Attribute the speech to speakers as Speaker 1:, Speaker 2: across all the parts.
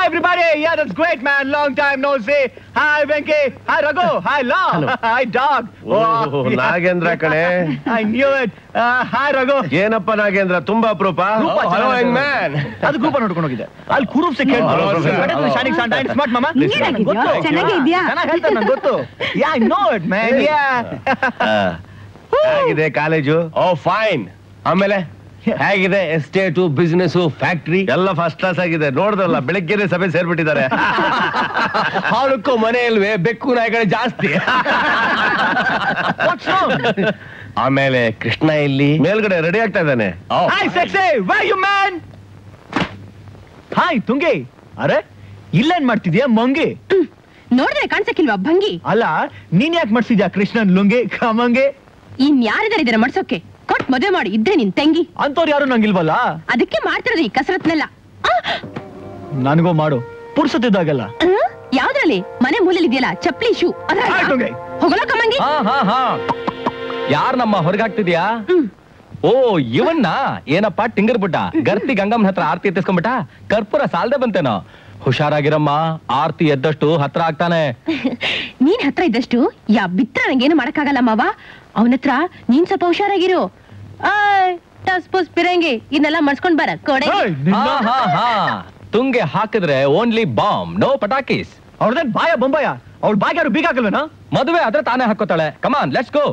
Speaker 1: everybody. Yeah, that's great, man. Long time no see. Hi, Venki. Hi, Raghu. Hi, Law. Hi, dog.
Speaker 2: ಓ, ನಾಗೇಂದ್ರ ಕಣೆ.
Speaker 1: I knew it. Uh, hi, Raghu.
Speaker 2: ಏನಪ್ಪ ನಾಗೇಂದ್ರ ತುಂಬಾ ಅಪರೂಪ
Speaker 1: ರೂಪ
Speaker 2: hello
Speaker 1: ಚೆನ್ನಾಗಿದೆ.
Speaker 2: Man
Speaker 1: ಅದು group ನೋಡ್ಕೊಂಡು ಹೋಗಿದ್ದೆ ಅಲ್ಲಿ ಕುರೂಪ್ ಸಿಕ್ಕ
Speaker 2: Hello, Professor.
Speaker 1: ಶಾನಿಕ್ ಸಾಂಡ್ ಅಂಡ್ ಸ್ಮಾರ್ಟ್ ಮಾಮ
Speaker 3: ಚೆನ್ನಾಗಿದ್ಯಾ? ಚೆನ್ನಾಗಿದ್ಯಾ?
Speaker 1: ಚೆನ್ನಾಗಿ ಹೇಳ್ತಾನೆ ನಂಗೆ ಗೊತ್ತು ya I know it man ya
Speaker 2: ಹೇಗಿದೆ ಕಾಲೇಜು ಓ ಫೈನ್ ಆಮೇಲೆ ಹೇಗಿದೆ ಎಸ್ಟೇಟು ಬಿಸ್ನೆಸ್ ಫ್ಯಾಕ್ಟ್ರಿ ಎಲ್ಲ ಫಸ್ಟ್ ಕ್ಲಾಸ್ ಆಗಿದೆ ನೋಡ್ದಲ್ಲ ಬೆಳಗ್ಗೆನೆ ಸಭೆ ಸೇರ್ಬಿಟ್ಟಿದ್ದಾರೆ ಹಾಳಕ್ಕೋ ಮನೆ ಇಲ್ವೇ ಬೆಕ್ಕು ನಾಯಿಗಳು ಜಾಸ್ತಿ
Speaker 1: ವಾಟ್ಸ್ ರಾಂಗ್
Speaker 2: ಆಮೇಲೆ ಕೃಷ್ಣ ಇಲ್ಲಿ ಮೇಲ್ಗಡೆ ರೆಡಿ ಆಗ್ತಾ ಇದ್ದಾನೆ
Speaker 1: hi sexy why you man hi ತುಂಗಿ ಅರೆ ಇಲ್ಲೇನ್ ಮಾಡ್ತಿದ್ಯಾ ಮಂಗಿ
Speaker 3: ನೋಡಿದ್ರೆ ಕಾಣ್ಸಕ್ಕಿಲ್ವಾ ಭಂಗಿ
Speaker 1: ಅಲ್ಲ ನೀನ್ ಯಾಕೆ ಮಾಡ್ಸಿದ್ಯಾ ಕೃಷ್ಣನ್ ಲುಂಗಿ ಕಮಂಗಿ
Speaker 3: ಇನ್ ಯಾರಿದಾರಿದಾರೆ ಮಡ್ಸೋಕೆ ಕೊಟ್ ಮದುವೆ ಮಾಡಿ ಇದ್ರೆ ನಿನ್ ತಂಗಿ
Speaker 1: ಅಂತವ್ರು ಯಾರು ನಂಗಿಲ್ವಲ್ಲ
Speaker 3: ಅದಕ್ಕೆ ಮಾಡ್ತಿರೋದು ಈ ಕಸರತ್ನೆಲ್ಲ ಆ,
Speaker 1: ನನಗೂ ಮಾಡು ಪುರ್ಸತ್ತಿದ್ದಾಗೆಲ್ಲ
Speaker 3: ಆ, ಯಾವ್ದ್ರಲ್ಲಿ ಮನೆ ಮೂಲೆಯಲ್ಲಿ ಇದೆಯಲ್ಲ ಚಪ್ಲಿ ಶೂ
Speaker 1: ಆಯ್ತು, ಗೈ.
Speaker 3: ಹೋಗಲ್ಲ ಕಮ್ಮಂಗಿ
Speaker 4: ಹಾ ಹಾ ಹಾ ಯಾರ್ ನಮ್ಮ ಹೊರಗಾಗ್ತಿದ್ಯಾ
Speaker 3: ಹ್ಮ್.
Speaker 4: ಓ ಇವನ್ನ ಏನಪ್ಪ ಟಿಂಗರ್ ಬಿಟ್ಟ ಗರ್ತಿ ಗಂಗಮ್ಮನ ಹತ್ರ ಆರ್ತಿ ಎತ್ತಿಸ್ಕೊಂಡ್ಬಿಟ್ಟ ಕರ್ಪೂರ ಸಾಲ್ದೆ ಬಂತೇನೋ ಹುಷಾರಾಗಿರಮ್ಮ ಆರ್ತಿ ಎದ್ದಷ್ಟು ಹತ್ರ ಆಗ್ತಾನೆ
Speaker 3: ನೀನ್ ಹತ್ರ ಇದ್ದಷ್ಟು ಯಾ ಬಿತ್ರ ನಂಗೇನು ಮಾಡಕ್ಕಾಗಲ್ಲ ಮಾವ ಅವನ ಹತ್ರ ನೀನ್ ಸ್ವಲ್ಪ ಹುಷಾರಾಗಿರು ಆಯ್ ಟಸ್ ಪುಸ್ ಪಿರಂಗಿ ಇದನ್ನೆಲ್ಲ ಮಡ್ಸ್ಕೊಂಡ್ ಬರ ಕೊಡೆ
Speaker 1: ಏಯ್, ನಿನ್ನ-
Speaker 4: ಹಾ ಹಾ ಹಾ ತುಂಗೆ ಹಾಕಿದ್ರೆ ಓನ್ಲಿ ಬಾಂಬ್ ನೋ ಪಟಾಕೀಸ್
Speaker 1: ಅವ್ರದೇನ್ ಬಾಯ ಬೊಂಬಾಯ ಅವ್ಳ ಬಾಗ್ ಯಾರು ಬೀಗ ಹಾಕಲ್ವೇನಾ
Speaker 4: ಮದುವೆ ಆದ್ರೆ ತಾನೇ ಹಾಕೋತಾಳೆ come on let's go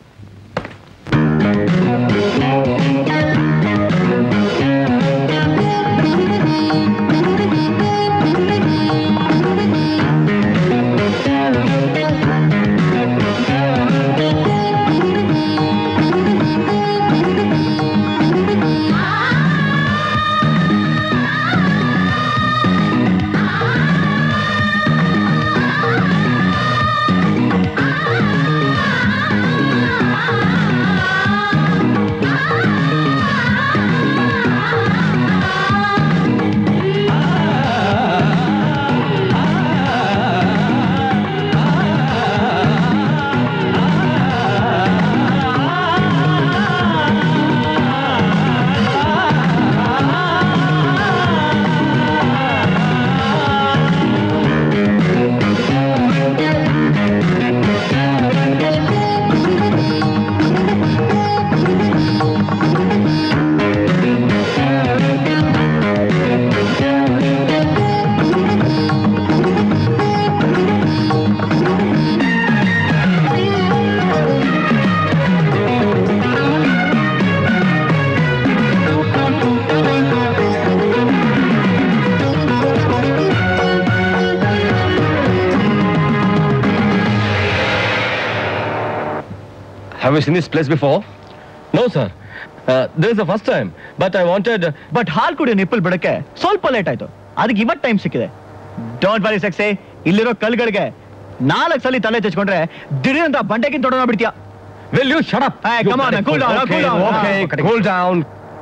Speaker 2: have you seen this place before
Speaker 4: no sir this is the first time but I wanted
Speaker 1: but ಹಾಲ್ ಕುಡಿಯೋ ನಿಪ್ಪಲ್ ಬಿಡಕ್ಕೆ ಸ್ವಲ್ಪ ಲೇಟ್ ಆಯ್ತು ಅದಕ್ಕೆ ಇವತ್ ಟೈಮ್ ಸಿಕ್ಕಿದೆ ಡೋಂಟ್ ವರಿ ಸೆಕ್ಸೆ ಇಲ್ಲಿರೋ ಕಲ್ಗಳಿಗೆ ನಾಲ್ಕು ಸಲ ತಲೆ ತೆಚ್ಕೊಂಡ್ರೆ ದಿಢೀರ್ ಅಂತ ಬಂಡೆಗಿಂತ ತೊಡೋಣ ಬಿಡ್ತೀಯ
Speaker 4: will you shut up
Speaker 1: Hey, come on, cool down, cool down.
Speaker 2: Okay
Speaker 1: Ah,
Speaker 2: cool down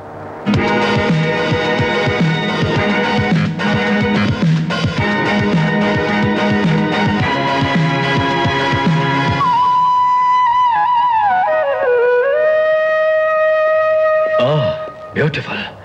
Speaker 4: beautiful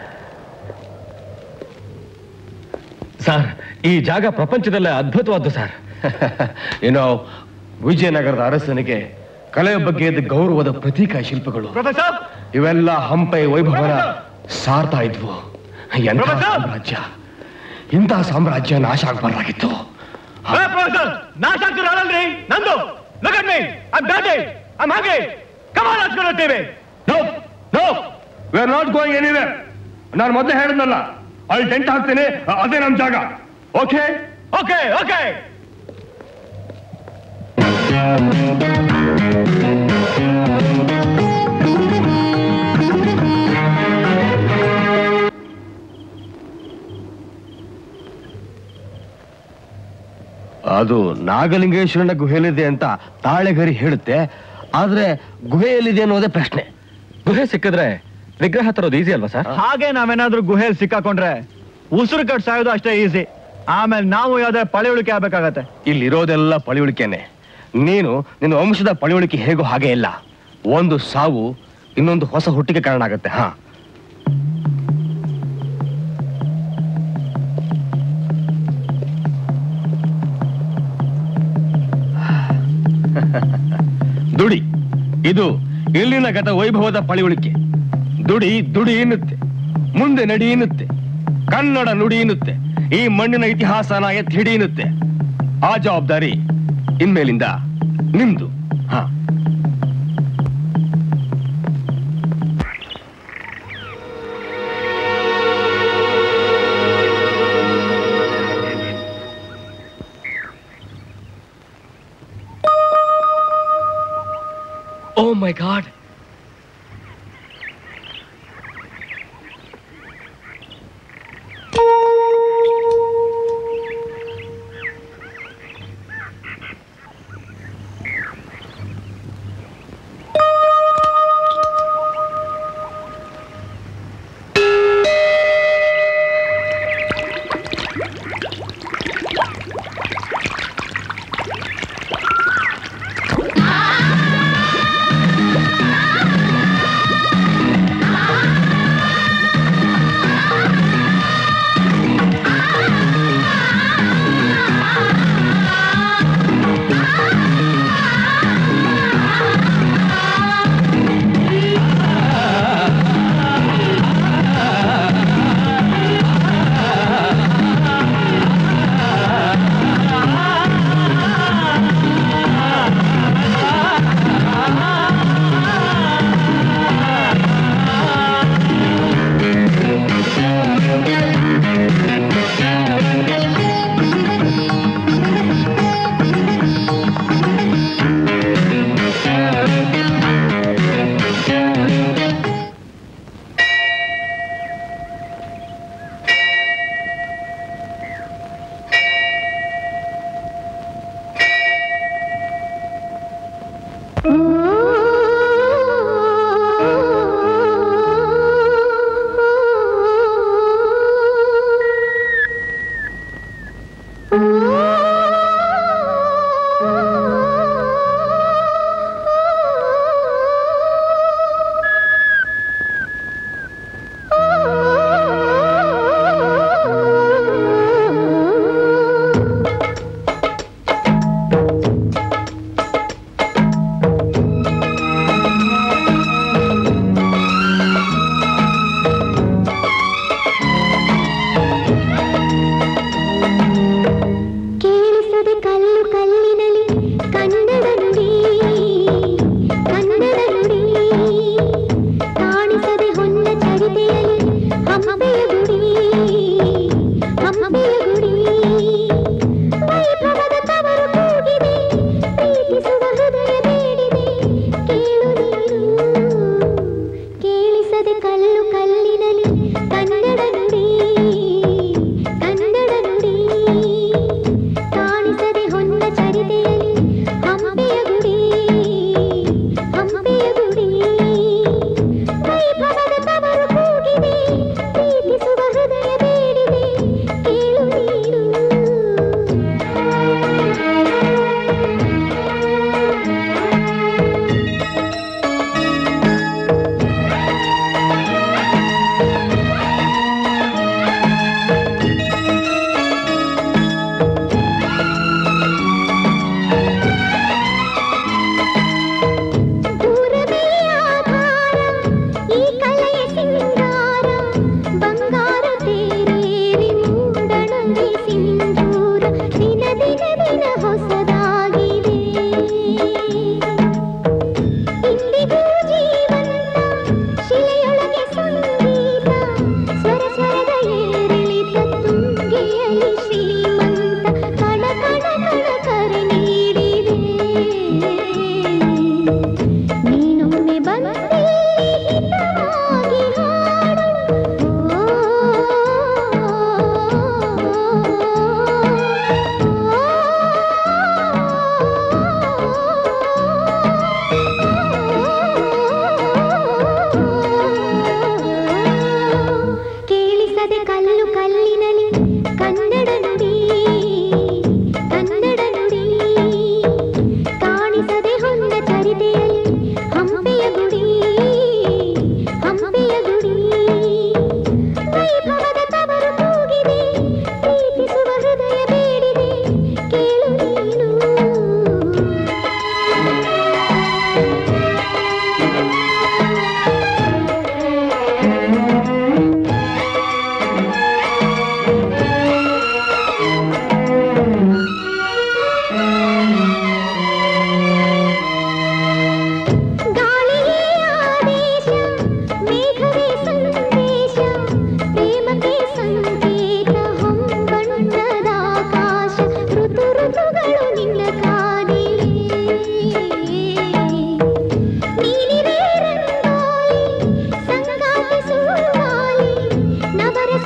Speaker 4: sir ಈ ಜಾಗ ಪ್ರಪಂಚದಲ್ಲೇ ಅದ್ಭುತವಾದ್ದು ಸರ್
Speaker 2: ಏನೋ ವಿಜಯನಗರದ ಅರಸನಿಗೆ ಕಲೆಯ ಬಗ್ಗೆ ಇದ್ದ ಗೌರವದ ಪ್ರತೀಕ ಶಿಲ್ಪಗಳು
Speaker 1: ಪ್ರೊಫೆಸರ್
Speaker 2: ಇವೆಲ್ಲ ಹಂಪೆ ವೈಭವನ ಸಾರ್ತಾ ಇದ್ವು ಎಂಥ
Speaker 1: ಪ್ರೊಫೆಸರ್!
Speaker 2: ಸಾಮ್ರಾಜ್ಯ ಇಂತಹ ಸಾಮ್ರಾಜ್ಯ ನಾಶ ಆಗ್ಬಾರ್ದಾಗಿತ್ತು
Speaker 1: ಪ್ರೊಫೆಸರ್ ನಾಶ ಆಗ್ತಿರೋ ಅಲ್ರಿ ನಂದು look at me I am dirty I am hungry come on let's go to TV
Speaker 2: no no we are not going anywhere ನಾನು ಮೊದಲೇ ಹೇಳಿದ್ನಲ್ಲ ಅಲ್ಲಿ ಟೆಂಟ್ ಹಾಕ್ತೇನೆ ಅದೇ ನಮ್ಮ ಜಾಗ ಓಕೆ
Speaker 1: ಓಕೆ ಓಕೆ
Speaker 2: ಅದು ನಾಗಲಿಂಗೇಶ್ವರನ ಗುಹೆಯಲ್ಲಿದೆ ಅಂತ ತಾಳೆಗರಿ ಹೇಳುತ್ತೆ ಆದ್ರೆ ಗುಹೆಯಲ್ಲಿದೆ ಅನ್ನೋದೇ ಪ್ರಶ್ನೆ
Speaker 4: ಗುಹೆ ಸಿಕ್ಕಿದ್ರೆ ವಿಗ್ರಹ ತರೋದು ಈಸಿ ಅಲ್ವಾ ಸರ್
Speaker 1: ಹಾಗೆ ನಾವೇನಾದ್ರೂ ಗುಹೆಯಲ್ಲಿ ಸಿಕ್ಕಾಕೊಂಡ್ರೆ ಉಸಿರು ಕಟ್ ಸಾಯೋದು ಅಷ್ಟೇ ಈಸಿ ಆಮೇಲೆ ನಾವು ಯಾವ್ದಾರ ಪಳೆಯುಳಿಕೆ ಆಗ್ಬೇಕಾಗತ್ತೆ
Speaker 2: ಇಲ್ಲಿರೋದೆಲ್ಲ ಪಳಿಯುಳಿಕೆನೆ ನೀನು ನಿನ್ನ ವಂಶದ ಪಳಿಯುಳಿಕೆ ಹೇಗೋ ಹಾಗೆ ಇಲ್ಲ ಒಂದು ಸಾವು ಇನ್ನೊಂದು ಹೊಸ ಹುಟ್ಟಿಗೆ ಕಾರಣ ಆಗುತ್ತೆ ಹಾ ಇದು ಇಲ್ಲಿನ ಗತ ವೈಭವದ ಪಳಿಯುಳಿಕೆ ದುಡಿ ದುಡಿ ಎನ್ನುತ್ತೆ ಮುಂದೆ ನಡಿ ಎನ್ನುತ್ತೆ ಕನ್ನಡ ನುಡಿ ಎನ್ನುತ್ತೆ ಈ ಮಣ್ಣಿನ ಇತಿಹಾಸನ ಎತ್ತಿ ಹಿಡಿ ಎನ್ನುತ್ತೆ ಆ ಜವಾಬ್ದಾರಿ ಇನ್ಮೇಲಿಂದ ನಿಮ್ದು ಹಾ
Speaker 4: ಓ ಮೈ ಗಾಡ್
Speaker 5: ಆ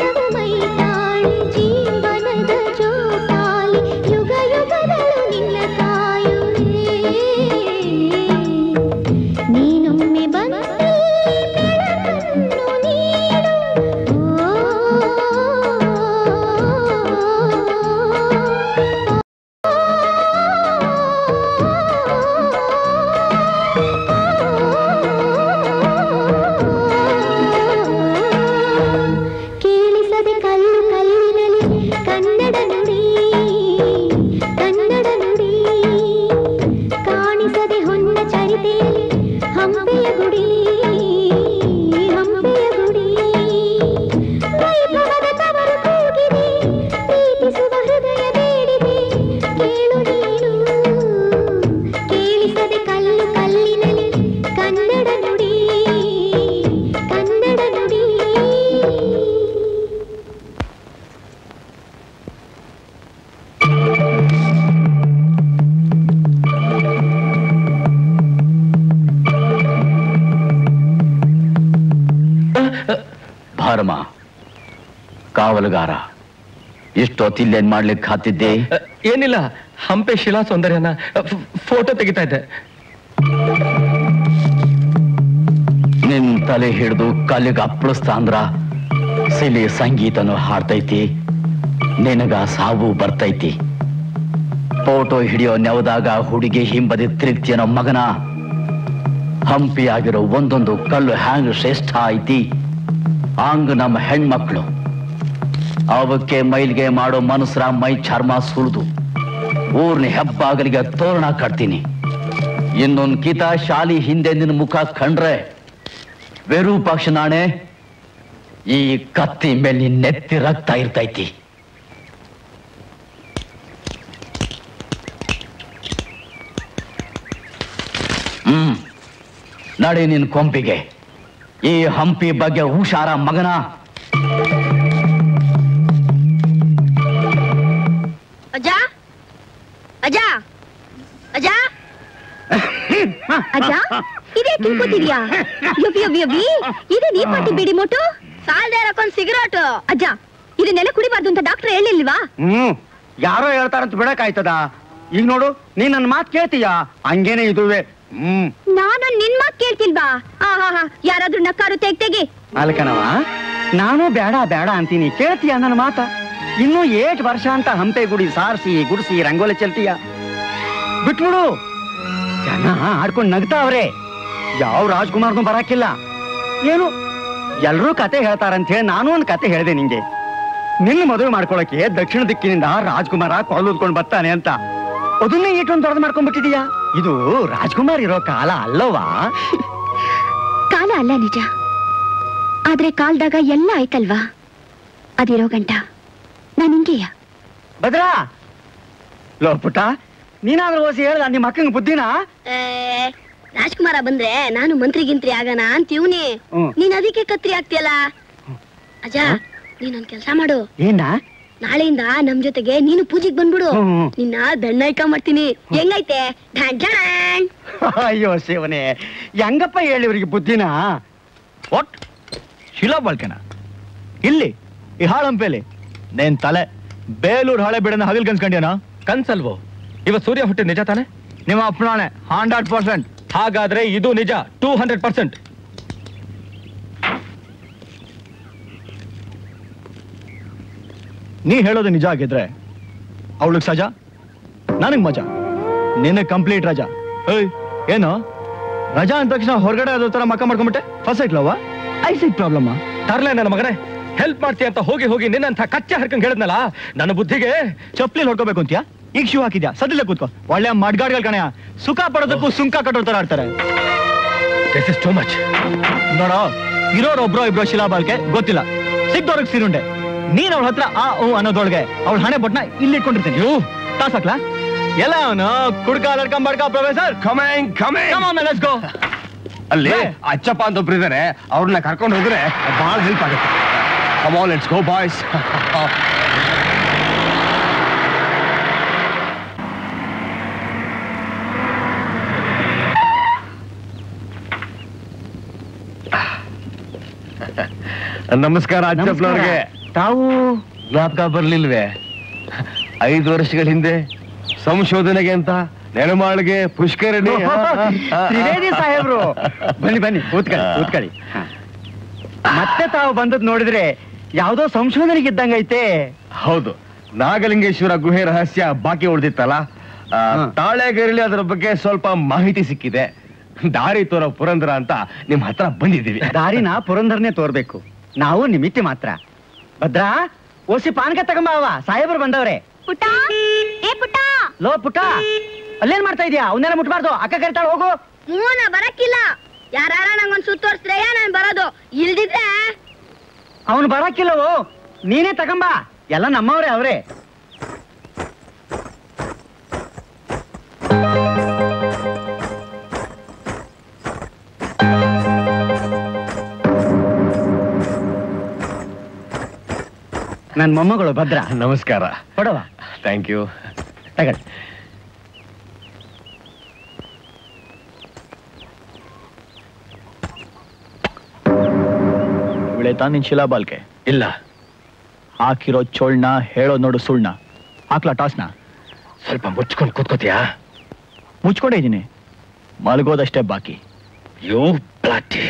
Speaker 5: ಮಾನಸವು ಮೈತಾಳಿ ಜೀವನದ ಜೋಕಾಲಿ ಯುಗ ಯುಗದಳು ನಿನ್ನ ಕಾಯುವೆ ನೀನೊಮ್ಮೆ ಬಂದಲ್ಲಿ ಬೆಳಕನ್ನು ನೀಡು ಕೇಳಿಸದೆ ಕಲ್ಲು ಕಲ್ಲಿನಲ್ಲಿ ಕನ್ನಡ ನುಡಿ ಕನ್ನಡ ನುಡಿ ಕಾಣಿಸದೆ ಹೊನ್ನ ಚರಿತೆಯಲ್ಲಿ ಹಂಪೆಯ ಗುಡಿ ಹಂಪೆಯ ಗುಡಿ ವೈಭವದ ತವರು ಕೂಗಿದೆ ಪ್ರೀತಿಸುವ ಹೃದಯ ಬೇಡಿದೆ ಕೇಳು ನೀನು ಕೇಳಿಸದೆ ಕಲ್ಲು ಕಲ್ಲಿನಲ್ಲಿ ಕನ್ನಡ ನುಡಿ ಕನ್ನಡ ನುಡಿ
Speaker 6: ಭಾರಮ ಕಾವಲುಗಾರ ಇಷ್ಟೊತ್ತಿಲ್ಲೇನ್ ಮಾಡ್ಲಿಕ್ಕೆ ಹತ್ತಿದ್ದೆ
Speaker 4: ಏನಿಲ್ಲ ಹಂಪೆ ಶಿಲಾ ಸೌಂದರ್ಯನ ಫೋಟೋ ತೆಗಿತಾ ಇದ್ದೆ
Speaker 6: ನಿನ್ ತಲೆ ಹಿಡಿದು ಕಲ್ಲಿಗೆ ಅಪ್ಪಳಿಸ್ತಾ ಅಂದ್ರ ಸಿಲಿ ಸಂಗೀತನು ಹಾಡ್ತೈತಿ ನಿನಗ ಸಾವು ಬರ್ತೈತಿ ಫೋಟೋ ಹಿಡಿಯೋ ನೆವದಾಗ ಹುಡುಗಿ ಹಿಂಬದಿ ತಿರುಗ್ತಿ ಅನ್ನೋ ಮಗನ ಹಂಪಿ ಆಗಿರೋ ಒಂದೊಂದು ಕಲ್ಲು ಹ್ಯಾಂಗ್ ಶ್ರೇಷ್ಠ ಐತಿ ಹಂಗ್ ನಮ್ಮ ಹೆಣ್ಮಕ್ಳು ಅವಕ್ಕೆ ಮೈಲ್ಗೆ ಮಾಡೋ ಮನುಷ್ಯರ ಮೈ ಚರ್ಮ ಸುರಿದು ಊರ್ನ ಹೆಬ್ಬಾಗಲಿಗೆ ತೋರಣ ಕಟ್ತೀನಿ ಇನ್ನೊಂದ್ ಕಿತ ಶಾಲಿ ಹಿಂದೆ ನಿನ್ನ ಮುಖ ಕಂಡ್ರೆ ವಿರೂಪಾಕ್ಷ ನಾಣೆ ಈ ಕತ್ತಿ ಮೇಲೆ ನಿನ್ ನೆತ್ತಿ ರಕ್ತ ಇರ್ತೈತಿ ಹ್ಮ್ ನಡಿ ನಿನ್ ಕೊಂಪಿಗೆ ಈ ಹಂಪಿ ಬಗ್ಗೆ ಹುಷಾರ ಮಗನ
Speaker 3: ಅಜ್ಜ ಅಜ್ಜ ಅಜ್ಜ
Speaker 5: ಅಜ್ಜ ಇದೇ ಕೂತಿದ್ಯಾ ಯವ್ವಿ ಯವ್ವಿ ಯವ್ವಿ ಇದೆ ನೀ ಪಾಟಿ ಬಿಡಿ ಮೋಟು
Speaker 3: ಸಾಲ್ದೆ ಇರಕ್ಕೊಂದ್ ಸಿಗರೇಟ್
Speaker 5: ಅಜ್ಜ ಇದನ್ನೆಲ್ಲ ಕುಡಿಬಾರ್ದು ಅಂತ ಡಾಕ್ಟರ್ ಹೇಳಿಲ್ವಾ
Speaker 7: ಹ್ಮ್ ಯಾರೋ ಹೇಳ್ತಾರಂತ ಬಿಡಕ್ಕಾಯ್ತದ ಈಗ ನೋಡು ನೀ ನನ್ನ ಮಾತು ಕೇಳ್ತೀಯ ಹಂಗೇನೆ ಇದುವೆ ಹ್ಮ್
Speaker 5: ನಾನು ನಿನ್ ಮಾತ್ ಕೇಳ್ತಿಲ್ವಾ ಆ ಹಾ ಹಾ ಯಾರಾದ್ರೂ ನಕ್ಕಾರು ತೆಗ್ ತೆಗಿ
Speaker 7: ಅಲ್ಕಣವ ನಾನು ಬೇಡ ಬೇಡ ಅಂತೀನಿ ಕೇಳ್ತೀಯ ನನ್ನ ಮಾತ ಇನ್ನು ಏಟ್ ವರ್ಷ ಅಂತ ಹಂಪೆ ಗುಡಿ ಸಾರಿಸಿ ಗುಡಿಸಿ ರಂಗೋಲಿ ಚೆಲ್ತೀಯ ಬಿಟ್ಬಿಡು ಜನ ಆಡ್ಕೊಂಡು ನಗ್ತಾವ್ರೆ ಯಾವ ರಾಜ್ಕುಮಾರ್ನು ಬರಾಕಿಲ್ಲ ಏನು ಎಲ್ರೂ ಕತೆ ಹೇಳ್ತಾರಂತ ಹೇಳಿ ನಾನು ಒಂದು ಕತೆ ಹೇಳಿದೆ ನಿಂಗೆ ನಿನ್ನ ಮದುವೆ ಮಾಡ್ಕೊಳಕ್ಕೆ ದಕ್ಷಿಣ ದಿಕ್ಕಿನಿಂದ ರಾಜ್ಕುಮಾರ ಕೊಳಲೂದ್ಕೊಂಡು ಬರ್ತಾನೆ ಅಂತ ಅದನ್ನೇ ಇಟ್ಟೊಂದು ದೊಡ್ಡದು ಮಾಡ್ಕೊಂಡ್ಬಿಟ್ಟಿದೀಯಾ ಇದು ರಾಜ್ಕುಮಾರ್ ಇರೋ ಕಾಲ ಅಲ್ಲವಾ
Speaker 5: ಕಾಲ ಅಲ್ಲ ನಿಜ ಆದ್ರೆ ಕಾಲ್ದಾಗ ಎಲ್ಲ ಆಯ್ತಲ್ವಾ ಅದಿರೋ ಗಂಟ ನಾನು ಹಿಂಗೆಯ
Speaker 7: ಭದ್ರಾ ಲೋ ಪುಟ್ಟ ನೀನಾದ್ರೂ ಓಸಿ ಹೇಳ್ದ ನಿಮ್ಮ ಅಕ್ಕಂಗೆ ಬುದ್ಧಿನ
Speaker 3: ರಾಜ್ಕುಮಾರ ಬಂದ್ರೆ ನಾನು ಮಂತ್ರಿ ಗಿಂತ್ರಿ ಆಗೋಣ ಅಂತೀವ್ನಿ
Speaker 7: ಹ್ಮ್.
Speaker 3: ನೀನ್ ಅದಕ್ಕೆ ಕತ್ರಿ ಆಗ್ತಿಯಲ್ಲ ಅಜ್ಜ ನೀನ್ ಒಂದ್ ಕೆಲ್ಸ ಮಾಡು
Speaker 7: ಏನ
Speaker 3: ನಾಳೆಯಿಂದ ನಮ್ ಜೊತೆಗೆ ನೀನು ಪೂಜೆಗೆ ಬಂದ್ಬಿಡು
Speaker 7: ಹ್ಮ್, ಹ್ಮ್.
Speaker 3: ನಿನ್ನ ದಣ್ಣಾಯ್ಕ ಮಾಡ್ತೀನಿ ಹೆಂಗೈತೆ ಢಾಣ್ ಢಾಣ್.
Speaker 7: ಅಯ್ಯೋ ಶಿವನೇ ಹೆಂಗಪ್ಪ ಹೇಳಿ ಇವ್ರಿಗೆ ಬುದ್ಧಿನ
Speaker 1: ವಾಟ್ ಶಿಲಾ ಬಾಳ್ಕೆನ ಇಲ್ಲಿ ಈ ಹಾಳಂಪೇಲಿ ನೇನ್ ತಲೆ ಬೇಲೂರು ಹಳೆ ಬಿಡನ ಹಗಲ್ ಕನ್ಸ್ಕೊಂಡ್ಯಾನ
Speaker 4: ಕನ್ಸಲ್ವೋ ಇವತ್ ಸೂರ್ಯ ಹುಟ್ಟಿ ನಿಜ ತಾನೆ
Speaker 1: ನಿಮ್ಮ ಅಪ್ಪನಾಣೆ ಹಂಡ್ರೆಡ್ ಪರ್ಸೆಂಟ್
Speaker 4: ಹಾಗಾದ್ರೆ ಇದು ನಿಜ ಟೂ ಹಂಡ್ರೆಡ್ ಪರ್ಸೆಂಟ್
Speaker 1: ನೀ ಹೇಳೋದು ನಿಜ ಆಗಿದ್ರೆ ಅವಳಿಗೆ ಸಜಾ ನನಗ್ ಮಜಾ ನಿನಗ್ ಕಂಪ್ಲೀಟ್ ರಜಾ ಏಯ್ ಏನು ರಜಾ ಅಂದ ತಕ್ಷಣ ಹೊರಗಡೆ ಅದ್ರ ತರ ಮಕ್ಕ ಮಾಡ್ಕೊಂಬಿಟ್ಟೆ ಫಸ್ಟ್ ಐಟ್ಲವ ಐಸಿಟ್ ಪ್ರಾಬ್ಲಮ್
Speaker 4: ತರ್ಲೆ ನನ್ನ ಮಗನೇ ಹೆಲ್ಪ್ ಮಾಡ್ತೀಯ ಅಂತ ಹೋಗಿ ಹೋಗಿ ನಿನ್ನಂತ ಕಚ್ಚೆ ಹರ್ಕಂಗ್ ಹೇಳಿದ್ನಲ್ಲ ನನ್ನ ಬುದ್ಧಿಗೆ
Speaker 1: ಚಪ್ಲಿ ಹೊಡ್ಕೋಬೇಕು ಅಂತ್ಯಾ ಈಗ ಶೂ ಹಾಕಿದ್ಯಾ ಸದ್ಯಲ್ಲೇ ಕೂತ್ಕೋ ಒಳ್ಳೆ ಮಡ್ಗಾಡ್ಗಳು ಕಣಯ್ಯ ಸುಖ ಪಡೋದಕ್ಕೂ ಸುಂಕ ಕಟ್ಟೋ ತರ ಆಡ್ತಾರೆ
Speaker 4: ದಿಸ್ ಇಸ್ ಟೂ ಮಚ್
Speaker 1: ನೋಡೋ ಇರೋರ್ ಒಬ್ರೋ ಇಬ್ರೋ ಶಿಲಾ ಬಾಳ್ಕೆ ಗೊತ್ತಿಲ್ಲ ಸಿಗ್ದವ್ರಿಗೆ ಸಿರುಂಡೆ ನೀನ್ ಅವಳ ಹತ್ರ ಆ ಓ ಅನ್ನೋದೊಳಗೆ ಅವಳ ಹಣೆ ಬಟ್ನ ಇಲ್ಲಿ ಇಟ್ಕೊಂಡಿರ್ತೀನಿ ಯೋ ತಾಸಕ್ಲಾ ಎಲ್ಲ ಅವನು ಕುಡ್ಕ ಲಡ್ಕ ಬಡ್ಕ professor
Speaker 2: coming coming
Speaker 1: let's go
Speaker 2: ಅಲ್ಲಿ ಅಚ್ಚಪ್ಪ ಅಂತ ಒಬ್ರು ಇದಾರೆ ಅವ್ರನ್ನ ಕರ್ಕೊಂಡು ಹೋದ್ರೆ ಬಹಳ ಹೆಲ್ಪ್ ಆಗುತ್ತೆ come on let's go boys ನಮಸ್ಕಾರ ಅಚ್ಚಪ್ಪನವ್ರಿಗೆ
Speaker 7: ತಾವು
Speaker 2: ಜ್ಞಾಪಕ ಬರ್ಲಿಲ್ವೇ ಐದು ವರ್ಷಗಳ ಹಿಂದೆ ಸಂಶೋಧನೆಗೆ ಅಂತ ನೆಲಮಾಳಿಗೆ ಪುಷ್ಕರಣಿ ಆ, ಆ, ಆ, ಆ.
Speaker 7: ತ್ರಿವೇದಿ ಸಾಹೇಬ್ರು ಬನ್ನಿ ಬನ್ನಿ ಕೂತ್ಕೊಳ್ಳಿ ಕೂತ್ಕೊಳ್ಳಿ ಹ. ಮತ್ತೆ ತಾವು ಬಂದದ್ ನೋಡಿದ್ರೆ ಯಾವ್ದೋ ಸಂಶೋಧನೆಗೆ ಇದ್ದಂಗೈತೆ
Speaker 2: ಹೌದು ನಾಗಲಿಂಗೇಶ್ವರ ಗುಹೆ ರಹಸ್ಯ ಬಾಕಿ ಉಳಿದಿತ್ತಲ್ಲ ಆ,
Speaker 7: ಹ.
Speaker 2: ತಾಳೆಗೇರಳಿ ಅದರ ಬಗ್ಗೆ ಸ್ವಲ್ಪ ಮಾಹಿತಿ ಸಿಕ್ಕಿದೆ ದಾರಿ ತೋರೋ ಪುರಂದರ ಅಂತ ನಿಮ್ ಹತ್ರ ಬಂದಿದ್ದೀವಿ
Speaker 7: ದಾರಿನ ಪುರಂದರ್ನೇ ತೋರ್ಬೇಕು ನಾವು ನಿಮಿತ್ತಿ ಮಾತ್ರ ಭದ್ರಾ ಓಸಿ ಪಾನಕ ತಗೊಂಬಾವ ಸಾಹೇಬ್ರು ಬಂದವ್ರೆ
Speaker 5: ಪುಟ್ಟ ಏ ಪುಟ್ಟ
Speaker 7: ಲೋ ಪುಟ್ಟ ಅಲ್ಲೇನ್ ಮಾಡ್ತಾ ಇದೀಯಾ ಅವನ್ನೆಲ್ಲ ಮುಟ್ಬಾರ್ದು ಅಕ್ಕ ಕರಿತಾಳ ಹೋಗು
Speaker 5: ಮೂನ ಬರಕ್ಕಿಲ್ಲ ಯಾರ ನಂಗೊಂದ್ ಸುತ್ತೋರ್ಸ್ರೆಯ ನಾನ್ ಬರೋದು ಇಲ್ದಿದ್ರೆ
Speaker 7: ಅವನು ಬರಕ್ಕಿಲ್ಲವು ನೀನೇ ತಗೊಂಬ ಎಲ್ಲ ನಮ್ಮವ್ರೆ ಅವ್ರೆ ನನ್ ಮೊಮ್ಮಗಳು ಭದ್ರ
Speaker 2: ನಮಸ್ಕಾರ
Speaker 7: ಕೊಡವ
Speaker 2: ಥ್ಯಾಂಕ್ ಯು
Speaker 7: ತಗೊಳ್ಳಿ
Speaker 1: ಇವಳೆ ತಾನಿನ್ ಶಿಲಾಬಾಲ್ಕೆ
Speaker 4: ಇಲ್ಲ
Speaker 1: ಹಾಕಿರೋ ಚೋಳ್ನ ಹೇಳೋ ನೋಡು ಸುಳ್ನ ಹಾಕ್ಲಾ ಟಾಸ್ನ
Speaker 4: ಸ್ವಲ್ಪ ಮುಚ್ಕೊಂಡು ಕೂತ್ಕೋತೀಯಾ
Speaker 1: ಮುಚ್ಕೊಂಡೇ ಇದೀನಿ ಮಲಗೋದಷ್ಟೇ ಬಾಕಿ
Speaker 4: ಯೋ ಪ್ಲಾಟಿ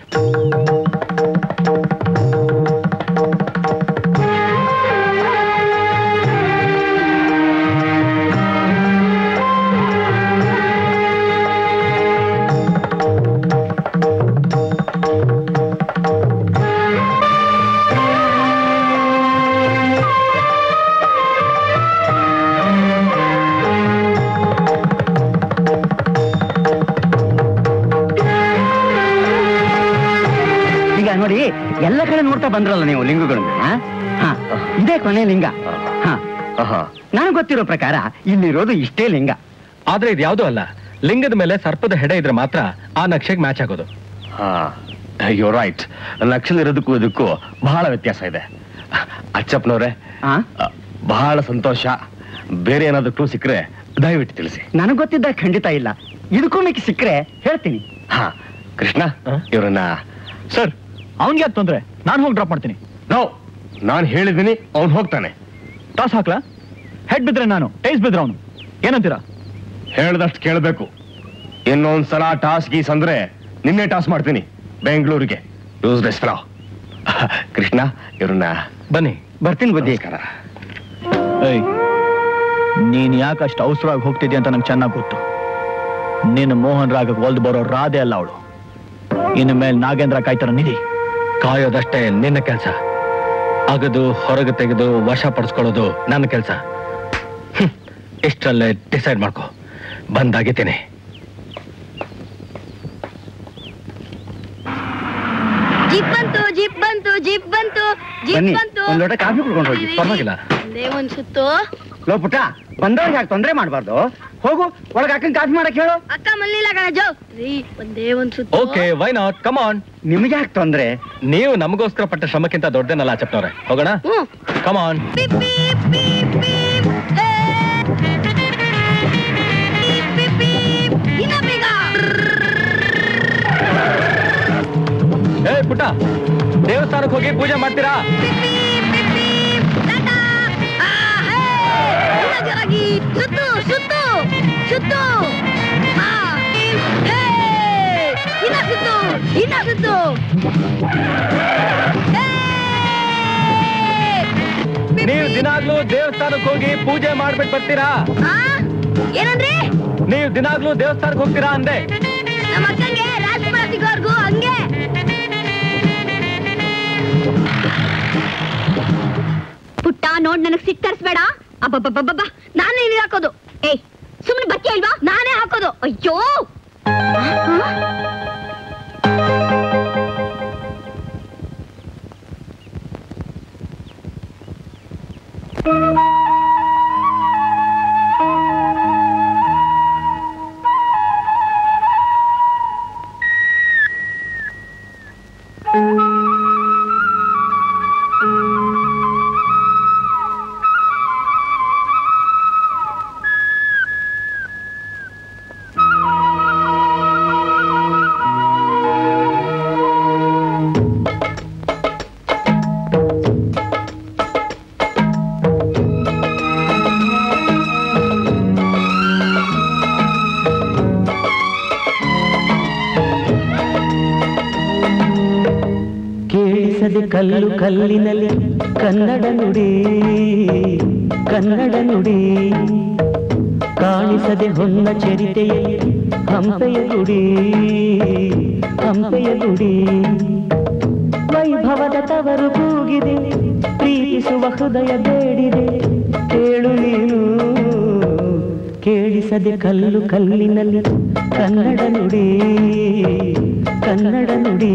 Speaker 7: ಈಗ ನೋಡಿ ಎಲ್ಲ ಕಡೆ ನೋಡ್ತಾ ಬಂದ್ರಲ್ಲ ನೀವು ಲಿಂಗಗಳನ್ನ ಆ? ಹಾ ಇದೇ ಕೊನೆ ಲಿಂಗ ಹಾ
Speaker 2: ಆಹಾ.
Speaker 7: ನನಗೆ ಗೊತ್ತಿರೋ ಪ್ರಕಾರ ಇಲ್ಲಿರೋದು ಇಷ್ಟೇ ಲಿಂಗ
Speaker 4: ಆದ್ರೆ ಇದು ಯಾವ್ದೂ ಅಲ್ಲ ಲಿಂಗದ ಮೇಲೆ ಸರ್ಪದ ಹೆಡೆ ಇದ್ರೆ ಮಾತ್ರ ಆ ನಕ್ಷೆಗೆ ಮ್ಯಾಚ್ ಆಗೋದು
Speaker 2: ಹಾ ಯೋ ರೈಟ್ ನಕ್ಷಲ್ ಇರೋದಕ್ಕೂ ಇದಕ್ಕೂ ಬಹಳ ವ್ಯತ್ಯಾಸ ಇದೆ ಅಚ್ಚಪ್ಪನವ್ರೆ
Speaker 7: ಆ?
Speaker 2: ಆ, ಬಹಳ ಸಂತೋಷ ಬೇರೆ ಏನಾದ್ರು ಕ್ಲೂ ಸಿಕ್ಕರೆ ದಯವಿಟ್ಟು ತಿಳಿಸಿ
Speaker 7: ನನಗ್ ಗೊತ್ತಿದ್ದ ಖಂಡಿತ ಇಲ್ಲ ಇದಕ್ಕೂ ಮಿಕ್ಕಿ ಸಿಕ್ಕರೆ ಹೇಳ್ತೀನಿ
Speaker 2: ಹಾ ಕೃಷ್ಣ
Speaker 4: ಹ?
Speaker 2: ಇವ್ರನ್ನ
Speaker 1: ಸರ್ ಅವನ್ಗೆ ಯಾಕೆ ತೊಂದ್ರೆ ನಾನು ಹೋಗಿ ಡ್ರಾಪ್ ಮಾಡ್ತೀನಿ
Speaker 2: ನೋ ನಾನು ಹೇಳಿದ್ದೀನಿ ಅವ್ನು ಹೋಗ್ತಾನೆ
Speaker 1: ಟಾಸ್ ಹಾಕ್ಲಾ ಹೆಡ್ ಬಿದ್ರೆ ನಾನು ಟೈಸ್ ಬಿದ್ರೆ ಅವನು ಏನಂತೀರಾ
Speaker 2: ಹೇಳ್ದಷ್ಟು ಕೇಳಬೇಕು ಇನ್ನೊಂದ್ಸಲ ಟಾಸ್ ಗೀಸ್ ಅಂದ್ರೆ ನಿನ್ನೆ ಟಾಸ್ ಮಾಡ್ತೀನಿ ಬೆಂಗಳೂರಿಗೆ ಯೂಸ್ಲೆಸ್ ಫ್ಲಾ ಕೃಷ್ಣ ಇವ್ರನ್ನ
Speaker 4: ಬನ್ನಿ
Speaker 7: ಬರ್ತೀನಿ ಬುದ್ಧಿ
Speaker 2: ನಮಸ್ಕಾರ
Speaker 1: ಏಯ್ ನೀನ್ ಯಾಕೆ ಅಷ್ಟು ಅವಸರವಾಗಿ ಹೋಗ್ತಿದ್ಯಾ ಅಂತ ನಂಗೆ ಚೆನ್ನಾಗಿ ಗೊತ್ತು ನಿನ್ನ ಮೋಹನ್ ರಾಗಕ್ಕೆ ಒಲ್ದು ಬರೋ ರಾಧೆ ಅಲ್ಲ ಅವಳು ಇನ್ನು ಮೇಲೆ ನಾಗೇಂದ್ರ ಕಾಯ್ತಾರ ನಿಧಿ
Speaker 4: ಕಾಯೋದಷ್ಟೇ ನಿನ್ನ ಕೆಲಸ ಅಗದು ಹೊರಗೆ ತೆಗೆದು ವಶ ಪಡಿಸ್ಕೊಳ್ಳೋದು ನನ್ನ ಕೆಲಸ ಇಷ್ಟರಲ್ಲೇ ಡಿಸೈಡ್ ಮಾಡ್ಕೊ ಬಂದಾಗಿದ್ದೀನಿ
Speaker 5: ಜೀಪ್ ಬಂತು ಜೀಪ್ ಬಂತು ಜೀಪ್ ಬಂತು ಜೀಪ್
Speaker 7: ಬನ್ನಿ,
Speaker 5: ಬಂತು
Speaker 7: ಒಂದ್ ಲೋಟ ಕಾಫಿ ಕುಡ್ಕೊಂಡು ಹೋಗಿ,
Speaker 4: ಪರವಾಗಿಲ್ಲ.
Speaker 5: ಒಂದೇ ಒಂದ್ ಸುತ್ತು
Speaker 7: ಲೋ ಪುಟ್ಟ ಬಂದವ್ರಿಗೆ ಯಾಕೆ ತೊಂದ್ರೆ ಮಾಡಬಾರ್ದು ಹೋಗು ಒಳಗೆ ಅಕ್ಕನ್ ಕಾಫಿ ಮಾಡಕ್ ಹೇಳು
Speaker 5: ಅಕ್ಕ ಮಲ್ಲಿಲ್ಲ ಕಣಜೋ ರೀ ಒಂದೇ ಒಂದ್ ಸುತ್ತು
Speaker 4: okay why not come on
Speaker 7: ನಿಮ್ಗೆ ಯಾಕೆ ತೊಂದ್ರೆ
Speaker 4: ನೀವು ನಮಗೋಸ್ಕರ ಪಟ್ಟ ಶ್ರಮಕ್ಕಿಂತ ದೊಡ್ಡನಲ್ಲ ಚಪ್ನವ್ರೆ ಹೋಗೋಣ
Speaker 5: ಹ್ಮ್
Speaker 4: ಕಮ್ ಆನ್
Speaker 5: ಪೀಪ್ ಪೀಪ್ ಪೀಪ್ ಪೀಪ್ ಹೇ. ಪೀಪ್ ಪೀಪ್ ಪೀಪ್ ಇನ್ನ ಬೇಗ
Speaker 4: ಏ ಪುಟ್ಟ ದೇವಸ್ಥಾನಕ್ಕೆ ಹೋಗಿ ಪೂಜೆ ಮಾಡ್ತೀರಾ
Speaker 5: ಪೀಪ್ ಪೀಪ್ ಪೀಪ್ ಪೀಪ್ ಟಾಟಾ ಆ ಹೇ ಇನ್ನ ಜೋರಾಗಿ ಸುತ್ತು ಸುತ್ತು ಸುತ್ತು ಆ ಹೇ ಇನ್ನ ಸುತ್ತು ಇನ್ನ ಸುತ್ತು ಹೇ ಪೀಪ್
Speaker 4: ನೀವು
Speaker 5: ಪೀಪ್.
Speaker 4: ದಿನಾಗ್ಲೂ ದೇವಸ್ಥಾನಕ್ಕೆ ಹೋಗಿ ಪೂಜೆ ಮಾಡ್ಬಿಟ್ಟು ಬರ್ತೀರಾ
Speaker 5: ಆ? ಏನಂದ್ರಿ
Speaker 4: ನೀವು ದಿನಾಗ್ಲೂ ದೇವಸ್ಥಾನಕ್ಕೆ ಹೋಗ್ತೀರಾ ಅಂದೆ
Speaker 5: ನಮ್ಮ ಅಕ್ಕಂಗೆ ರಾಜ್ಕುಮಾರ್ ಸಿಗೋರ್ಗು ಹಂಗೆ ಪುಟ್ಟ ನೋಡ್ ನನಗ್ ಸಿಟ್ ತರಿಸ್ಬೇಡ ಅಬ್ಬಬ್ಬಬ್ಬಬ್ಬ ನಾನೇ ನೀರ್ ಹಾಕೋದು ಏಯ್ ಸುಮ್ನೆ ಬರ್ತೀಯ ಇಲ್ವಾ ನಾನೇ ಹಾಕೋದು ಅಯ್ಯೋ ಆ, ಆ?
Speaker 8: ಕಲ್ಲು ಕಲ್ಲಿನಲ್ಲಿ ಕನ್ನಡ ನುಡಿ ಕನ್ನಡ ನುಡಿ ಕಾಣಿಸದೆ ಹೊನ್ನ ಚರಿತೆಯಲ್ಲಿ ಹಂಪೆಯ ಗುಡಿ ಹಂಪೆಯ ಗುಡಿ ವೈಭವದ ತವರು ಕೂಗಿದೆ ಪ್ರೀತಿಸುವ ಹೃದಯ ಬೇಡಿದೆ ಕೇಳು ನೀನು ಕೇಳಿಸದೆ ಕಲ್ಲು ಕಲ್ಲಿನಲ್ಲಿ ಕನ್ನಡ ನುಡಿ ಕನ್ನಡ ನುಡಿ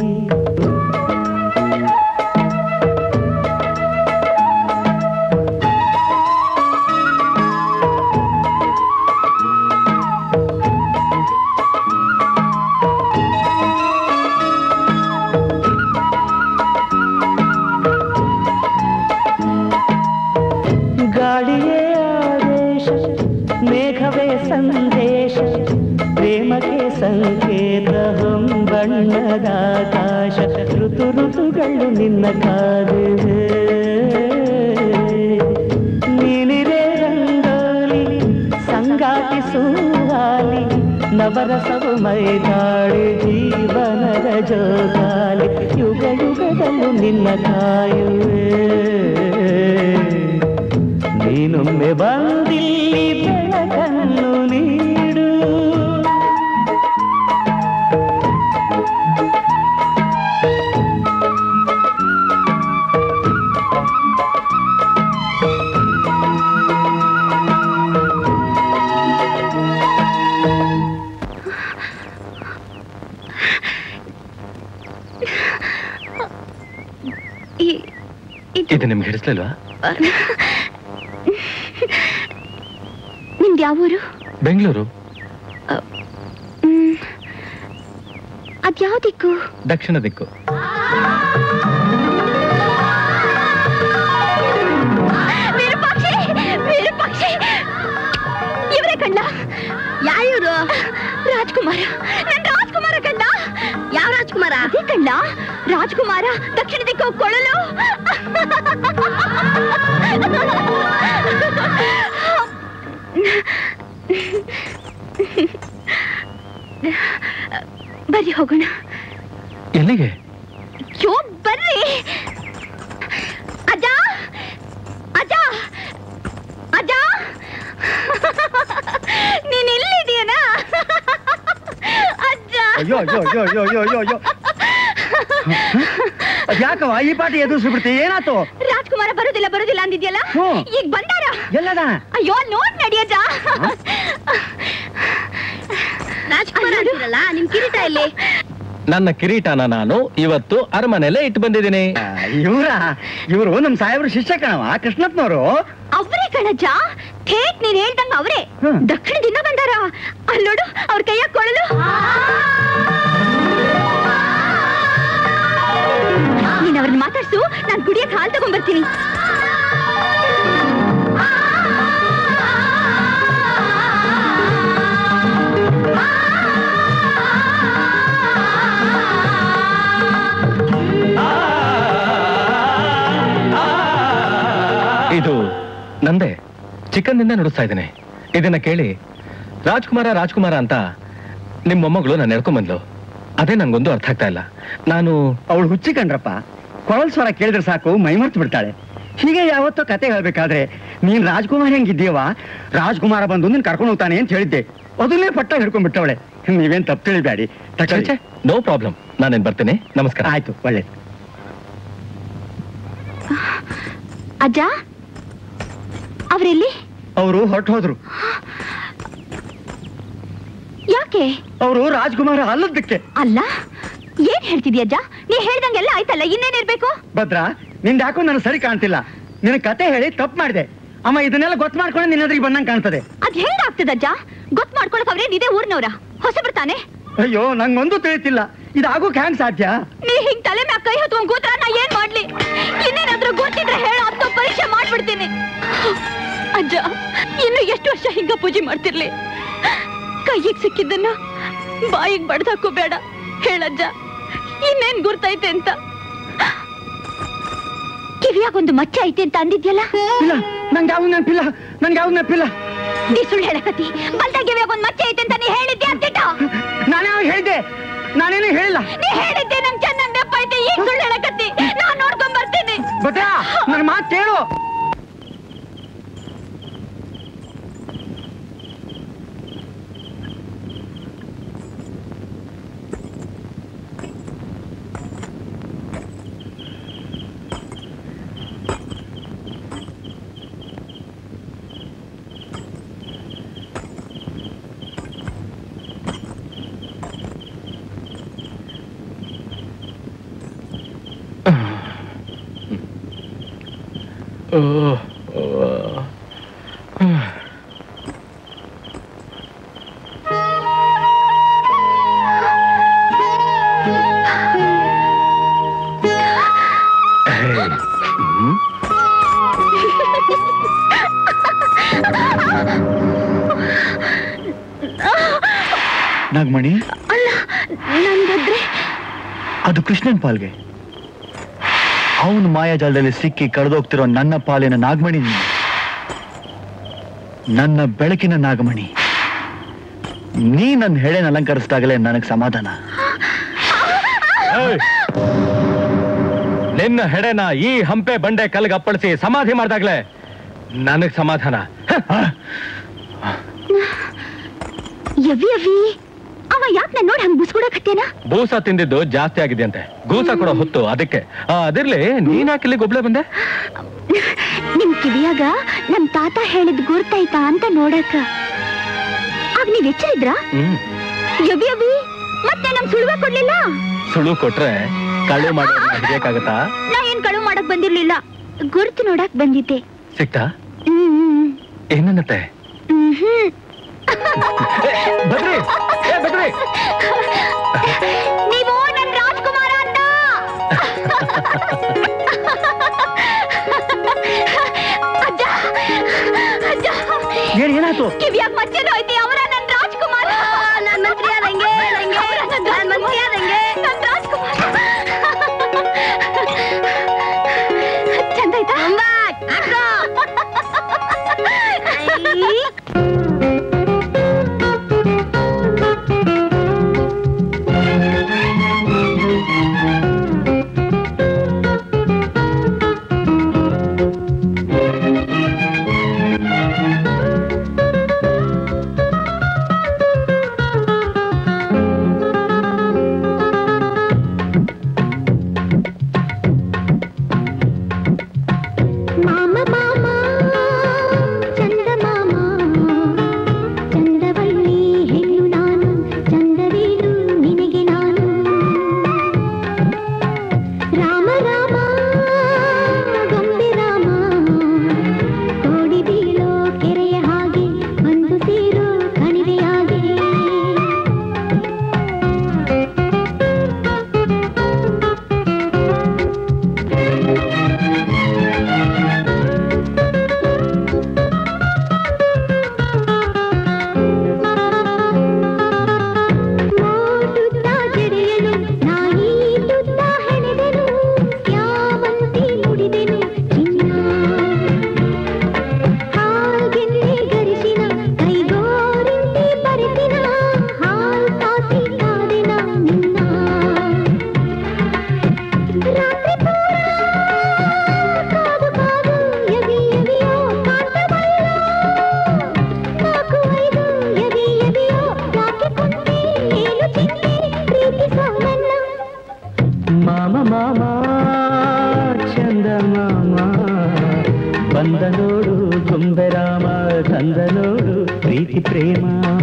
Speaker 8: ಗಾಳಿಯೇ ಆದೇಶ ಮೇಘವೇ ಸಂದೇಶ ಪ್ರೇಮಕ್ಕೆ ಸಂಕೇತ ಹೊಂಬಣ್ಣದ ಆಕಾಶ ಋತು ಋತುಗಳು ನಿನ್ನ ಕಾದಿವೆ ನೀನಿರೇ ರಂಗೋಲಿ ಸಂಗಾತಿ ಸುವಾಲಿ ನವರಸವು ಮೈದಾಳಿ ಜೀವನದ ಜೋಗಾಲಿ ಯುಗ ಯುಗದಲ್ಲೂ ನಿನ್ನ ಕಾಯುವೆ ನೀನೊಮ್ಮೆ ಬಂದಿಲ್ಲಿ ಬೆಳಕನ್ನು ನೀಡು
Speaker 5: ಈ- ಇದು
Speaker 4: ಇದು ನಿಮ್ಗೆ ಹಿಡಿಸ್ಲಿಲ್ವಾ
Speaker 5: ನಿಮ್ದು ಯಾವ ಊರು
Speaker 4: ಬೆಂಗಳೂರು
Speaker 5: ಹ್ಮ್. ಅದ್ಯಾವ ದಿಕ್ಕು
Speaker 4: ದಕ್ಷಿಣ ದಿಕ್ಕು
Speaker 5: ವಿರೂಪಾಕ್ಷಿ ವಿರೂಪಾಕ್ಷಿ ಇವರೇ ಕಣ್ಣ ಯಾರು ರಾಜ್ಕುಮಾರ ನನ್ ರಾಜ್ಕುಮಾರ ಕಣ್ಣ ಯಾವ ರಾಜ್ಕುಮಾರ ಅದೇ ಕಣ್ಣ ರಾಜ್ಕುಮಾರ ದಕ್ಷಿಣ ದಿಕ್ಕು ಕೊಳಲು ಬರ್ರಿ ಹೋಗೋಣ
Speaker 4: ಎಲ್ಲಿಗೆ
Speaker 5: ಯೋ ಬರ್ರಿ ಅಜ್ಜ ಅಜ್ಜ ಅಜ್ಜ ನೀನ್ ಎಲ್ಲಿದೀಯನ ಅಜ್ಜ
Speaker 7: ಅಯ್ಯೋ ಅಯ್ಯೋ ಅಯ್ಯೋ ಅಯ್ಯೋ ಅಯ್ಯೋ ಅಯ್ಯೋ ಅಯ್ಯೋ ಯಾಕವ ಈ ಪಾಟಿ ಎದುರಿಸ್ಬಿಡ್ತಿ ಏನಾತು
Speaker 5: ರಾಜ್ಕುಮಾರ ಬರುದಿಲ್ಲ ಬರುದಿಲ್ಲ ಅಂದಿದ್ಯಲ್ಲ
Speaker 7: ಹ್ಮ್.
Speaker 5: ಈಗ ಬಂದಾರ
Speaker 7: ಎಲ್ಲದ
Speaker 5: ಅಯ್ಯೋ ನೋಡ್ ನಡಿಯಜ್ಜ ರಾಜ್ಕುಮಾರ ಅಂತಿರಲ್ಲ ನಿಮ್ ಕಿರೀಟ ಇಲ್ಲಿ
Speaker 4: ನನ್ನ ಕಿರೀಟನ ನಾನು ಇವತ್ತು ಅರಮನೆಯಲ್ಲೇ ಇಟ್ಟು ಬಂದಿದ್ದೀನಿ
Speaker 7: ಇವ್ರ ಇವರು ನಮ್ ಸಾಹೇಬ್ರ ಶಿಷ್ಯ ಕಣವ ಕೃಷ್ಣಪ್ಪನವರು
Speaker 5: ಅವ್ರೇ ಕಣಜ್ಜ ಥೇಟ್ ನೀನ್ ಹೇಳ್ದಂಗ ಅವ್ರೇ
Speaker 7: ಹ್ಮ್.
Speaker 5: ದಕ್ಷಿಣದಿಂದ ಬಂದಾರ ಅಲ್ಲಿ ನೋಡು ಅವ್ರ ಕೈಯ ಕೊಳಲು ನೀನ್ ಅವ್ರನ್ನ ಮಾತಾಡ್ಸು ನಾನ್ ಕುಡಿಯಕ್ ಹಾಲ್ ತಗೊಂಡ್ಬರ್ತೀನಿ
Speaker 4: ಇದು ನಂದೇ ಚಿಕ್ಕಂದಿಂದ ನುಡಿಸ್ತಾ ಇದ್ದೇನೆ ಇದನ್ನ ಕೇಳಿ ರಾಜ್ಕುಮಾರ ರಾಜ್ಕುಮಾರ ಅಂತ ನಿಮ್ಮ ಮೊಮ್ಮಗಳು ನಾನು ಎಳ್ಕೊಂಬಂದ್ಲು ಅದೇ ನಂಗೊಂದು ಅರ್ಥ ಆಗ್ತಾ ಇಲ್ಲ ನಾನು
Speaker 7: ಅವಳು ಹುಚ್ಚಿ ಕಂಡ್ರಪ್ಪ ಕೊಳಲ್ ಸ್ವರ ಕೇಳಿದ್ರೆ ಸಾಕು ಮೈಮರ್ತು ಬಿಡ್ತಾಳೆ ಹೀಗೆ ಯಾವತ್ತೋ ಕತೆ ಹೇಳ್ಬೇಕಾದ್ರೆ ನೀನ್ ರಾಜ್ಕುಮಾರ್ ಹೆಂಗಿದ್ದೀಯವ ರಾಜ್ಕುಮಾರ ಬಂದು ನಿನ್ ಕರ್ಕೊಂಡು ಹೋಗ್ತಾನೆ ಅಂತ ಹೇಳಿದ್ದೆ ಅದನ್ನೇ ಪಟ್ಟ ಹಿಡ್ಕೊಂಡ್ ಬಿಟ್ಟವಳೆ ನೀವೇನ್ ತಪ್ಪು ತಿಳಿಬೇಡಿ ತಗೊಳ್ಳಿ.
Speaker 4: ನೋ ಪ್ರಾಬ್ಲಮ್ ನಾನೇನ್ ಬರ್ತೇನೆ ನಮಸ್ಕಾರ
Speaker 7: ಆಯ್ತು ಒಳ್ಳೆ
Speaker 5: ಅಜ್ಜ ಅವ್ರೆಲ್ಲಿ
Speaker 7: ಅವರು ಹೊರಟು ಹೋದ್ರು
Speaker 5: ಯಾಕೆ
Speaker 7: ಅವರು ರಾಜ್ಕುಮಾರ ಅಲ್ಲದಕ್ಕೆ
Speaker 5: ಅಲ್ಲ ಏನ್ ಹೇಳ್ತಿದ್ಯಜ್ಜ ನೀ ಹೇಳ್ದಂಗೆಲ್ಲ ಆಯ್ತಲ್ಲ ಇನ್ನೇನಿರ್ಬೇಕು
Speaker 7: ಭದ್ರಾ ನಿಂದ ಯಾಕೋ ನನಗೆ ಸರಿ ಕಾಣ್ತಿಲ್ಲ ನಿನ್ನ ಕತೆ ಹೇಳಿ ತಪ್ಪು ಮಾಡಿದೆ ಅಮ್ಮ ಇದನ್ನೆಲ್ಲ ಗೊತ್ತು ಮಾಡ್ಕೊಂಡು ನಿನ್ನ ಎದುರಿಗೆ ಬಂದಂಗೆ ಕಾಣ್ತದೆ
Speaker 5: ಅದ್ ಹೆಂಗಾಗ್ತದಜ್ಜ ಗೊತ್ ಮಾಡ್ಕೊಳಕ್ ಅವ್ರೇನ್ ಇದೇ ಊರ್ನವ್ರ ಹೊಸಬ್ರು ತಾನೆ
Speaker 7: ಅಯ್ಯೋ ನಂಗೊಂದು ತಿಳಿತಿಲ್ಲ ಇದಾಗೋಕ್ ಹ್ಯಾಂಗ್ ಸಾಧ್ಯ
Speaker 5: ನೀ ಹಿಂಗ್ ತಲೆ ಮ್ಯಾಗ ಕೈ ಹೊತ್ಕೊಂಡ್ ಕೂತ್ರ ನಾ ಏನ್ ಮಾಡ್ಲಿ ಇನ್ನೇನಾದ್ರೂ ಗೊತ್ತಿದ್ರೆ ಹೇಳ ಅಂತ ಪರೀಕ್ಷೆ ಮಾಡ್ಬಿಡ್ತೀನಿ ಅಜ್ಜ ಇನ್ನು ಎಷ್ಟು ವರ್ಷ ಹಿಂಗ ಪೂಜೆ ಮಾಡ್ತಿರ್ಲಿ ಕೈಯಿಗ್ ಸಿಕ್ಕಿದ್ದನ್ನ ಬಾಯಿಗ್ ಬಡ್ದಾಕು ಬೇಡ ಹೇಳಜ್ಜ ಇನ್ನೇನ್ ಗುರ್ತೈತೆ ಅಂತ ಕಿವಿಯಾಗೊಂದು ಮಚ್ಚೆ ಐತೆ ಅಂತ ಅಂದಿದ್ಯಲ್ಲ
Speaker 7: ಇಲ್ಲ ನಂಗೆ ಯಾವ್ದು ನೆನಪಿಲ್ಲ ನಂಗೆ ಯಾವ್ದು ನೆನಪಿಲ್ಲ
Speaker 5: ನೀ ಸುಳ್ಳು ಹೇಳಕತ್ತಿ ಬಲ್ದಾಗ ಕಿವಿಯಾಗೊಂದು ಮಚ್ಚೆ ಐತೆ ಅಂತ ನೀ ಹೇಳಿದ್ದೆ ಅಂತಿಟ್ಟ
Speaker 7: ನಾನೇ ಹೇಳಿದ್ದೆ ನಾನೇನು ಹೇಳಿಲ್ಲ
Speaker 5: ನೀ ಹೇಳಿದ್ದೆ ನಂಗ್ ಚೆನ್ನಾಗ್ ನೆನಪೈತೆ ಈಗ ಸುಳ್ಳು ಹೇಳಕತ್ತಿ ನಾನ್
Speaker 7: ಕೊಟ್ಟ ನನ್ನ ಮಾತು ಕೇಳು
Speaker 1: ನಾಗಮಣಿ
Speaker 5: ಅಲ್ಲ ನನ್ ಭದ್ರೆ
Speaker 1: ಅದು ಕೃಷ್ಣನ್ ಪಾಲ್ಗೆ ಅವನು ಮಾಯಾಜಾಲದಲ್ಲಿ ಸಿಕ್ಕಿ ಕಳೆದೋಗ್ತಿರೋ ನನ್ನ ಪಾಲಿನ ನಾಗಮಣಿ ನೀನು ನನ್ನ ಬೆಳಕಿನ ನಾಗಮಣಿ ನೀ ನನ್ನ ಹೆಳೆನ ಅಲಂಕರಿಸಿದಾಗಲೇ ನನಗೆ ಸಮಾಧಾನ
Speaker 4: ಏಯ್! ನಿನ್ನ ಹೆಡೆನ ಈ ಹಂಪೆ ಬಂಡೆ ಕಲ್ಗೆ ಅಪ್ಪಳಿಸಿ ಸಮಾಧಿ ಮಾಡ್ದಾಗ್ಲೇ ನನಗ್ ಸಮಾಧಾನ ಹ!
Speaker 5: ಯವಿ ಯವಿ ಅವ ಯಾಕೆ ನನ್ ನೋಡಿ ಹಂಗ್ ಬುಸ್ಕೊಡಕತ್ತೇನ
Speaker 4: ಬೂಸ ತಿಂದಿದ್ದು ಜಾಸ್ತಿ ಆಗಿದೆ ಅಂತೆ ಗೂಸ ಕೊಡೋ ಹೊತ್ತು ಅದಕ್ಕೆ ಆ, ಅದಿರ್ಲಿ ನೀನ್ ಯಾಕೆ ಇಲ್ಲಿಗೆ ಒಬ್ಳೆ ಬಂದೆ
Speaker 5: ನಿಮ್ ಕಿವಿಯಾಗ ನಮ್ ತಾತ ಹೇಳಿದ್ ಗುರ್ತಾಯ್ತಾ ಅಂತ ನೋಡಕ ಆಗ ನೀವ್ ಎಚ್ಚರಿದ್ರಾ
Speaker 4: ಹ್ಮ್
Speaker 5: ಯವಿ ಯವಿ ಮತ್ತೆ ನಮ್ ಸುಳುವ ಕೊಡ್ಲಿಲ್ಲ
Speaker 4: ಸುಳು ಕೊಟ್ರೆ ಕಳು ಮಾಡೋದನ್ನ ಹಿಡಿಯಕ್ಕಾಗತ್ತಾ
Speaker 5: ನಾ ಏನ್ ಕಳು ಮಾಡಕ್ ಬಂದಿರ್ಲಿಲ್ಲ ಗುರ್ತು ನೋಡಕ್ ಬಂದಿದ್ದೆ
Speaker 4: ಸಿಕ್ತಾ
Speaker 5: ಹ್ಮ್
Speaker 4: ಏನನ್ನತ್ತೆ
Speaker 5: ಹ್ಮ್ ಹ್ಮ್
Speaker 4: ಬದ್ರಿ ಏ ಬದ್ರಿ
Speaker 5: ನೀವು ನನ್ ರಾಜ್ಕುಮಾರ ಅಂತ ಅಜ್ಜ ಅಜ್ಜ
Speaker 7: ಏನ್ ಏನಾಯ್ತು
Speaker 5: ಕಿವಿಯಾಗ ಮಚ್ಚೇನು ಐತಿ ಅವರ ನನ್ ರಾಜ್ಕುಮಾರ ನನ್ ಮಂತ್ರಿ ಆದಂಗೆ ನಂಗೆ ನನ್ ಮಂತ್ರಿ ಆದಂಗೆ ನನ್ ರಾಜ್ಕುಮಾರ ಚಂದ ಆಯ್ತಾ ಮಾಮ ಮಾಮ ಚಂದ ಮಾಮ ಚಂದವಳ್ಳಿ ಹೆಣ್ಣು ನಾನು ಚಂದವೀಡು ನಿನಗೆ ನಾನು ರಾಮ ರಾಮ ಗೊಂಬೆ ರಾಮ ಕೋಡಿ ಬೀಳೋ ಕೆರೆಯ ಹಾಗೆ ಒಂದು ಸೇರೋ ಕಣಿವೆಯಾಗೆ ಮೋಟುತ್ತ ಜಡೆಯನು ನಾನೀಟುತ್ತ ಹೆಣೆದೆನು ಯಾವಂತಿ ಮುಡಿದೆನು ಚಿನ್ನ ಹಾಗೆನ್ನೆ ಗರಿಸಿನ ಕೈಗೋರಿಂಟಿ ಬರೆಸಿನ ಹಾಲ್ ತಾಸಿ ಕಾದೆನ ನಿನ್ನ ರಾತ್ರಿ ಪೂರ ಕಾದು ಕಾದು ಎವಿ ಎವಿಯೋ ಕಾಂತವಲ್ಲ ನಾಲ್ಕು ಐದು ಎವಿ ಎವಿಯೋ ಯಾಕೆ ಕುಂತಿ ಏನು ಚಿಂತೆ ಪ್ರೀತಿಸೋ ನನ್ನ
Speaker 8: ಮಾಮ ಮಾಮ ಚಂದ ಮಾಮ ಬಂದ ನೋಡು ಗೊಂಬೆ ರಾಮ ತಂದ ನೋಡು ಪ್ರೀತಿ ಪ್ರೇಮ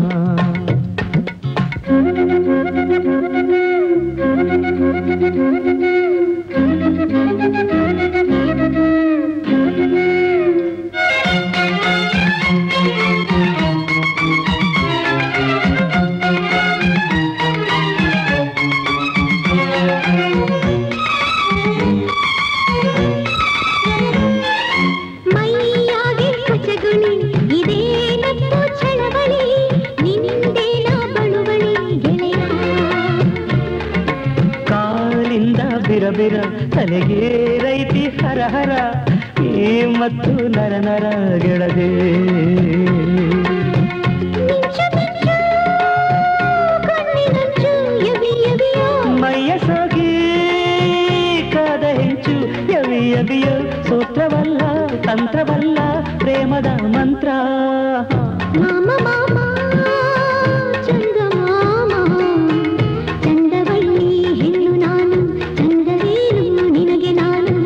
Speaker 5: ಮೈಯಾಗೆ ಕಚಗುಣಿ ಇದೇನಪ್ಪೋ ಚಳವಳಿ ನಿಂದೇನ ಬಳುವಳಿ ಗೆಳೆಯ
Speaker 8: ಕಾಲಿಂದ ಬಿರಬಿರ ತಲೆಗೆ ರೈತಿ ಹರ ಹರ ಈ ಮತ್ತು ನರ ನರ ಗೆಳದೆ
Speaker 5: ಮಿಂಚು ಮಿಂಚು ಕಣ್ಣಿನಂಚು ಎವಿ ಎವಿಯೋ
Speaker 8: ಮೈಯ ಸೋಗಿ ಕಾದ ಹೆಂಚು ಯವಿ ಯವಿಯೋ ತಂತ್ರವಲ್ಲ ಪ್ರೇಮದ ಮಂತ್ರ
Speaker 5: ಮಾಮ ಮಾಮ ಚಂದ ಮಾಮ ಚಂದವಳ್ಳಿ ಹೆಣ್ಣು ನಾನು ಚಂದವೇನು ನಿನಗೆ ನಾನು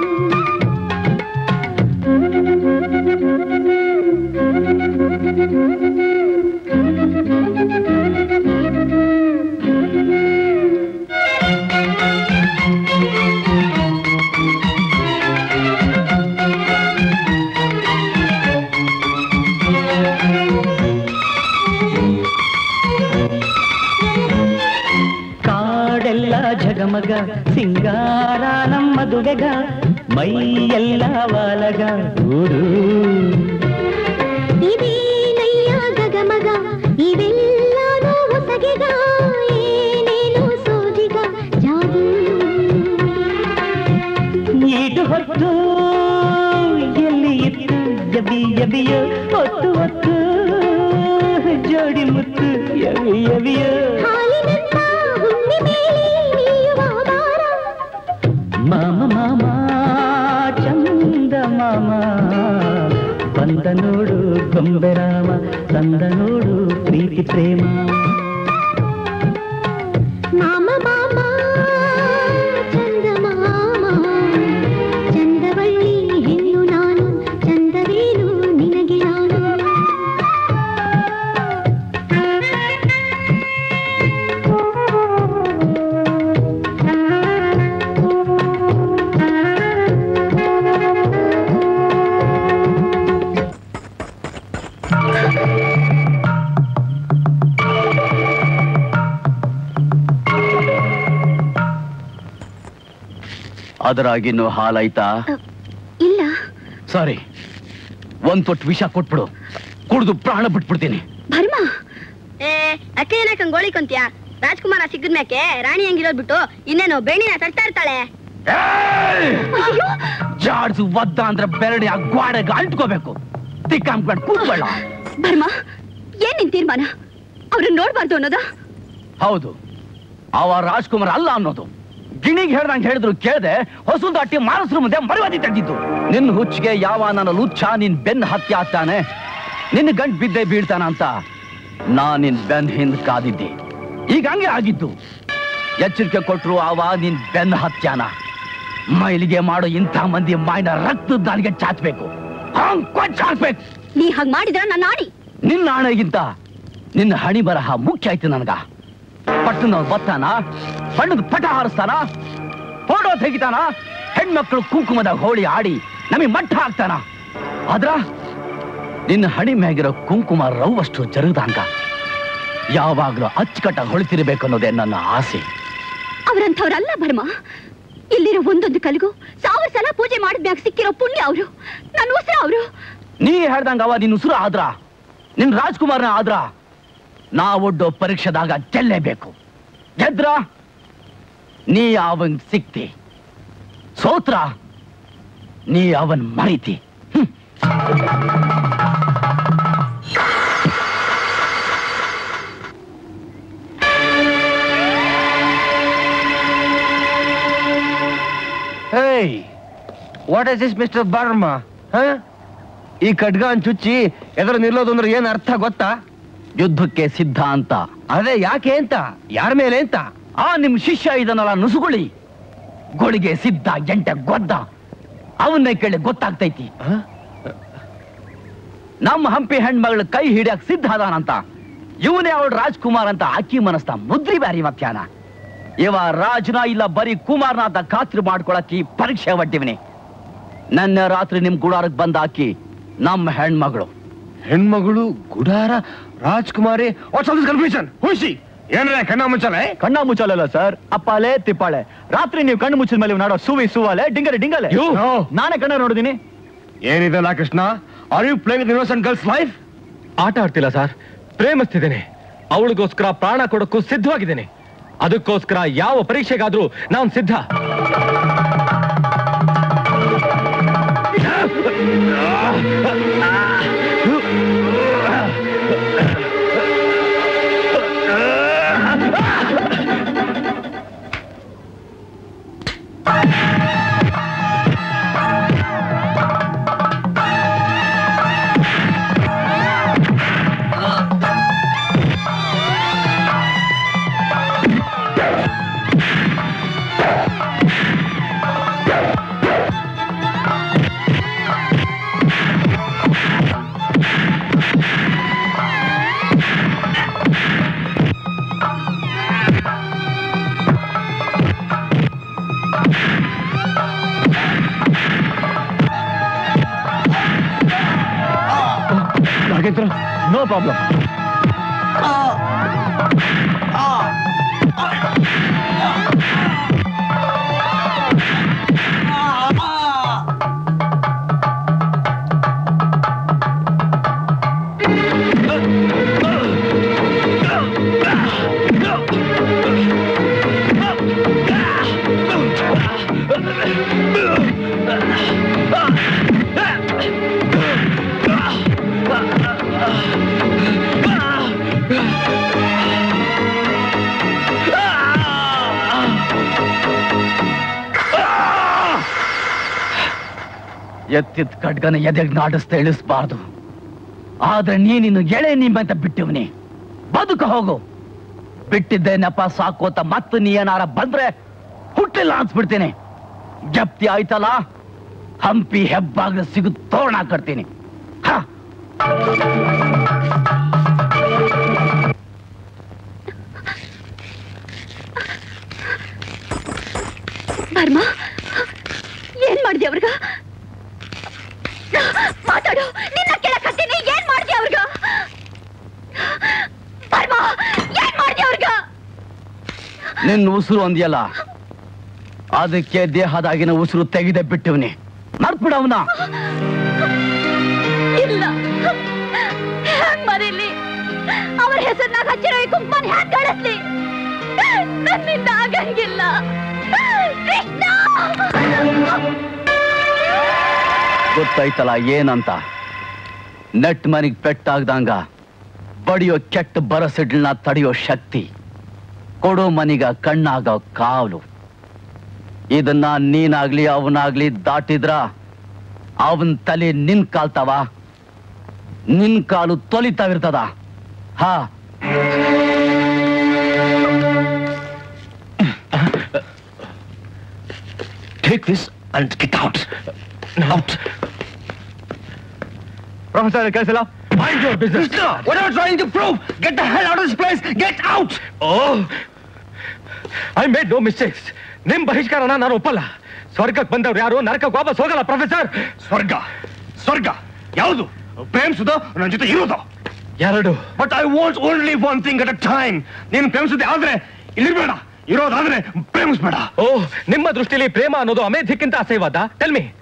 Speaker 8: ಕಾಡೆಲ್ಲ ಜಗಮಗ ಸಿಂಗಾರ ನಮ್ಮದುವೆಗ ಮೈಯೆಲ್ಲ ವಾಲಗ ಊರು
Speaker 5: ಇದೇನಯ್ಯ ಗಗಮಗ ಇವೆಲ್ಲನೂ ಹೊಸಗೆಗ ಏನೇನು ಸೋಜಿಗ ಜಾದು
Speaker 8: ಈಟು ಹೊತ್ತು ಎಲ್ಲಿ ಇತ್ತು ಎಬಿ ಎಬಿಯ ಹೊತ್ತು ಹೊತ್ತು ಜೋಡಿ ಮುತ್ತು ಎಬಿ ಎಬಿಯ
Speaker 5: ಹಾಲಿನಂತ ಹುಣ್ಣಿ ಮೇಲೆ ನೀಯುವ ಬಾರ
Speaker 8: ಮಾಮ ಮಾಮ ಚಂದ ಮಾಮ ಬಂದ ನೋಡು ಗೊಂಬೆ ರಾಮ ತಂದ ನೋಡು ಪ್ರೀತಿ ಪ್ರೇಮ
Speaker 5: ಮಾಮ ಮಾಮ ಚಂದ ಮಾಮ ಚಂದವಳ್ಳಿ ಹೆಣ್ಣು ನಾನು ಚಂದವೇನು ನಿನಗೆ ನಾನು
Speaker 6: ಅದರಾಗಿನ್ನು ಹಾಲಾಯ್ತಾ
Speaker 5: ಇಲ್ಲ
Speaker 6: ಸಾರಿ ಒಂದ್ ತೊಟ್ಟು ವಿಷ ಕೊಟ್ಬಿಡು ಕುಡ್ದು ಪ್ರಾಣ ಬಿಟ್ಬಿಡ್ತೀನಿ
Speaker 5: ಭರ್ಮ ಏ ಅಕ್ಕೆ ಏನಕ್ಕಂಗ್ ಗೋಳಿಕೊಂತ್ಯಾ ರಾಜ್ಕುಮಾರ ಸಿಕ್ಕದ್ಮ್ಯಾಕೆ ರಾಣಿ ಹಂಗಿರೋದ್ ಬಿಟ್ಟು ಇನ್ನೇನು ಬೆಣ್ಣಿನ ತರ್ತಾ ಇರ್ತಾಳೆ
Speaker 6: ಜಾಡ್ಸು ಒದ್ದ ಅಂದ್ರೆ ಬೆರಡಿ ಆ ಗ್ವಾಡೆಗೆ ಅಂಟ್ಕೋಬೇಕು ತಿಕ್ಕಂಬ್ಕೊಂಡು ಕೂತ್ಕೊಳ್ಳ
Speaker 3: ಭರ್ಮ ಏನ್ ನಿನ್ ತೀರ್ಮಾನ ಅವ್ರನ್ನ ನೋಡ್ಬಾರ್ದು ಅನ್ನೋದ
Speaker 6: ಹೌದು ಅವ ರಾಜ್ಕುಮಾರ್ ಅಲ್ಲ ಅನ್ನೋದು ಗಿಣಿಗೆ ಹೇಳ್ದಂಗೆ ಹೇಳಿದ್ರು ಕೇಳ್ದೆ ಹೊಸು ದಾಟಿ ಮಾನಸರು ಮುಂದೆ ಮರವಾದಿ ತೆಗೆದಿದ್ದು ನಿನ್ನ ಹುಚ್ಚಿಗೆ ಯಾವ ನನ್ನ ಲುಚ್ಚ ನಿನ್ ಬೆನ್ ಹತ್ಯೆ ಆಗ್ತಾನೆ ನಿನ್ನ ಗಂಟ್ ಬಿದ್ದೆ ಬೀಳ್ತಾನ ಅಂತ ನಾ ನಿನ್ ಬೆನ್ ಹಿಂದ್ ಕಾದಿದ್ದೆ ಈಗ ಹಂಗೆ ಆಗಿದ್ದು ಎಚ್ಚರಿಕೆ ಕೊಟ್ರು ಅವ ನಿನ್ ಬೆನ್ ಹತ್ಯಾನ ಮೈಲಿಗೆ ಮಾಡೋ ಇಂಥ ಮಂದಿ ಮಾಯಿನ ರಕ್ತದ ನಾಲಿಗೆ ಚಾಚ್ಬೇಕು ಹಂಗ್ ಕೊಚ್ಚ ಹಾಕ್ಬೇಕು
Speaker 3: ನೀ ಹಂಗ್ ಮಾಡಿದ್ರ ನನ್ನ ಆಣಿ
Speaker 6: ನಿನ್ನ ಆಣೆಗಿಂತ ನಿನ್ನ ಹಣಿ ಬರಹ ಮುಖ್ಯ ಆಯ್ತು ನನಗ ಪಟ್ಟಣ ಬತ್ತಾನ ಬಣ್ಣದ ಪಟ ಹಾರಿಸ್ತಾನ ಫೋಟೋ ತೆಗಿತಾನ ಹೆಣ್ಮಕ್ಳು ಕುಂಕುಮದ ಹೋಳಿ ಆಡಿ ನಮಗೆ ಮಟ್ಟ ಹಾಕ್ತಾನ ಆದ್ರ ನಿನ್ನ ಹಣಿ ಮ್ಯಾಗಿರೋ ಕುಂಕುಮ ರವ್ವಷ್ಟು ಜರುಗದಂಗ ಯಾವಾಗ್ಲೂ ಅಚ್ಚುಕಟ್ಟಾಗಿ ಹೊಳಿತಿರ್ಬೇಕು ಅನ್ನೋದೇ ನನ್ನ ಆಸೆ
Speaker 3: ಅವ್ರಂಥವ್ರಲ್ಲ ಭರ್ಮ ಇಲ್ಲಿರೋ ಒಂದೊಂದು ಕಲಿಗೂ ಸಾವಿರ ಸಲ ಪೂಜೆ ಮಾಡಿದ್ಮ್ಯಾಗ ಸಿಕ್ಕಿರೋ ಪುಣ್ಯ ಅವರು ನನ್ನ ಉಸಿರ ಅವರು
Speaker 6: ನೀ ಹೇಳ್ದಂಗ ಅವ ನಿನ್ನ ಉಸಿರು ಆದ್ರ ನಿನ್ ರಾಜ್ಕುಮಾರ್ನ ಆದ್ರ ನಾ ಒಡ್ಡೋ ಪರೀಕ್ಷೆದಾಗ ಗೆಲ್ಲೇಬೇಕು ಗೆದ್ರ ನೀ ಅವನ್ ಸಿಕ್ತಿ ಸೋತ್ರ ನೀ ಅವನ್ ಮರಿತಿ hmm.
Speaker 2: Hey what is this mister Barma ಈ ಖಡ್ಗಾನ್ ಚುಚ್ಚಿ ಎದುರು ನಿಲ್ಲೋದು ಅಂದ್ರೆ ಏನ್ ಅರ್ಥ ಗೊತ್ತಾ
Speaker 6: ಯುದ್ಧಕ್ಕೆ ಸಿದ್ಧ ಅಂತ
Speaker 2: ಅದೇ ಯಾಕೆ ಅಂತ ಯಾರ ಮೇಲೆ ಅಂತ
Speaker 6: ಆ ನಿಮ್ ಶಿಷ್ಯ ಇದನ್ನಲ್ಲ ನುಸುಗುಳಿ ಗೋಳಿಗೆ ಸಿದ್ಧ ಎಂಟೆ ಗೊದ್ದ ಅವನ್ನೇ ಕೇಳಿ ಗೊತ್ತಾಗ್ತೈತಿ ನಮ್ಮ ಹಂಪಿ ಹೆಣ್ಮಗಳ ಕೈ ಹಿಡಿಯಕ್ ಸಿದ್ಧ ಅದಾನಂತ ಇವನೇ ಅವಳು ರಾಜ್ಕುಮಾರ್ ಅಂತ ಆಕಿ ಮನಸ್ತ ಮುದ್ರಿ ಬ್ಯಾರಿ ಮಧ್ಯಾಹ್ನ ಇವ ರಾಜನ ಇಲ್ಲ ಬರೀ ಕುಮಾರ್ನ ಅಂತ ಖಾತ್ರಿ ಮಾಡ್ಕೊಳಕ್ ಈ ಪರೀಕ್ಷೆ ಒಡ್ಡಿವ್ನಿ ನನ್ನ ರಾತ್ರಿ ನಿಮ್ ಗುಡಾರಕ್ ಬಂದ ಆಕಿ ನಮ್ಮ ಹೆಣ್ಮಗಳು
Speaker 2: ಹೆಣ್ಮಗಳು ಗುಡಾರ ರಾಜ್ಕುಮಾರಿ ಕನ್ಫ್ಯೂಷನ್ ಹುಷಿ ಏನ್ರೆ ಕಣ್ಣ ಮುಚ್ಚಲೆ
Speaker 1: ಕಣ್ಣ ಮುಚ್ಚಲ್ಲ ಸರ್ ಅಪ್ಪಾಲೆ ತಿಪ್ಪಾಳೆ ರಾತ್ರಿ ನೀವು ಕಣ್ಣು ಮುಚ್ಚಿದ ಮೇಲೆ ನಾಡೋ ಸುವಿ ಸುವಾಲೆ ಡಿಂಗರೆ ಡಿಂಗಲೆ
Speaker 2: ಯೋ.
Speaker 1: ನಾನೇ ಕಣ್ಣ ನೋಡಿದೀನಿ
Speaker 2: ಏನಿದೆ Krishna are you playing innocent girls life
Speaker 4: ಆಟ ಆಡ್ತಿಲ್ಲ ಸರ್ ಪ್ರೇಮಿಸ್ತಿದ್ದೇನೆ ಅವಳಿಗೋಸ್ಕರ ಪ್ರಾಣ ಕೊಡಕ್ಕೂ ಸಿದ್ಧವಾಗಿದ್ದೇನೆ ಅದಕ್ಕೋಸ್ಕರ ಯಾವ ಪರೀಕ್ಷೆಗಾದ್ರೂ ನಾನು ಸಿದ್ಧ
Speaker 2: ನಾಗೇಂದ್ರ
Speaker 1: ನೋ ಪ್ರಾಬ್ಲಮ್
Speaker 6: ಎತ್ತಿದ ಖಡ್ಗನ ಎದೆಗ್ ನಾಡಿಸ್ತಾ ಇಳಿಸ್ಬಾರ್ದು ಆದ್ರೆ ನೀನಿನ್ನು ಎಳೆ ನಿಂಬಂತ ಬಿಟ್ಟಿವ್ನಿ ಬದುಕ ಹೋಗು ಬಿಟ್ಟಿದ್ದೆ ನೆಪ ಸಾಕು ಅಂತ ಮತ್ತೆ ನೀ ಏನಾರ ಬಂದ್ರೆ ಹುಟ್ಟಿಲ್ಲ ಅನ್ಸ್ಬಿಡ್ತೀನಿ ಜಪ್ತಿ ಆಯ್ತಲ್ಲ ಹಂಪಿ ಹೆಬ್ಬಾಗ್ಲ ಸಿಗು ತೋರಣ ಕಟ್ತೀನಿ ಹಾ
Speaker 5: ಬರ್ಮ ಏನ್ ಮಾಡ್ದೆ ಅವ್ರಿಗ ಮಾತಾಡು ನಿನ್ನ ಕೇಳಕತ್ತೀನಿ ಏನ್ ಮಾಡ್ದೆ ಅವ್ರಿಗ ಬರ್ಮ ಏನ್ ಮಾಡ್ದೆ ಅವ್ರಿಗ
Speaker 6: ನಿನ್ನ ಉಸಿರು ಅಂದ್ಯಲ್ಲ ಅದಕ್ಕೆ ದೇಹದಾಗಿನ ಉಸಿರು ತೆಗೆದೆ ಬಿಟ್ಟಿವ್ನಿ ಮರ್ತ್ಬಿಡವನ
Speaker 5: ಇಲ್ಲ ಹ್ಯಾಂಗ್ ಮರೀಲಿ ಅವ್ರ ಹೆಸರ್ನಾಗ ಹಚ್ಚಿರೋ ಈ ಕುಂಕುಮನ್ ಹ್ಯಾಂಗ್ ಕಳಿಸ್ಲಿ ನನ್ನಿಂದ ಆಗಂಗಿಲ್ಲ ಕೃಷ್ಣ
Speaker 6: ಗೊತ್ತಾಯ್ತಲ್ಲ ಏನಂತ ನೆಟ್ ಮನಿಗ್ ಪೆಟ್ಟಾಗ್ದಂಗ ಬಡಿಯೋ ಕೆಟ್ಟ ಬರಸಿಡ್ಲನ್ನ ತಡೆಯೋ ಶಕ್ತಿ ಕೊಡೋ ಮನಿಗ ಕಣ್ಣಾಗ ಕಾವಲು ಇದನ್ನ ನೀನಾಗ್ಲಿ ಅವನಾಗ್ಲಿ ದಾಟಿದ್ರ ಅವನ್ ತಲೆ ನಿನ್ ಕಾಲ್ತಾವ ನಿನ್ ಕಾಲು ತೊಲಿತಾವಿರ್ತದ ಹಾ
Speaker 2: take this and get out out
Speaker 1: professor ಕೆಲಸ
Speaker 2: Mind your business. What are you trying to prove? Get the hell out of this place. Get out.
Speaker 4: Oh I made no mistakes ನಿಮ್ ಬಹಿಷ್ಕಾರನ ನಾನು ಒಪ್ಪಲ್ಲ ಸ್ವರ್ಗಕ್ಕೆ ಬಂದವ್ರು ಯಾರು ನರಕಕ್ಕೆ ವಾಪಸ್ ಹೋಗಲ್ಲ ಪ್ರೊಫೆಸರ್
Speaker 2: ಸ್ವರ್ಗ ಸ್ವರ್ಗ ಯಾವುದು ಪ್ರೇಮಿಸುದು ನನ್ನ ಜೊತೆ ಇರೋದು
Speaker 4: ಎರಡು
Speaker 2: but I want only one thing at a time ನೀನು ಪ್ರೇಮಿಸುತ್ತೆ ಆದ್ರೆ ಇಲ್ಲಿರ್ಬೇಡ ಇರೋದಾದ್ರೆ ಪ್ರೇಮಿಸ್ಬೇಡ
Speaker 4: ಓ ನಿಮ್ಮ ದೃಷ್ಟಿಲಿ ಪ್ರೇಮ ಅನ್ನೋದು ಅಮೇಧಕ್ಕಿಂತ ಅಸಹ್ಯವಾದ tell me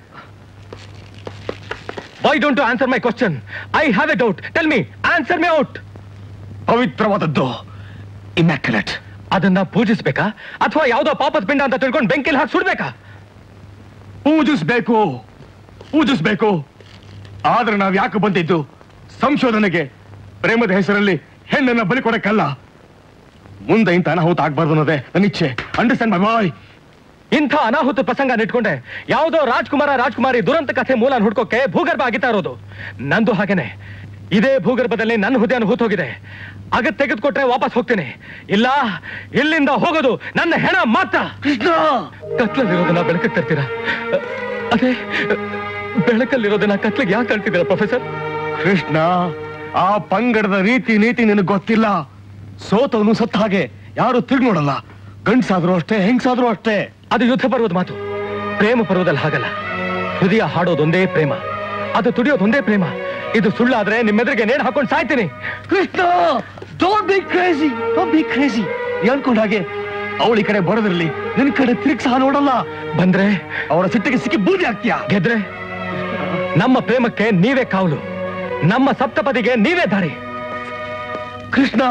Speaker 4: why don't answer my question I have a doubt tell me answer me out
Speaker 2: ಪವಿತ್ರವಾದದ್ದು ಇಮ್ಯಾಕ್ಯುಲೇಟ್
Speaker 4: ಅದನ್ನ ಪೂಜಿಸ್ಬೇಕಾ ಅಥವಾ ಯಾವ್ದೋ ಪಾಪದ ಪಿಂಡ ಅಂತ ತಿಳ್ಕೊಂಡು ಬೆಂಕಿಲ್ ಹಾಕಿ ಸುಡ್ಬೇಕಾ
Speaker 2: ಪೂಜಿಸ್ಬೇಕು ಪೂಜಿಸ್ಬೇಕು ಆದ್ರೆ ನಾವ್ ಯಾಕೆ ಬಂದಿದ್ದು ಸಂಶೋಧನೆಗೆ ಪ್ರೇಮದ ಹೆಸರಲ್ಲಿ ಹೆಣ್ಣನ್ನ ಬಲಿ ಕೊಡಕ್ಕಲ್ಲ ಮುಂದೆ ಇಂಥ ಅನಾಹುತ ಆಗ್ಬಾರ್ದು ಅನ್ನೋದೇ ನನ್ನ ಇಚ್ಛೆ ಅಂಡರ್ಸ್ಟ್ಯಾಂಡ್ ಮೈ ಬಾಯ್
Speaker 4: ಇಂಥ ಅನಾಹುತ ಪ್ರಸಂಗ ನಿಟ್ಕೊಂಡೆ ಯಾವುದೋ ರಾಜ್ಕುಮಾರ ರಾಜ್ಕುಮಾರಿ ದುರಂತ ಕಥೆ ಮೂಲ ಹುಡ್ಕೋಕೆ ಭೂಗರ್ಭ ಆಗಿತಾ ಇರೋದು ನಂದು ಹಾಗೇನೆ ಇದೇ ಭೂಗರ್ಭದಲ್ಲಿ ನನ್ನ ಹೃದಯ ಹೂತೋಗಿದೆ ಅಗತ್ ತೆಗೆದುಕೊಟ್ರೆ ವಾಪಸ್ ಹೋಗ್ತೀನಿ ಇಲ್ಲ ಇಲ್ಲಿಂದ ಹೋಗೋದು ನನ್ನ ಹೆಣ ಮಾತ್ರ ಕತ್ಲಲ್ಲಿರೋದನ್ನ ಬೆಳಕಿಗೆ ತರ್ತೀರಾ ಅ- ಅದೇ ಬೆಳಕಲ್ಲಿರೋದನ್ನ ಕತ್ಲಿಗೆ ಯಾಕೆ ತರ್ತಿದ್ದೀರಾ ಪ್ರೊಫೆಸರ್
Speaker 2: ಕೃಷ್ಣ ಆ ಪಂಗಡದ ರೀತಿ ನೀತಿ ನಿನಗೆ ಗೊತ್ತಿಲ್ಲ ಸೋತವನು ಸತ್ತ ಹಾಗೆ ಯಾರು ತಿರುಗಿ ನೋಡಲ್ಲ ಗಂಡ್ಸಾದ್ರೂ ಅಷ್ಟೇ ಹೆಂಗ್ಸಾದ್ರೂ ಅಷ್ಟೇ
Speaker 4: ಅದು ಯುದ್ಧ ಪರ್ವದ ಮಾತು ಪ್ರೇಮ ಪರ್ವದಲ್ಲಿ ಹಾಗಲ್ಲ ಹೃದಯ ಹಾಡೋದೊಂದೇ ಪ್ರೇಮ ಅದು ತುಡಿಯೋದೊಂದೇ ಪ್ರೇಮ ಇದು ಸುಳ್ಳಾದ್ರೆ ನಿಮ್ಮೆದುರಿಗೆ ನೇಣು ಹಾಕೊಂಡು ಸಾಯ್ತೀನಿ
Speaker 2: Krishna don't be crazy don't be crazy ಅನ್ಕೊಂಡ ಹಾಗೆ ಅವಳ ಈ ಕಡೆ ಬರೋದ್ರಲ್ಲಿ ನಿನ್ ಕಡೆ ತಿರುಗಿ ಸಹ ನೋಡಲ್ಲ
Speaker 4: ಬಂದ್ರೆ
Speaker 2: ಅವರ ಸಿಟ್ಟಿಗೆ ಸಿಕ್ಕಿ ಬೂದಿ ಆಗ್ತೀಯಾ
Speaker 4: ಗೆದ್ರೆ ನಮ್ಮ ಪ್ರೇಮಕ್ಕೆ ನೀವೇ ಕಾವಲು ನಮ್ಮ ಸಪ್ತಪದಿಗೆ ನೀವೇ ದಾರಿ
Speaker 2: ಕೃಷ್ಣ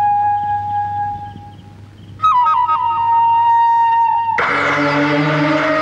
Speaker 5: ಆ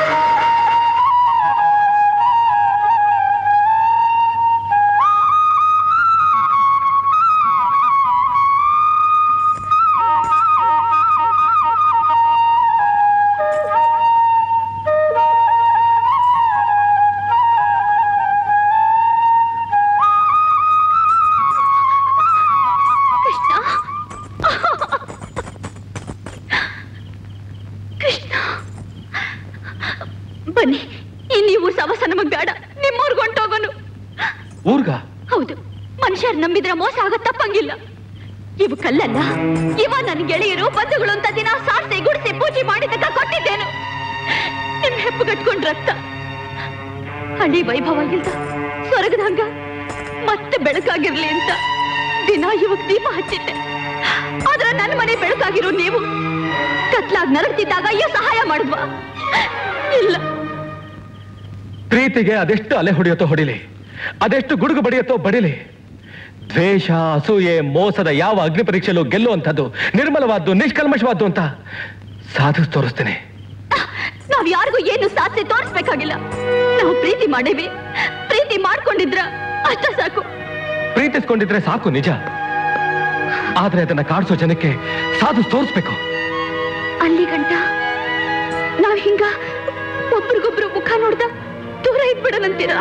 Speaker 5: ಹಿರಿಯರ್ ನಂಬಿದ್ರೆ ಮೋಸ ಆಗೋ ತಪ್ಪಂಗಿಲ್ಲ ಇವು ಕಲ್ಲಲ್ಲ ಇವ ನನ್ನ ಗೆಳೆಯರು ಬಂಧುಗಳು ಅಂತ ದಿನ ಸಾರಿಸಿ ಗುಡಿಸಿ ಪೂಜೆ ಮಾಡಿದಕ್ಕ ಕೊಟ್ಟಿದ್ದೇನು ನಿಮ್ ಹೆಪ್ಪು ಕಟ್ಕೊಂಡ್ ರಕ್ತ ಹಳ್ಳಿ ವೈಭವ ಇಲ್ದ ಸ್ವರ್ಗದಂಗ ಮತ್ತೆ ಬೆಳಕಾಗಿರ್ಲಿ ಅಂತ ದಿನ ಇವಕ್ ದೀಪ ಹಚ್ಚಿದ್ದೆ ಆದ್ರೆ ನನ್ನ ಮನೆ ಬೆಳಕಾಗಿರೋ ನೀವು ಕತ್ಲಾಗ್ ನರಗ್ತಿದ್ದಾಗ ಅಯ್ಯೋ ಸಹಾಯ ಮಾಡಿದ್ವಾ ಇಲ್ಲ
Speaker 4: ಪ್ರೀತಿಗೆ ಅದೆಷ್ಟು ಅಲೆ ಹೊಡೆಯುತ್ತೋ ಹೊಡಿಲಿ ಅದೆಷ್ಟು ಗುಡುಗು ಬಡಿಯುತ್ತೋ ಬಡಿಲಿ ದ್ವೇಷ ಅಸೂಯೆ ಮೋಸದ ಯಾವ ಅಗ್ನಿ ಪರೀಕ್ಷೆಯಲ್ಲೂ ಗೆಲ್ಲುವಂಥದ್ದು ನಿರ್ಮಲವಾದ್ದು ನಿಷ್ಕಲ್ಮಶವಾದ್ದು ಅಂತ ಸಾಧಿಸಿ ತೋರಿಸ್ತೇನೆ
Speaker 5: ನಾವ್ ಯಾರಿಗೂ ಏನು ಸಾಧಿಸಿ ತೋರಿಸ್ಬೇಕಾಗಿಲ್ಲ ನಾವು ಪ್ರೀತಿ ಮಾಡೇವಿ ಪ್ರೀತಿ ಮಾಡ್ಕೊಂಡಿದ್ರ ಅಷ್ಟ ಸಾಕು
Speaker 4: ಪ್ರೀತಿಸ್ಕೊಂಡಿದ್ರೆ ಸಾಕು ನಿಜ ಆದ್ರೆ ಅದನ್ನ ಕಾಡ್ಸೋ ಜನಕ್ಕೆ ಸಾಧಿಸಿ ತೋರಿಸ್ಬೇಕು
Speaker 5: ಅಲ್ಲಿ ಗಂಟ ನಾವ್ ಹಿಂಗ ಒಬ್ರಿಗೊಬ್ರು ಮುಖ ನೋಡ್ದ ದೂರ ಇದ್ಬಿಡನಂತೀರ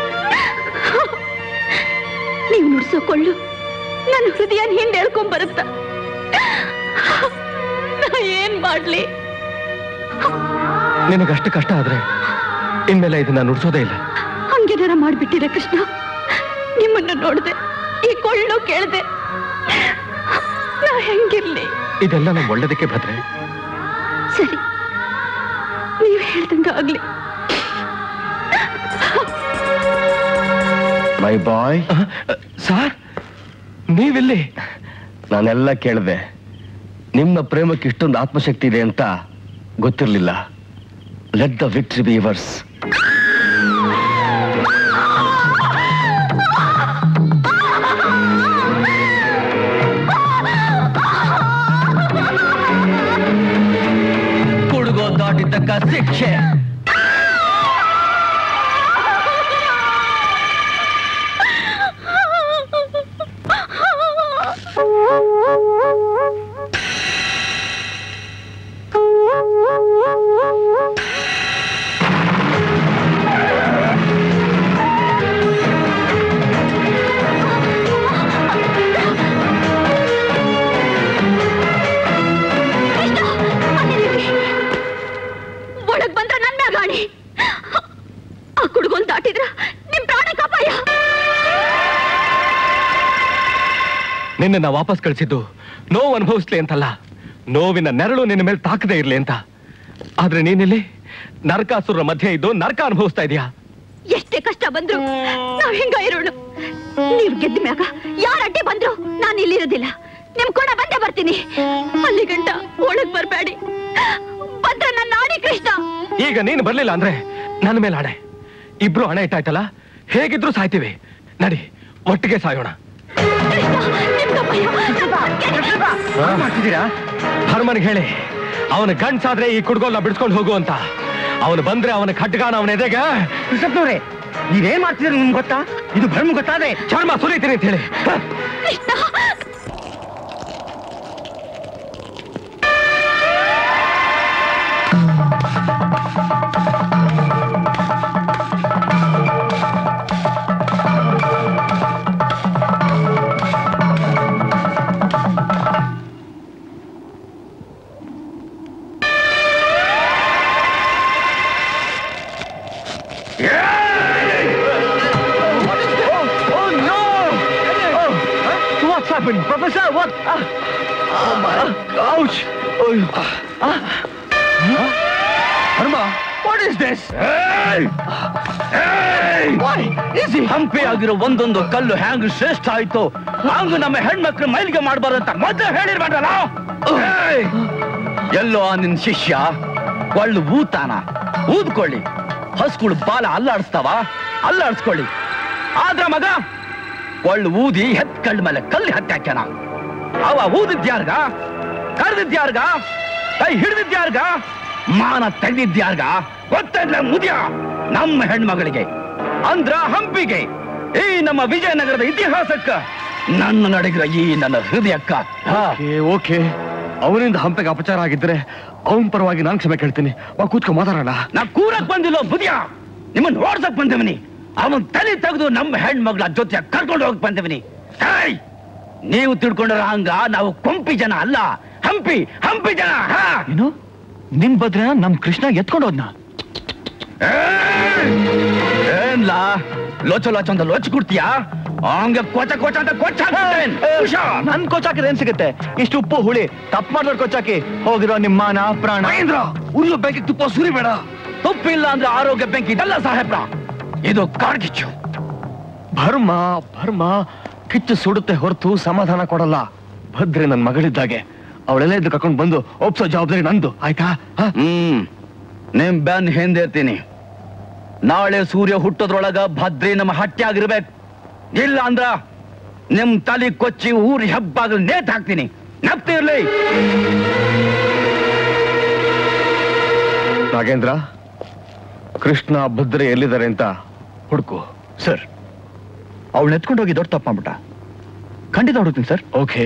Speaker 5: ನೀವು ನುಡ್ಸೋ ಕೊಳ್ಳು ನನ್ನ ಹೃದಯನ ಹಿಂದೆ ಎಳ್ಕೊಂಡ್ ಬರುತ್ತ ನಾ ಏನ್ ಮಾಡ್ಲಿ
Speaker 4: ನಿನಗಷ್ಟು ಕಷ್ಟ ಆದ್ರೆ ಇನ್ಮೇಲೆ ಇದನ್ನ ನುಡ್ಸೋದೇ ಇಲ್ಲ
Speaker 5: ಹಂಗೇನಾರ ಮಾಡ್ಬಿಟ್ಟಿರ ಕೃಷ್ಣ ನಿಮ್ಮನ್ನ ನೋಡ್ದೆ ಈ ಕೊಳ್ಳು ಕೇಳ್ದೆ ನಾ ಹೆಂಗಿರ್ಲಿ
Speaker 4: ಇದೆಲ್ಲ ನಮ್ಮ ಒಳ್ಳೇದಕ್ಕೆ ಭದ್ರೆ
Speaker 5: ಸರಿ ನೀವ್ ಹೇಳ್ದಂಗ ಆಗ್ಲಿ
Speaker 2: ಮೈ ಬಾಯ್
Speaker 4: ಸಾರ್ ನೀವಿಲ್ಲಿ
Speaker 2: ನಾನೆಲ್ಲ ಕೇಳಿದೆ ನಿಮ್ಮ ಪ್ರೇಮಕ್ಕೆ ಇಷ್ಟೊಂದು ಆತ್ಮಶಕ್ತಿ ಇದೆ ಅಂತ ಗೊತ್ತಿರಲಿಲ್ಲ let the victory be ours
Speaker 6: ಕುಡುಗೋ ದಾಟಿದ್ದಕ್ಕ ಶಿಕ್ಷೆ
Speaker 5: ಒಳಗ್ ಬಂದ್ರ ನನ್ ಮ್ಯಾಗ ಆಣಿ ಆ ಕುಡುಗೋಲ್ ದಾಟಿದ್ರ ನಿಮ್ ಪ್ರಾಣಕ್ಕೆ ಅಪಾಯ
Speaker 4: ನಿನ್ನ ವಾಪಸ್ ಕಳಿಸಿದ್ದು ನೋವು ಅನುಭವಿಸ್ಲಿ ಅಂತಲ್ಲ ನೋವಿನ ನೆರಳು ನಿನ್ನ ಮೇಲೆ ತಾಕದೇ ಇರ್ಲಿ ಅಂತ ಆದ್ರೆ ನೀನಿಲ್ಲಿ ನರಕಾಸುರ ಮಧ್ಯೆ ಇದ್ದು ನರಕ ಅನುಭವಿಸ್ತಾ ಇದೀಯಾ
Speaker 5: ಎಷ್ಟೇ ಕಷ್ಟ ಬಂದ್ರು ನಾವ್ ಹಿಂಗ ಇರೋಣ ನೀವ್ ಗೆದ್ದ ಮ್ಯಾಗ ಯಾರ ಅಡ್ಡಿ ಬಂದ್ರು ನಾನು ಇಲ್ಲಿರೋದಿಲ್ಲ ನಿಮ್ ಕೂಡ ಬಂದೇ ಬರ್ತೀನಿ ಅಲ್ಲಿ ಗಂಟ ಒಳಗ್ ಬರ್ಬೇಡಿ ಬಂದ್ರೆ ನನ್ನ ಆಡಿ ಕೃಷ್ಣ
Speaker 4: ಈಗ ನೀನು ಬರ್ಲಿಲ್ಲ ಅಂದ್ರೆ ನನ್ನ ಮೇಲೆ ಹಣೆ ಇಬ್ರು ಹಣೆ ಇಟ್ಟಾಯ್ತಲ್ಲ ಹೇಗಿದ್ರು ಸಾಯ್ತೀವಿ ನಡಿ ಒಟ್ಟಿಗೆ ಸಾಯೋಣ
Speaker 7: ಮಾಡ್ತಿದ್ದೀರಾ
Speaker 4: ಧರ್ಮನಿಗೆ ಹೇಳಿ ಅವನ ಗಂಡ್ಸಾದ್ರೆ ಈ ಕುಡ್ಗೋಲ್ನ ಬಿಡಿಸ್ಕೊಂಡು ಹೋಗು ಅಂತ ಅವನು ಬಂದ್ರೆ ಅವನ ಖಡ್ಗಾನ ಅವನ ಎದೆಗೆ
Speaker 7: ಕೃಷ್ಣಪ್ಪನವ್ರೆ ನೀವೇನ್ ಮಾಡ್ತಿದ್ದೀರ ನಿಮ್ಗೆ ಗೊತ್ತಾ ಇದು ಭ್ರಮ ಗೊತ್ತಾದ್ರೆ
Speaker 4: ಚರ್ಮ ಸುರಿತೀನಿ ಅಂತ ಹೇಳಿ
Speaker 1: What's happened? Professor, what? Ah. Oh my. Ouch. Oh. Ah. Dharma, what is this? Why? Is he?
Speaker 6: Hampi ಆಗಿರೋ ಒಂದೊಂದು ಕಲ್ಲು ಹ್ಯಾಂಗ್ ಶ್ರೇಷ್ಠ ಆಯ್ತು ಹಂಗ ನಮ್ಮ ಹೆಣ್ಮಕ್ಳು ಮೈಲಿಗೆ ಮಾಡಬಾರ್ದಂತ ಮೊದಲು ಹೇಳಿರ್ಬೇಡಲ್ಲ ಏಯ್! ಎಲ್ಲೋ ಆ ನಿನ್ ಶಿಷ್ಯ ಒಳ್ಳು ಊತಾನ ಊದ್ಕೊಳ್ಳಿ ಹಸ್ಗಳು ಬಾಲ ಅಲ್ಲಾಡಿಸ್ತಾವ ಅಲ್ಲಾಡಿಸ್ಕೊಳ್ಳಿ ಆದ್ರ ಮಗ ಒಳ್ಳು ಊದಿ ಹೆತ್ ಕಳ್ಳ ಮೇಲೆ ಕಲ್ಲು ಹತ್ತಿ ಹಾಕ್ಯಾನ ಅವ ಊದಿದ್ಯಾರ್ಗ ಕರೆದಿದ್ಯಾರ್ಗ ಕೈ ಹಿಡಿದಿದ್ಯಾರ್ಗ ಮಾನ ತೆಗೆದಿದ್ಯಾರ್ಗ ಗೊತ್ತಿಲ್ಲ ಮುದಿಯ ನಮ್ಮ ಹೆಣ್ಮಗಳಿಗೆ ಅಂದ್ರ ಹಂಪಿಗೆ ಈ ನಮ್ಮ ವಿಜಯನಗರದ ಇತಿಹಾಸಕ್ಕ ನನ್ನ ನಡೆಗಿರ ಈ ನನ್ನ ಹೃದಯಕ್ಕ ಹಾ
Speaker 2: ಓಕೆ ಅವನಿಂದ ಹಂಪೆಗೆ ಅಪಚಾರ ಆಗಿದ್ರೆ ಅವನ ಪರವಾಗಿ ನಾನು ಕ್ಷಮೆ ಕೇಳ್ತೀನಿ ವಾ ಕೂತ್ಕೊ ಮಾತಾಡೋಣ
Speaker 6: ನಾ ಕೂರಕ್ ಬಂದಿಲ್ಲ ಬುದಿಯ ನಿಮ್ಮನ್ನ ಓಡ್ಸಕ್ ಬಂದವನಿ ಅವನ್ ತಲೆ ತೆಗೆದು ನಮ್ಮ ಹೆಣ್ಮಗಳ ಜೊತೆ ಕರ್ಕೊಂಡು ಹೋಗಕ್ ಬಂದವನಿ ಏಯ್! ನೀವು ತಿಳ್ಕೊಂಡ್ರ ಹಂಗ ನಾವು ಕೊಂಪಿ ಜನ ಅಲ್ಲ ಹಂಪಿ ಹಂಪಿ ಜನ ಹಾ
Speaker 1: ಏನು ನಿಮ್ ಬದ್ರೆ ನಮ್ ಕೃಷ್ಣ ಎತ್ಕೊಂಡು ಹೋದ್ನ
Speaker 6: ಏಯ್! ಏನ್ಲಾ ಲೋಚ ಲೋಚ ಅಂತ ಲೋಚ ಕೊಡ್ತೀಯಾ ಹಂಗೆ ಕೊಚ ಕೊಚ ಅಂತ ಕೊಚ್ಚ
Speaker 1: ನನ್ ಕೊಚ್ಚಾಕಿದ್ರೆ ಏನ್ ಸಿಗುತ್ತೆ ಇಷ್ಟು ಉಪ್ಪು ಹುಳಿ ತಪ್ಪು ಮಾಡ್ದವ್ರು ಕೊಚ್ಚಾಕಿ ಹೋಗಿರೋ ನಿಮ್ಮ ಮಾನ ಪ್ರಾಣ
Speaker 6: ಮಹೇಂದ್ರ ಉರಿಯೋ ಬೆಂಕಿ ತುಪ್ಪ ಸುರಿಬೇಡ ತುಪ್ಪಿಲ್ಲ ಅಂದ್ರೆ ಆರೋಗ್ಯ ಬೆಂಕಿ ಇದಲ್ಲ ಸಾಹೇಬ್ರ ಇದು ಕಾಡ್ಗಿಚ್ಚು
Speaker 2: ಭರ್ಮ ಭರ್ಮ ಕಿಚ್ಚು ಸುಡುತ್ತೆ ಹೊರತು ಸಮಾಧಾನ ಕೊಡಲ್ಲ ಭದ್ರೆ ನನ್ ಮಗಳಿದ್ದಾಗೆ ಅವಳೆಲ್ಲ ಇದ್ದು ಕರ್ಕೊಂಡು ಬಂದು ಒಪ್ಸೋ ಜವಾಬ್ದಾರಿ ನಂದು ಆಯ್ತಾ ಹ?
Speaker 6: ಹ್ಮ್ ನಿಮ್ ಬೆನ್ ಹಿಂದೆ ಇರ್ತೀನಿ ನಾಳೆ ಸೂರ್ಯ ಹುಟ್ಟೋದ್ರೊಳಗ ಭದ್ರಿ ನಮ್ಮ ಹಟ್ಯಾಗಿರ್ಬೇಕು ಇಲ್ಲ ಅಂದ್ರ ನಿಮ್ ತಲೆ ಕೊಚ್ಚಿ ಊರ್ ಹೆಬ್ಬಾಗಲ್ ನೇತ್ ಹಾಕ್ತೀನಿ ನಪ್ತಿರ್ಲಿ
Speaker 2: ನಾಗೇಂದ್ರ ಕೃಷ್ಣ ಭದ್ರೆ ಎಲ್ಲಿದ್ದಾರೆ ಅಂತ ಹುಡುಕು
Speaker 1: ಸರ್ ಅವಳು ಎತ್ಕೊಂಡು ಹೋಗಿ ದೊಡ್ಡ ತಪ್ಪು ಮಾಡ್ಬಿಟ್ಟ ಖಂಡಿತ ಹುಡುಕ್ತೀನಿ ಸರ್
Speaker 2: ಓಕೆ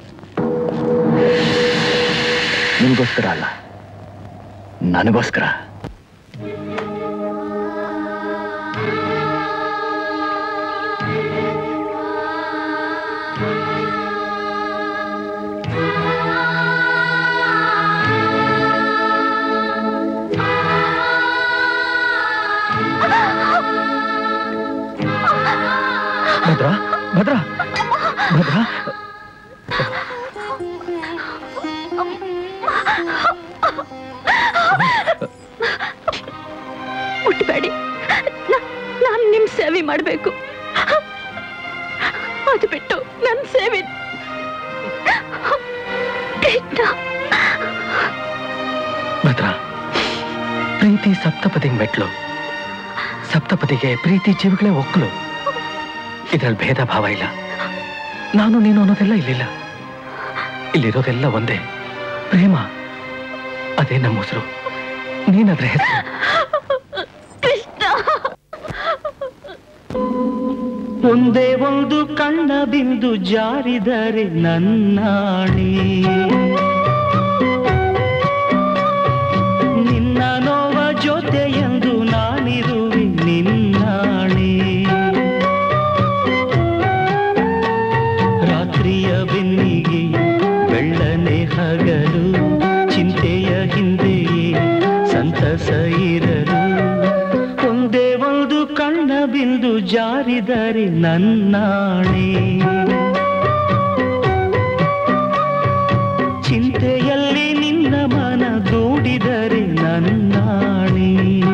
Speaker 1: ನಿಮಗೋಸ್ಕರ ಅಲ್ಲ ನನಗೋಸ್ಕರ ಭದ್ರ ಭದ್ರ ಭದ್ರ
Speaker 3: ಮುಟ್ಬೇಡಿ ನಾನು ನಿಮ್ ಸೇವೆ ಮಾಡಬೇಕು ಅದು ಬಿಟ್ಟು ನನ್ನ ಸೇವೆ ಕೃಷ್ಣ
Speaker 4: ಭದ್ರ ಪ್ರೀತಿ ಸಪ್ತಪದಿಗೆ ಮೆಟ್ಲು ಸಪ್ತಪದಿಗೆ ಪ್ರೀತಿ ಜೀವಗಳೇ ಒಕ್ಕಲು ಇದ್ರಲ್ಲಿ ಭೇದ ಭಾವ ಇಲ್ಲ ನಾನು ನೀನು ಅನ್ನೋದೆಲ್ಲ ಇಲ್ಲಿಲ್ಲ ಇಲ್ಲಿರೋದೆಲ್ಲ ಒಂದೇ ಪ್ರೇಮ ಅದೇ ನಮ್ಮ ಉಸಿರು ನೀನದ್ರ ಹೆಸರು
Speaker 3: ಕೃಷ್ಣ
Speaker 8: ಒಂದೇ ಒಂದು ಕಣ್ಣ ಬಿಂದು ಜಾರಿದರೆ ನನ್ನಾಣಿ ನಿನ್ನ ನೋವ ಜೊತೆಯೆಂದು ನಾನಿರುವೆ ನಿನ್ನಾಣಿ ರಾತ್ರಿಯ ಬೆನ್ನಿಗೆ ಬೆಳ್ಳನೆ ಹಗಲು ಚಿಂತೆಯ ಹಿಂದೆಯೇ ಸಂತಸ ಇರಲು ಒಂದೇ ಒಂದು ಕಣ್ಣ ಬಿಂದು ಜಾರಿದರೆ ನನ್ನಾಣೆ ಚಿಂತೆಯಲ್ಲಿ ನಿನ್ನ ಮನ ದೂಡಿದರೆ ನನ್ನಾಣೆ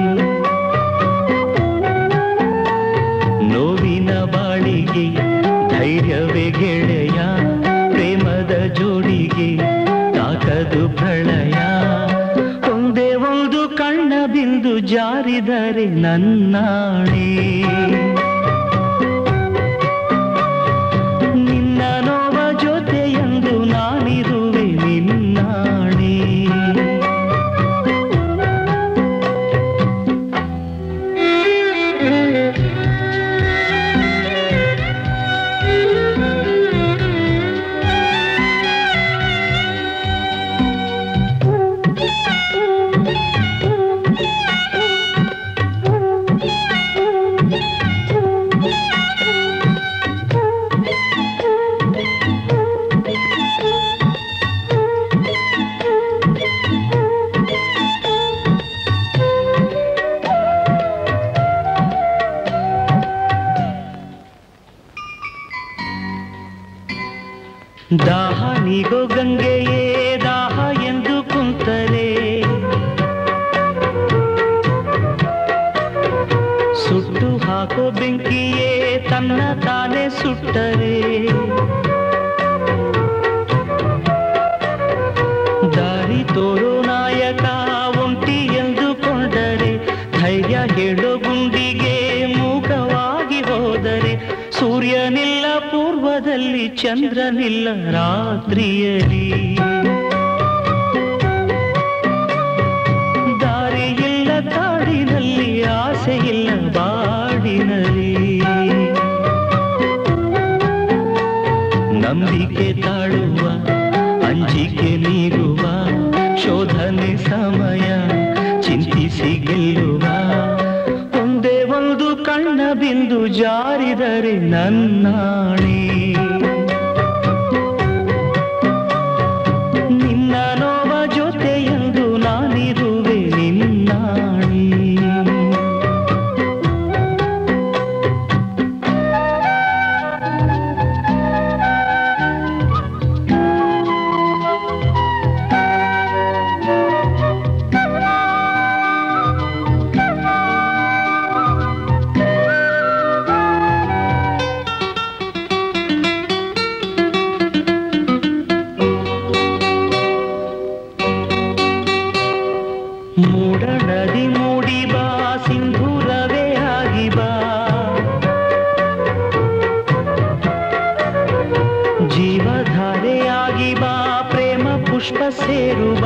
Speaker 8: ನೋವಿನ ಬಾಳಿಗೆ ಧೈರ್ಯವೇ ಗೆಳೆಯ ಪ್ರೇಮದ ಜೋಡಿಗೆ ತಾಕದು ಪ್ರಳಯ ಒಂದೇ ಒಂದು ಕಣ್ಣ ಬಿಂದು ಜಾರಿದರೆ ನನ್ನಾಣೆ ನಿನ್ನ ನೋವ ಜೊತೆಯೆಂದು ನಾನಿರುವೆ ನಿನ್ನಾಣೆ ದಾಹ ನೀಗೋ ಗಂಗೆಯೇ ದಾಹ ಎಂದು ಕುಂತರೆ ಸುಟ್ಟು ಹಾಕೋ ಬೆಂಕಿಯೇ ತನ್ನ ತಾನೇ ಸುಟ್ಟರೆ ದಾರಿ ತೋರೋ ನಾಯಕ ಒಂಟಿ ಎಂದುಕೊಂಡರೆ ಧೈರ್ಯ ಹೇಳೋ ಗುಂಡಿಗೆ ಮೂಕವಾಗಿ ಹೋದರೆ ಸೂರ್ಯನಿಲ್ಲ ಪೂರ್ವದಲ್ಲಿ ಚಂದ್ರನಿಲ್ಲ ರಾತ್ರಿಯಲಿ ದಾರಿಯಿಲ್ಲ ಕಾಡಿನಲ್ಲಿ ಆಸೆಯಿಲ್ಲ ಬಾಡಿನಲ್ಲಿ ನಂಬಿಕೆ ತಾಳುವ ಅಂಜಿಕೆ ನೀಗುವ ಶೋಧನೆ ಸಮಯ ಚಿಂತಿಸಿ ಗೆಲ್ಲುವ ಒಂದೇ ಒಂದು ಕಣ್ಣ ಬಿಂದು ಜಾರಿದರೆ ನನ್ನಾಣೆ ನಿನ್ನ ನೋವ ಜೊತೆಯೆಂದು ನಾನಿರುವೆ ನಿನ್ನಾಣೆ ಪುಷ್ಪ ಸೇರುವ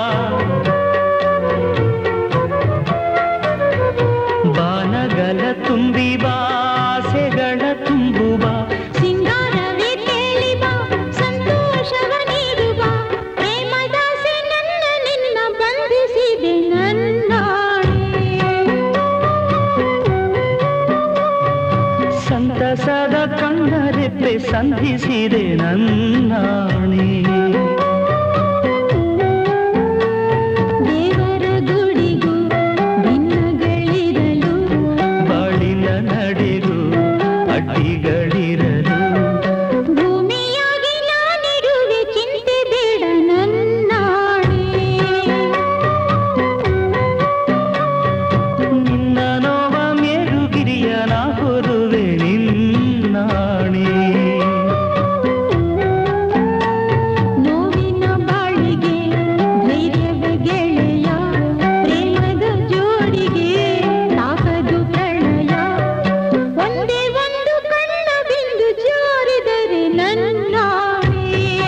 Speaker 8: ಬಾನಗಲ ತುಂಬಿ ಬಾಸೆಗಳ ತುಂಬುವ
Speaker 5: ಸಿಂಗಾರವೇ ಕೇಳಿ ಬಾ ಸಂತೋಷವ ನೀಡು ಬಾ ಪ್ರೇಮದಾಸೆ ನನ್ನ ನಿನ್ನ ಬಂಧಿಸಿದೆ ನನ್ನಾಣೆ
Speaker 8: ಸಂತಸದ ಕಣ್ಣರೆಪ್ಪೆ ಸಂಧಿಸಿದೆ ನನ್ನಾಣೆ
Speaker 5: ದೇವರ ಗುಡಿಗೂ ಭಿನ್ನಗಳಿರಲು
Speaker 8: ಬಾಳಿನ ನಡೆಗೂ ಅಡ್ಡಿಗಳಿರಲು
Speaker 5: ಭೂಮಿಯಾಗಿ ನಾನಿರುವೆ ಚಿಂತೆ ಬೇಡ ನನ್ನಾಣೆ
Speaker 8: ನಿನ್ನ ನೋವ ಮೇರುಗಿರಿಯ ನಾ ಹೊರುವೆ ನಿನ್ನಾಣೆ
Speaker 5: ನೋವಿನ ಬಾಳಿಗೆ ಧೈರ್ಯವ ಗೆಳೆಯ ಪ್ರೇಮದ ಜೋಡಿಗೆ ತಾಕದು ಪ್ರಣಯ ಒಂದೇ ಒಂದು ಕಣ್ಣ ಬಿಂದು ಜಾರಿದರೆ ನನ್ನಾಣೆ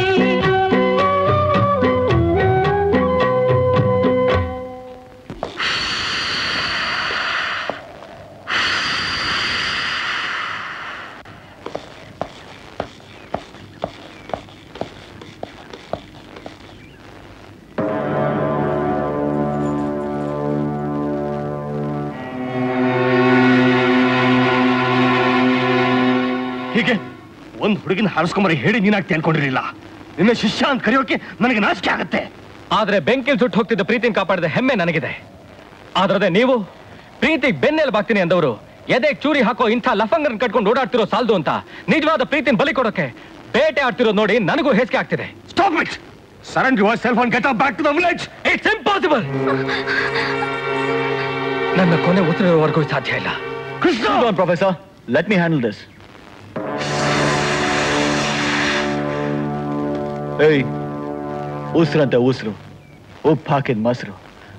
Speaker 2: ಹೀಗೆ ಒಂದ್ ಹುಡುಗಿನ ಹಾರಿಸ್ಕೊಂಬರಿ ಹೇಳಿ ನೀನಾಗ್ತಿ ಅನ್ಕೊಂಡಿರ್ಲಿಲ್ಲ ನಿನ್ನ ಶಿಷ್ಯ ಅಂತ ಕರೆಯೋಕೆ ನನಗೆ ನಾಚಿಕೆ ಆಗತ್ತೆ
Speaker 4: ಆದ್ರೆ ಬೆಂಕಿಲ್ ಸುಟ್ಟು ಹೋಗ್ತಿದ್ದ ಪ್ರೀತಿನ ಕಾಪಾಡಿದ ಹೆಮ್ಮೆ ನನಗಿದೆ ಆದ್ರೆ ನೀವು ಪ್ರೀತಿಗೆ ಬೆನ್ನೆಲ್ ಬಾಗ್ತೀನಿ ಅಂದವರು ಎದೆ ಚೂರಿ ಹಾಕೋ ಇಂಥ ಲಫಂಗನ್ ಕಟ್ಕೊಂಡು ಓಡಾಡ್ತಿರೋ ಸಾಲ್ದು ಅಂತ ನಿಜವಾದ ಪ್ರೀತಿನ ಬಲಿ ಕೊಡೋಕೆ ಬೇಟೆ ಆಡ್ತಿರೋದು ನೋಡಿ ನನಗೂ ಹೇಸಿಗೆ ಆಗ್ತಿದೆ
Speaker 2: stop it surrender yourself and get back to the village
Speaker 4: it's impossible ನನ್ನ ಕೊನೆ ಉತ್ತರವರೆಗೂ ಸಾಧ್ಯ ಇಲ್ಲ
Speaker 2: Krishna
Speaker 1: professor let me handle this ಏಯ್ ಉಸ್ರಂತೆ ಉಸ್ರು ಉಪ್ಪು ಹಾಕಿದ ಮೊಸರು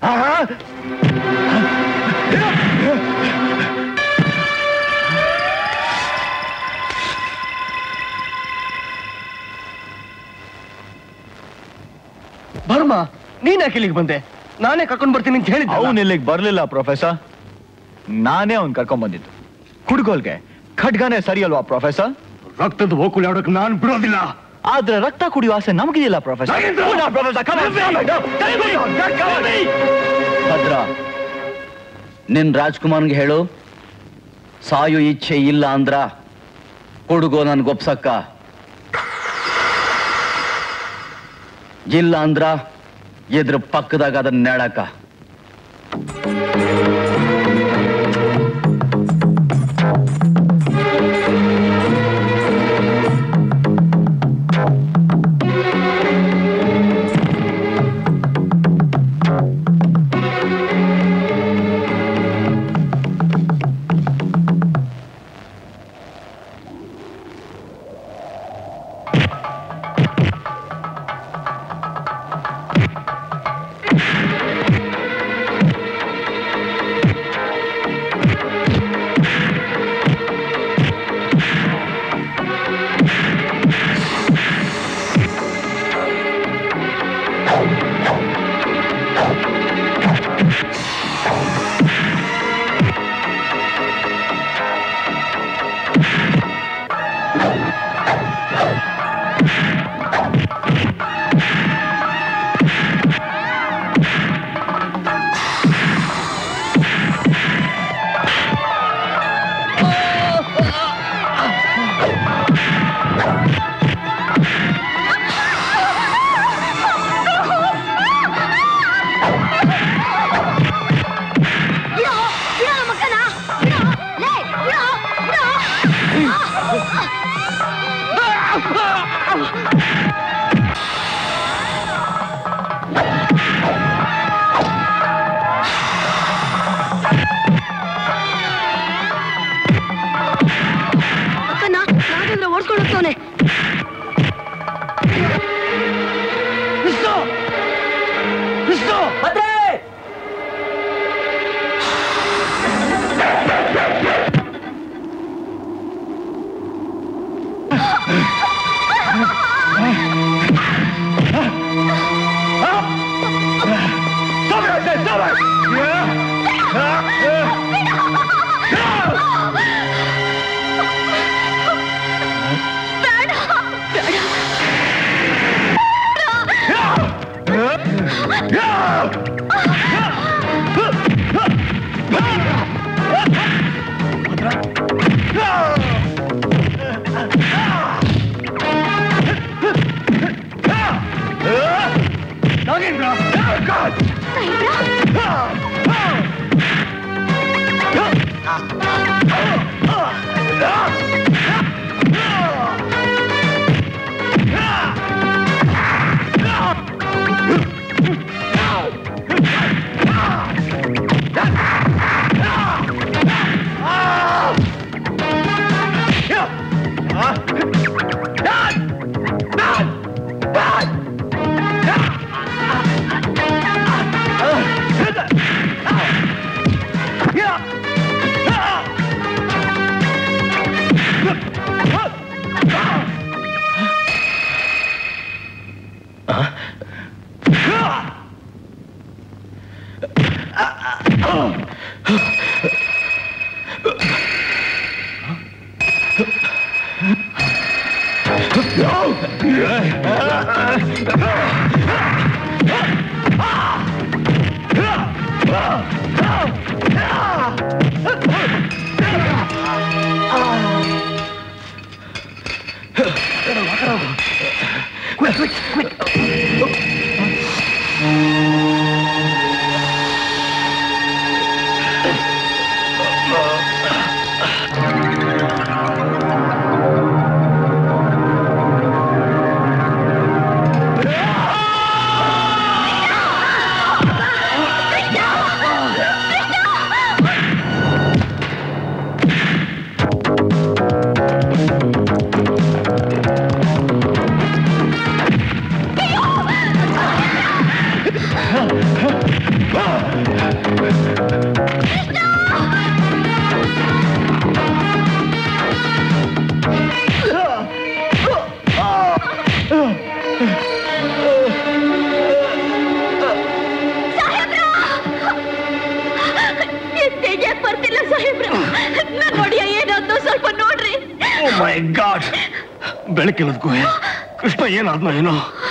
Speaker 2: ಬರ್ಮ ನೀನ್ ಯಾಕೆ ಇಲ್ಲಿಗೆ ಬಂದೆ ನಾನೇ ಕರ್ಕೊಂಡ್ ಬರ್ತೀನಿ ಅಂತ ಹೇಳಿದ್ದೆ
Speaker 1: ಅವನ್ ಇಲ್ಲಿಗೆ ಬರ್ಲಿಲ್ಲ ಪ್ರೊಫೆಸರ್ ನಾನೇ ಅವ್ನ್ ಕರ್ಕೊಂಡ್ ಬಂದಿದ್ದು ಕುಡ್ಗೋಲ್ಗೆ ಖಡ್ಗನೇ ಸರಿ ಅಲ್ವಾ ಪ್ರೊಫೆಸರ್
Speaker 2: ರಕ್ತದ ಹೋಕುಲ್ ಯಾವ್ದಕ್ಕೆ ನಾನು ಬಿಡೋದಿಲ್ಲ
Speaker 1: ಆದ್ರೆ ರಕ್ತ ಕುಡಿಯುವ ಆಸೆ ನಮಗಿದೆಯಲ್ಲ professor
Speaker 2: Nagendra!
Speaker 1: Oh, no, professor, come on, come on, no, come on, come on.
Speaker 6: Bhadra ನಿನ್ ರಾಜ್ಕುಮಾರ್ಗೆ ಹೇಳು ಸಾಯು ಇಚ್ಛೆ ಇಲ್ಲ ಅಂದ್ರ ಹುಡುಗೋ ನನ್ ಗೊಪ್ಸಕ್ಕ ಇಲ್ಲ ಅಂದ್ರ ಎದ್ರ ಪಕ್ಕದಾಗ ಅದನ್ನ ನೆಡಕ
Speaker 5: ತೆಗಿಯಕ್ ಬರ್ತಿಲ್ಲ ಸಾಹೇಬ್ರ ನನ್ ನೋಡಿಯ ಏನಾದ್ನೋ ಸ್ವಲ್ಪ ನೋಡ್ರಿ
Speaker 2: ಮೈ ಗಾಡ್ ಬೆಳಕಿಲ್ಲದ್ಕೂ ಕೃಷ್ಣ ಏನಾದ್ನೋ ಏನೋ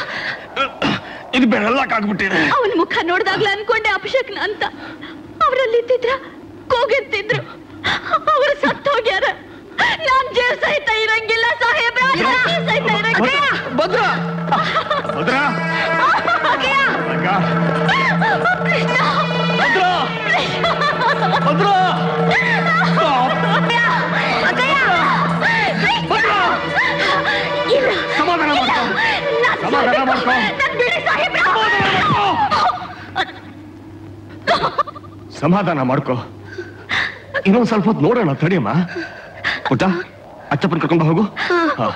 Speaker 2: ಇದು ಬೆರಳಕ್ಕಾಗ್ಬಿಟ್ಟಿದೆ
Speaker 5: ಅವನ ಮುಖ ನೋಡ್ದಾಗ್ಲ ಅನ್ಕೊಂಡೆ ಅಭಿಷೇಕ್ನ ಅಂತ ಅವರಲ್ಲಿದ್ದಿದ್ರ ಕೂಗಿರ್ತಿದ್ರು ಅವರು ಸತ್ತು ಹೋಗ್ಯಾರ ನಾನ್ ಜೇರ್ ಸಹಿತ ಇರಂಗಿಲ್ಲ ಸಾಹೇಬ್ರ ನಾನ್ ಜೇರ್ ಸಹಿತ ಇರಂಗಿಲ್ಲ
Speaker 2: ಭದ್ರ ಭದ್ರ
Speaker 5: ಕೃಷ್ಣ
Speaker 2: ಭದ್ರ ಭದ್ರ
Speaker 5: ಇಲ್ಲ
Speaker 2: ಸಮಾಧಾನ ಮಾಡ್ಕೊ
Speaker 5: ನಾನ್
Speaker 2: ಸಮಾಧಾನ ಮಾಡ್ಕೊ
Speaker 5: ನನ್ ಬಿಡಿ ಸಾಹೇಬ್ರ
Speaker 2: ಸಮಾಧಾನ ಮಾಡ್ಕೋ ಇನ್ನೊಂದ್ ಸ್ವಲ್ಪ ಹೊತ್ತು ನೋಡೋಣ ತಡಿಯಮ್ಮ ಪುಟ್ಟ ಅಚ್ಚಪ್ಪನ್ ಕರ್ಕೊಂಡು ಹೋಗು ಹಾ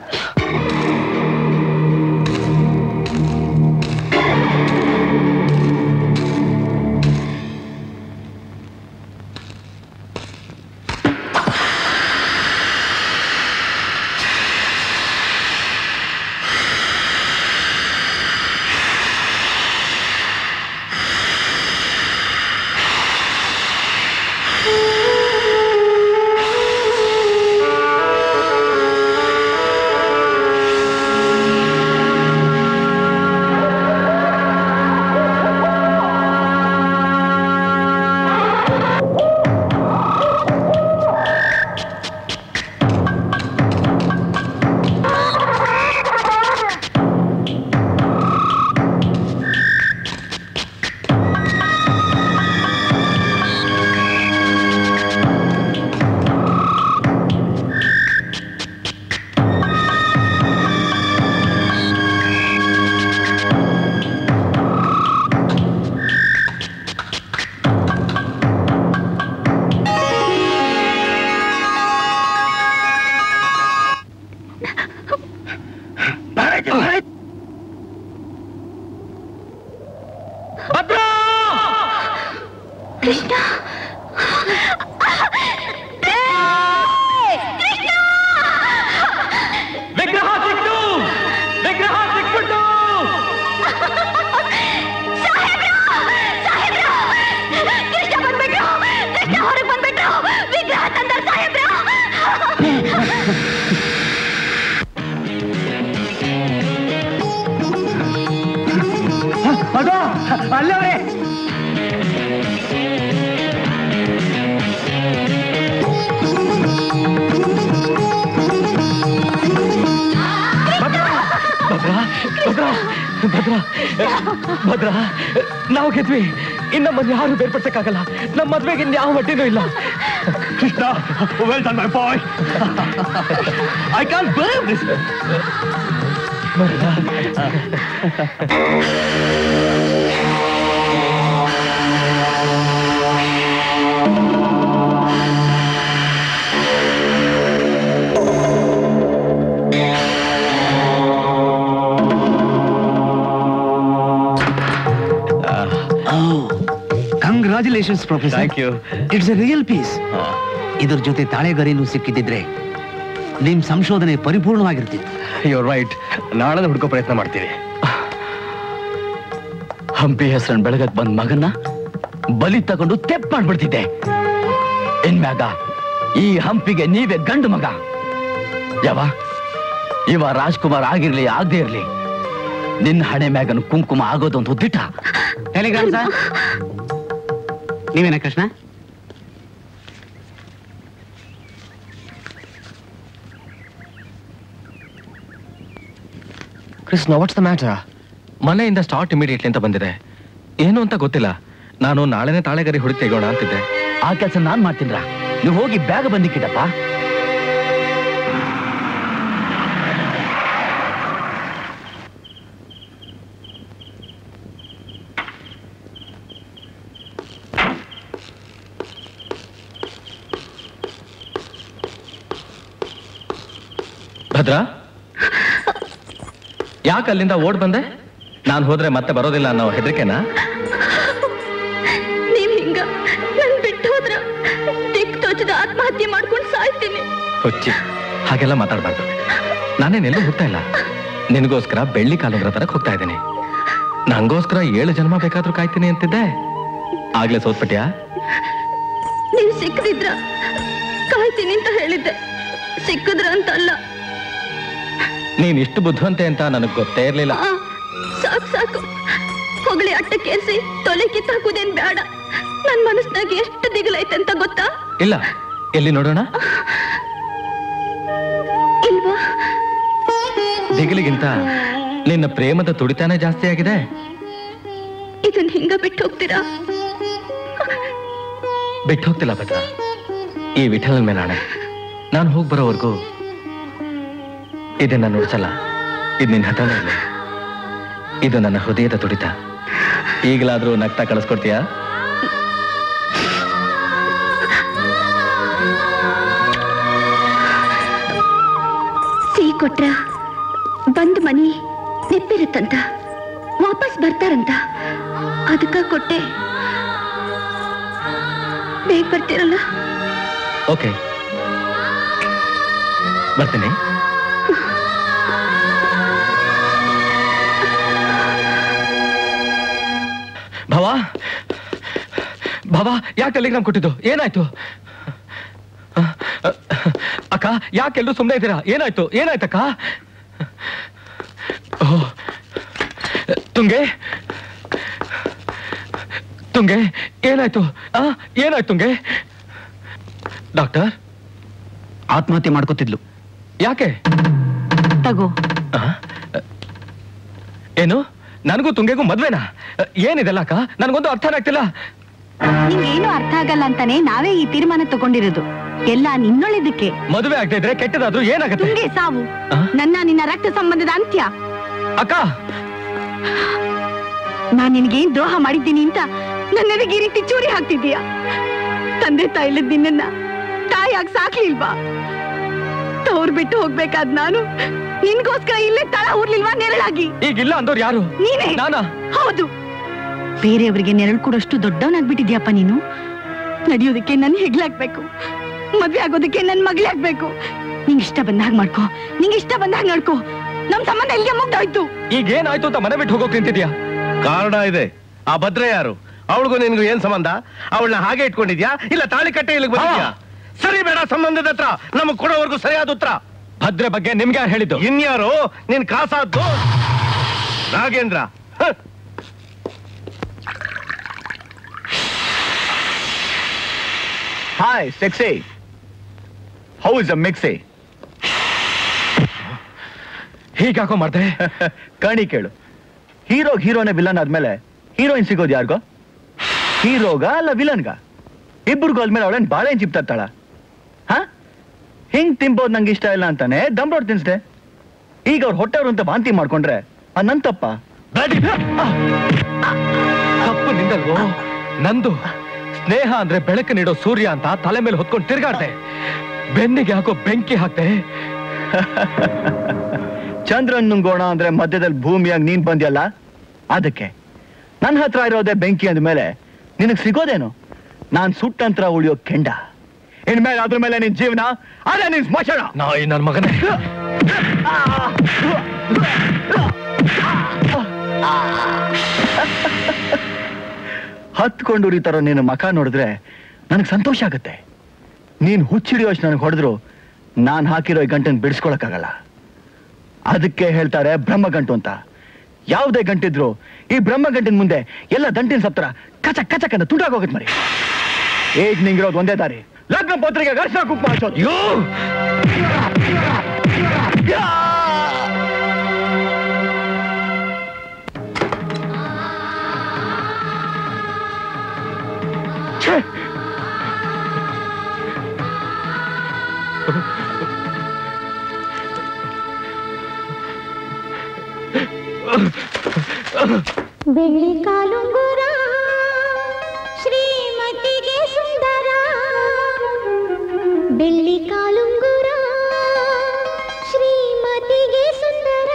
Speaker 5: ಕೃಷ್ಣ
Speaker 4: ವಿಗ್ರಹ ಸಿಕ್ತು ವಿಗ್ರಹ ಸಿಕ್ಬಿಟ್ಟು
Speaker 5: ಕೃಷ್ಣ ಬಂದ್ಬಿಟ್ರು ಕೃಷ್ಣ ಹೊರಗೆ ಬಂದ್ಬಿಟ್ರು ವಿಗ್ರಹ ತಂದ ಸಾಹೇಬ್ರ
Speaker 2: ಆ
Speaker 7: ಅದು ಅಲ್ಲವ್ರೆ
Speaker 4: ಭದ್ರ ಭದ್ರ ಭದ್ರ ಭದ್ರ ನಾವು ಗೆದ್ವಿ ಇನ್ನು ನಮ್ಮನ್ನ ಯಾರು ಬೇರ್ಪಡ್ಸಕ್ಕಾಗಲ್ಲ ನಮ್ಮ ಮದ್ವೆಗೆ ಯಾವ ಮಟ್ಟಿನೂ ಇಲ್ಲ
Speaker 1: Krishna well done my boy I can't believe this
Speaker 9: congratulations professor
Speaker 1: thank you
Speaker 9: it's a real piece ಇದ್ರ ಜೊತೆ ತಾಳೆಗರಿನೂ ಸಿಕ್ಕಿದ್ದಿದ್ರೆ ನಿಮ್ ಸಂಶೋಧನೆ ಪರಿಪೂರ್ಣವಾಗಿರ್ತಿತ್ತು
Speaker 1: ಯು ರೈಟ್ ನಾಳೆ ಹುಡ್ಕೋ ಪ್ರಯತ್ನ ಮಾಡ್ತೀವಿ
Speaker 6: ಹಂಪಿ ಹೆಸರನ್ನ ಬೆಳಗಕ್ ಬಂದ್ ಮಗನ್ನ ಬಲಿ ತಗೊಂಡು ತೆಪ್ ಮಾಡ್ಬಿಡ್ತಿದ್ದೆ ಇನ್ಮ್ಯಾಗ ಈ ಹಂಪಿಗೆ ನೀವೇ ಗಂಡು ಮಗ ಯಾವ ಇವ ರಾಜ್ಕುಮಾರ್ ಆಗಿರ್ಲಿ ಆಗದೆ ಇರ್ಲಿ ನಿನ್ನ ಹಣೆ ಮ್ಯಾಗನ ಕುಂಕುಮ ಆಗೋದೊಂದು ದಿಟ
Speaker 9: ಟೆಲಿಗ್ರಾಮ್ ಸರ್ ನೀವೇನ Krishna
Speaker 4: Krishna what's the matter ಮನೆಯಿಂದ ಸ್ಟಾರ್ಟ್ ಇಮಿಡಿಯೇಟ್ಲಿ ಅಂತ ಬಂದಿದೆ ಏನು ಅಂತ ಗೊತ್ತಿಲ್ಲ ನಾನು ನಾಳೆನೇ ತಾಳೆಗರಿ ಹುಡುಕಿ ತೆಗೋಣ ಅಂತಿದ್ದೆ
Speaker 6: ಆ ಕೆಲಸ ನಾನ್ ಮಾಡ್ತೀನ್ರ ನೀವು ಹೋಗಿ ಬ್ಯಾಗ ಬಂದಿಕ್ಕಿಡಪ್ಪ
Speaker 4: ಭದ್ರ ಯಾಕೆ ಅಲ್ಲಿಂದ ಓಡ್ ಬಂದೆ ನಾನು ಹೋದ್ರೆ ಮತ್ತೆ ಬರೋದಿಲ್ಲ ಅನ್ನೋ ಹೆದರಿಕೆನಾ
Speaker 5: ನೀವ್ ಹಿಂಗ ನನ್ ಬಿಟ್ಟು ಹೋದ್ರ ದಿಕ್ ತೋಚದ ಆತ್ಮಹತ್ಯೆ ಮಾಡ್ಕೊಂಡು ಸಾಯ್ತೀನಿ
Speaker 4: ಹುಚ್ಚಿ ಹಾಗೆಲ್ಲ ಮಾತಾಡಬಾರ್ದು ನಾನೇನೆಲ್ಲೂ ಹೋಗ್ತಾ ಇಲ್ಲ ನಿನಗೋಸ್ಕರ ಬೆಳ್ಳಿ ಕಾಲುಂಗ್ರ ತರಕ್ ಹೋಗ್ತಾ ಇದ್ದೀನಿ ನಂಗೋಸ್ಕರ ಏಳು ಜನ್ಮ ಬೇಕಾದ್ರೂ ಕಾಯ್ತೀನಿ ಅಂತಿದ್ದೆ ಆಗ್ಲೇ ಸೋತ್ಪಟ್ಯಾ
Speaker 5: ನೀವ್ ಸಿಕ್ಕದಿದ್ರ ಕಾಯ್ತೀನಿ ಅಂತ ಹೇಳಿದ್ದೆ ಸಿಕ್ಕಿದ್ರ ಅಂತ ಅಲ್ಲ
Speaker 4: ನೀನ್ ಇಷ್ಟು ಬುದ್ಧಿವಂತೆ ಅಂತ ನನಗ್ ಗೊತ್ತೇ ಇರ್ಲಿಲ್ಲ
Speaker 5: ಆ, ಸಾಕು ಸಾಕು ಹೊಗಳಿ ಅಟ್ಟಕ್ಕೇರಿಸಿ ತೊಲೆ ಕಿತ್ತಾಕುದೇನ್ ಬೇಡ ನನ್ ಮನಸ್ನಾಗ ಎಷ್ಟು ದಿಗಲೈತೆ ಅಂತ ಗೊತ್ತಾ
Speaker 4: ಇಲ್ಲ ಎಲ್ಲಿ ನೋಡೋಣ
Speaker 5: ಇಲ್ವಾ
Speaker 4: ದಿಗಿಲಿಗಿಂತ ನಿನ್ನ ಪ್ರೇಮದ ತುಡಿತಾನೆ ಜಾಸ್ತಿ ಆಗಿದೆ
Speaker 5: ಇದನ್ ಹಿಂಗ ಬಿಟ್ಟು ಹೋಗ್ತೀರಾ
Speaker 4: ಬಿಟ್ಟು ಹೋಗ್ತಿಲ್ಲ ಭದ್ರ ಈ ವಿಠಲನ ಮೇಲೆ ನಾಳೆ ನಾನು ಹೋಗಿ ಬರೋವರೆಗೂ ಇದನ್ನ ನುಡ್ಸಲ್ಲ ಇದು ನಿನ್ನ ಹತ್ರನೇ ಇರಲಿ ಇದು ನನ್ನ ಹೃದಯದ ತುಡಿತ ಈಗಲಾದ್ರೂ ನಗ್ತಾ ಕಳಿಸ್ಕೊಡ್ತೀಯಾ
Speaker 5: ಸಿಹಿ ಕೊಟ್ರ ಬಂದ್ ಮನಿ ನೆಪ್ಪಿರುತ್ತಂತ ವಾಪಸ್ ಬರ್ತಾರಂತ ಅದಕ್ಕ ಕೊಟ್ಟೆ ಬೇಗ ಬರ್ತೀರಲ್ಲ
Speaker 4: ಓಕೆ ಬರ್ತೀನಿ ಭವ ಭವ ಯಾಕೆ ಟೆಲಿಗ್ರಾಮ್ ಕೊಟ್ಟಿದ್ದು ಏನಾಯ್ತು ಅಕ್ಕ ಯಾಕೆಲ್ಲರೂ ಸುಮ್ಮನೆ ಇದ್ದೀರಾ ಏನಾಯ್ತು ಏನಾಯ್ತಕ್ಕ ಓ, ತುಂಗೆ ತುಂಗೆ ಏನಾಯ್ತು ಆ ಏನಾಯ್ತು ತುಂಗೆ ಡಾಕ್ಟರ್
Speaker 9: ಆತ್ಮಹತ್ಯೆ ಮಾಡ್ಕೋತಿದ್ಲು
Speaker 4: ಯಾಕೆ
Speaker 3: ತಗೋ
Speaker 4: ಆ? ಏನು ನನಗೂ ತುಂಗೆಗೂ ಮದ್ವೆನಾ ಏನಿದೆಲ್ಲ ಅಕ್ಕ ನನಗೊಂದು ಅರ್ಥನೇ ಆಗ್ತಿಲ್ಲ
Speaker 3: ನಿಂಗೇನು ಅರ್ಥ ಆಗಲ್ಲ ಅಂತಾನೆ ನಾವೇ ಈ ತೀರ್ಮಾನ ತಗೊಂಡಿರೋದು ಎಲ್ಲ ನಿನ್ನೊಳಿದಕ್ಕೆ
Speaker 4: ಮದುವೆ ಆಗದೆ ಇದ್ರೆ ಕೆಟ್ಟದಾದ್ರೂ ಏನಾಗತ್ತೆ
Speaker 3: ತುಂಗೆ ಸಾವು
Speaker 4: ಆ?
Speaker 3: ನನ್ನ ನಿನ್ನ ರಕ್ತ ಸಂಬಂಧದ ಅಂತ್ಯ
Speaker 4: ಅಕ್ಕ
Speaker 3: ನಾನ್ ನಿನಗೇನ್ ದ್ರೋಹ ಮಾಡಿದ್ದೀನಿ ಅಂತ ನನ್ನೆದಕ್ಕೆ ಈ ರೀತಿ ಚೂರಿ ಹಾಕ್ತಿದ್ದೀಯ ತಂದೆ ತಾಯಿಲ್ಲದ್ ನಿನ್ನನ್ನ ತಾಯಿಯಾಗಿ ಸಾಕ್ಲಿಲ್ವಾ ತವ್ರು ಬಿಟ್ಟು ಹೋಗ್ಬೇಕಾದ್ ನಾನು ನಿನ್ಗೋಸ್ಕರ ಇಲ್ಲೇ ತಳ ಊರ್ಲಿಲ್ವಾ ನೆರಳಾಗಿ
Speaker 4: ಈಗಿಲ್ಲ ಅಂದವ್ರು ಯಾರು
Speaker 3: ನೀನೇ
Speaker 4: ನಾನಾ
Speaker 3: ಹೌದು ಬೇರೆಯವರಿಗೆ ನೆರಳು ಕೊಡೋಷ್ಟು ದೊಡ್ಡವನಾಗ್ಬಿಟ್ಟಿದ್ಯಪ್ಪ ನೀನು ನಡೆಯೋದಕ್ಕೆ ನನ್ ಹೆಗ್ಲಾಗ್ಬೇಕು ಮದ್ವೆ ಆಗೋದಕ್ಕೆ ನನ್ ಮಗ್ಲಾಗ್ಬೇಕು ನಿಂಗ್ ಇಷ್ಟ ಬಂದಾಗ ಮಾಡ್ಕೋ ನಿಂಗ್ ಇಷ್ಟ ಬಂದಾಗ ನಡ್ಕೋ ನಮ್ ಸಂಬಂಧ ಇಲ್ಲಿಗೆ ಮುಗ್ದೋಯ್ತು
Speaker 4: ಈಗ ಏನಾಯ್ತು ಅಂತ ಮನೆ ಬಿಟ್ಟು ಹೋಗೋಕ್ ನಿಂತಿದ್ಯಾ
Speaker 2: ಕಾರಣ ಇದೆ ಆ ಭದ್ರ ಯಾರು ಅವಳಿಗೂ ನಿನ್ಗೂ ಏನ್ ಸಂಬಂಧ ಅವಳನ್ನ ಹಾಗೆ ಇಟ್ಕೊಂಡಿದ್ಯಾ ಇಲ್ಲ ತಾಳಿ ಕಟ್ಟೆ ಇಲ್ಲಿಗೆ ಬಂದಿದ್ಯಾ ಸರಿ ಬೇಡ ಸಂಬಂಧದ ಹತ್ರ ನಮಗ್ ಕೊಡೋವರೆಗೂ ಸರಿಯಾದ ಉತ್ತರ
Speaker 4: ಭದ್ರೆ ಬಗ್ಗೆ ನಿಮ್ಗೆ ಯಾರು ಹೇಳಿದ್ದು
Speaker 2: ಇನ್ಯಾರು ನಿನ್ ಕಾಸಾದ್ದು ನಾಗೇಂದ್ರ ಹ.
Speaker 1: Hi sexy how is a mixie
Speaker 4: ಹೀಗಾಕೋ ಮಾಡ್ದೆ
Speaker 1: ಕಣಿ ಕೇಳು ಹೀರೋಗ್ ಹೀರೋನೇ ವಿಲನ್ ಆದ್ಮೇಲೆ ಹೀರೋಯಿನ್ ಸಿಗೋದು ಯಾರಿಗೋ ಹೀರೋಗ ಅಲ್ಲ ವಿಲನ್ಗ ಇಬ್ಬರಿಗೂ ಆದ್ಮೇಲೆ ಅವಳೇನ್ ಬಾಳೆಹಣ್ಣು ಚಿಪ್ತಾಳ ಹಾ ಹಿಂಗ್ ತಿಂಬೋದು ನಂಗೆ ಇಷ್ಟ ಇಲ್ಲ ಅಂತಾನೆ ದಮ್ ರೋಡ್ ತಿನ್ಸ್ದೆ ಈಗ ಅವ್ರ ಹೊಟ್ಟೆವ್ರು ಅಂತ ವಾಂತಿ ಮಾಡ್ಕೊಂಡ್ರೆ ಅದ್ ನನ್ ತಪ್ಪ
Speaker 4: ತಪ್ಪು ನಿಂದಲ್ವೋ ನಂದು ಸ್ನೇಹ ಅಂದ್ರೆ ಬೆಳಕು ನೀಡೋ ಸೂರ್ಯ ಅಂತ ತಲೆ ಮೇಲೆ ಹೊತ್ಕೊಂಡು ತಿರ್ಗಾಡ್ದೆ ಬೆನ್ನಿಗೆ ಹಾಕೋ ಬೆಂಕಿ ಹಾಕ್ದೆ
Speaker 1: ಚಂದ್ರನ್ ನುಂಗೋಣ ಅಂದ್ರೆ ಮಧ್ಯದಲ್ಲಿ ಭೂಮಿಯಾಗಿ ನೀನ್ ಬಂದ್ಯಲ್ಲ ಅದಕ್ಕೆ ನನ್ನ ಹತ್ರ ಇರೋದೇ ಬೆಂಕಿ ಅಂದ್ಮೇಲೆ ನಿನಗ್ ಸಿಗೋದೇನು ನಾನ್ ಸುಟ್ಟಂತ್ರ ಉಳಿಯೋ ಕೆಂಡ ಇನ್ಮೇಲೆ ಅದ್ರ ಮೇಲೆ ನಿನ್ ಜೀವನ ಅದೇ ನಿನ್ ಸ್ಮಶಾನ
Speaker 4: ನಾಯಿ ನನ್ ಮಗನೇ
Speaker 1: ಹತ್ಕೊಂಡು ಉರಿತಾರೋ ನಿನ್ನ ಮಖ ನೋಡಿದ್ರೆ ನನಗೆ ಸಂತೋಷ ಆಗುತ್ತೆ ನೀನ್ ಹುಚ್ಚಿಡಿಯೋಷ್ಟು ನನಗೆ ಹೊಡೆದ್ರು ನಾನ್ ಹಾಕಿರೋ ಈ ಗಂಟನ್ ಬಿಡಿಸ್ಕೊಳಕ್ಕಾಗಲ್ಲ ಅದಕ್ಕೆ ಹೇಳ್ತಾರೆ ಬ್ರಹ್ಮಗಂಟು ಅಂತ ಯಾವುದೇ ಗಂಟಿದ್ರು ಈ ಬ್ರಹ್ಮಗಂಟಿನ ಮುಂದೆ ಎಲ್ಲ ದಂಟಿನ ಸಪ್ತರ ಕಚ ಕಚಕನ್ನ ತುಂಡಾಗೋಗತ್ ಮರಿ ಈಗ ನಿಂಗಿರೋದು ಒಂದೇ ದಾರಿ ಲಗ್ನ ಪತ್ರಿಕೆ ಅರ್ಶನ ಕುಂಕುಮ ಹಚ್ಚೋದು
Speaker 10: ಬೆಳ್ಳಿ ಕಾಲುಂಗುರ ಶ್ರೀಮತಿಗೆ ಸುಂದರ ಬೆಳ್ಳಿ ಕಾಲುಂಗುರ ಶ್ರೀಮತಿಗೆ ಸುಂದರ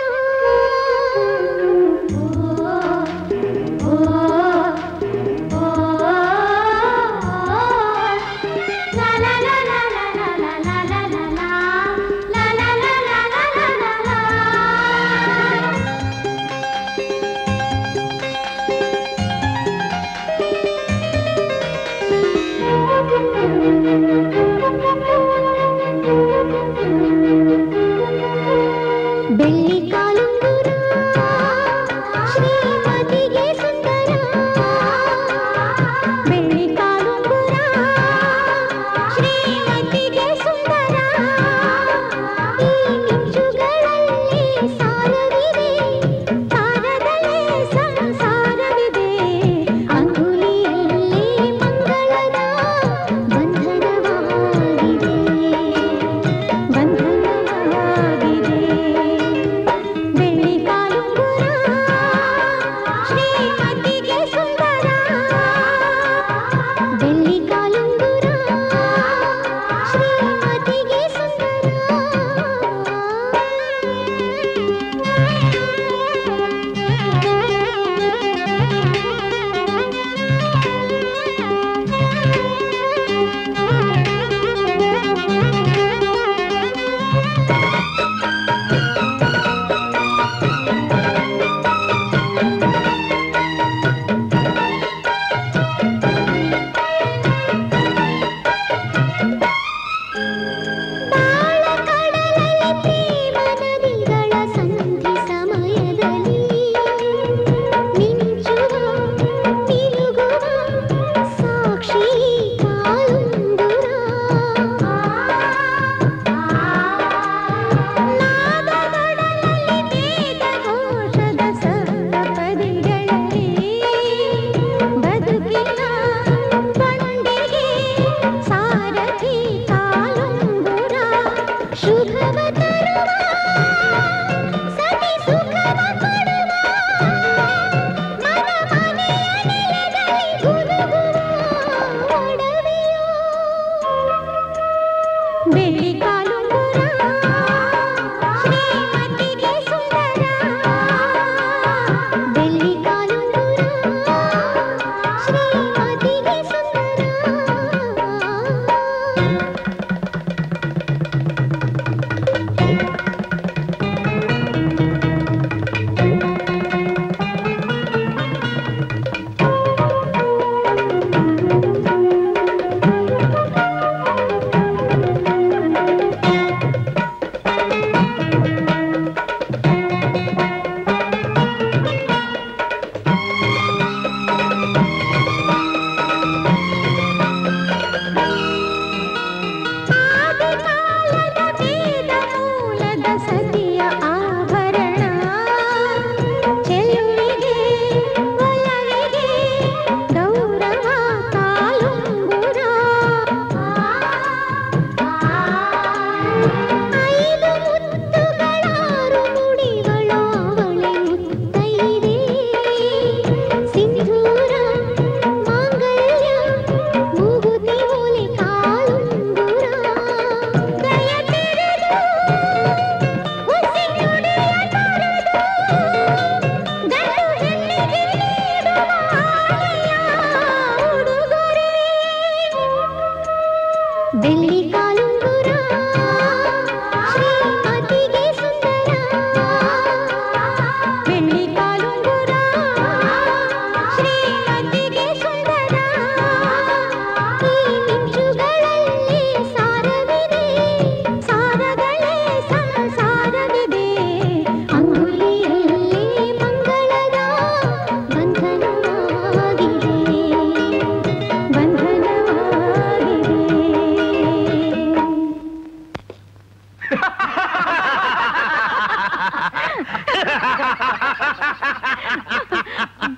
Speaker 10: ಓ, ಓ, ಓ, ಲಾ, ಲಾ, ಲಾ, ಲಾ, ಲಾ, ಲಾ, ಲಾ, ಲಾ, ಲಾ, ಲಾ, ಲಾ, ಲಾ, ಲಾ, ಲಾ, ಲಾ, ಲಾ, ಲಾ, ಲಾ.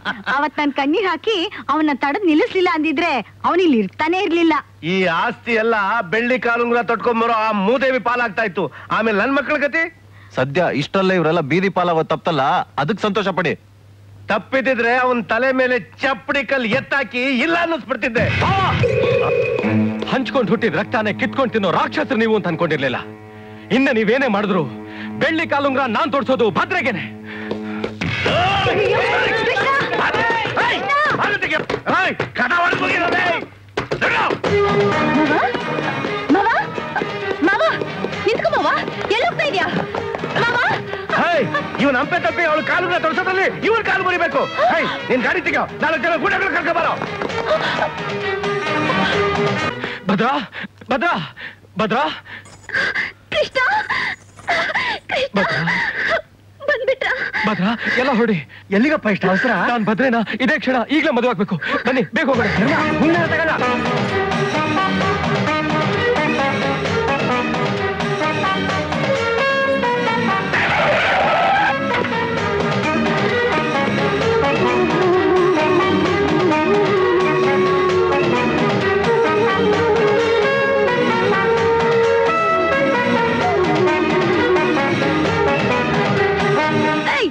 Speaker 3: ಅವತ್ ನನ್ ಕಣ್ಣೀರ್ ಹಾಕಿ ಅವನ್ನ ತಡದ್ ನಿಲ್ಲಿಸ್ಲಿಲ್ಲ ಅಂದಿದ್ರೆ ಅವನಿಲ್ಲಿ ಇರ್ತಾನೆ ಇರ್ಲಿಲ್ಲ
Speaker 2: ಈ ಆಸ್ತಿ ಎಲ್ಲ ಬೆಳ್ಳಿ ಕಾಲುಂಗ್ರ ತೊಟ್ಕೊಂಬರೋ ಆ ಮೂದೇವಿ ಪಾಲಾಗ್ತಾ ಇತ್ತು ಆಮೇಲೆ ನನ್ ಮಕ್ಕಳ ಗತಿ
Speaker 1: ಸದ್ಯ ಇಷ್ಟರಲ್ಲೇ ಇವರೆಲ್ಲ ಬೀದಿ ಪಾಲವ ತಪ್ಪಲ್ಲ ಅದಕ್ ಸಂತೋಷ ಪಡಿ
Speaker 2: ತಪ್ಪಿದ್ರೆ ಅವನ್ ತಲೆ ಮೇಲೆ ಚಪ್ಪಡಿ ಕಲ್ ಎತ್ತಾಕಿ ಇಲ್ಲ ಅನ್ನಿಸ್ಬಿಡ್ತಿದ್ದೆ
Speaker 4: ಹಂಚ್ಕೊಂಡ್ ಹುಟ್ಟಿದ ರಕ್ತಾನೆ ಕಿತ್ಕೊಂಡ್ ತಿನ್ನೋ ರಾಕ್ಷಸರು ನೀವು ಅಂತ ಅನ್ಕೊಂಡಿರ್ಲಿಲ್ಲ ಇನ್ನ ನೀವೇನೇ ಮಾಡಿದ್ರು ಬೆಳ್ಳಿ ಕಾಲುಂಗ್ರ ನಾನ್ ತೋಡ್ಸೋದು ಭದ್ರೆಗೆನೆ
Speaker 3: ಮಾವ ಮಾವ ನಿಂತ್ಕೊ ಮಾವ ಎಲ್ಲಿ ಹೋಗ್ತಾ ಇದ್ಯಾ ಮಾವ
Speaker 2: ಇವನ್ ಹಂಪೆ ತಪ್ಪಿ ಅವಳು ಕಾಲುಗಳ ತೊಡ್ಸೋದ್ರಲ್ಲಿ ಇವ್ರ ಕಾಲು ಮುರಿಬೇಕು ಹೇ, ನಿನ್ ಗಾಡಿ ತೆಗೋ ನಾಲ್ಕು ಜನ ಗೂಟಗಳು ಕರ್ಕೊ ಬರೋ
Speaker 4: ಭದ್ರಾ ಭದ್ರಾ ಭದ್ರಾ
Speaker 3: ಕೃಷ್ಣ ಕೃಷ್ಣ ಬಂದ್ಬಿಟ್ಟ
Speaker 4: ಭದ್ರಾ ಎಲ್ಲ ಹೊಡಿ
Speaker 7: ಎಲ್ಲಿಗಪ್ಪ ಇಷ್ಟ ಅವಸರ
Speaker 4: ನಾನ್ ಭದ್ರೇನ ಇದೇ ಕ್ಷಣ ಈಗ್ಲೇ ಮದುವೆ ಆಗ್ಬೇಕು ಬನ್ನಿ ಬೇಗ ಹೋಗೋಣ
Speaker 3: ಏಯ್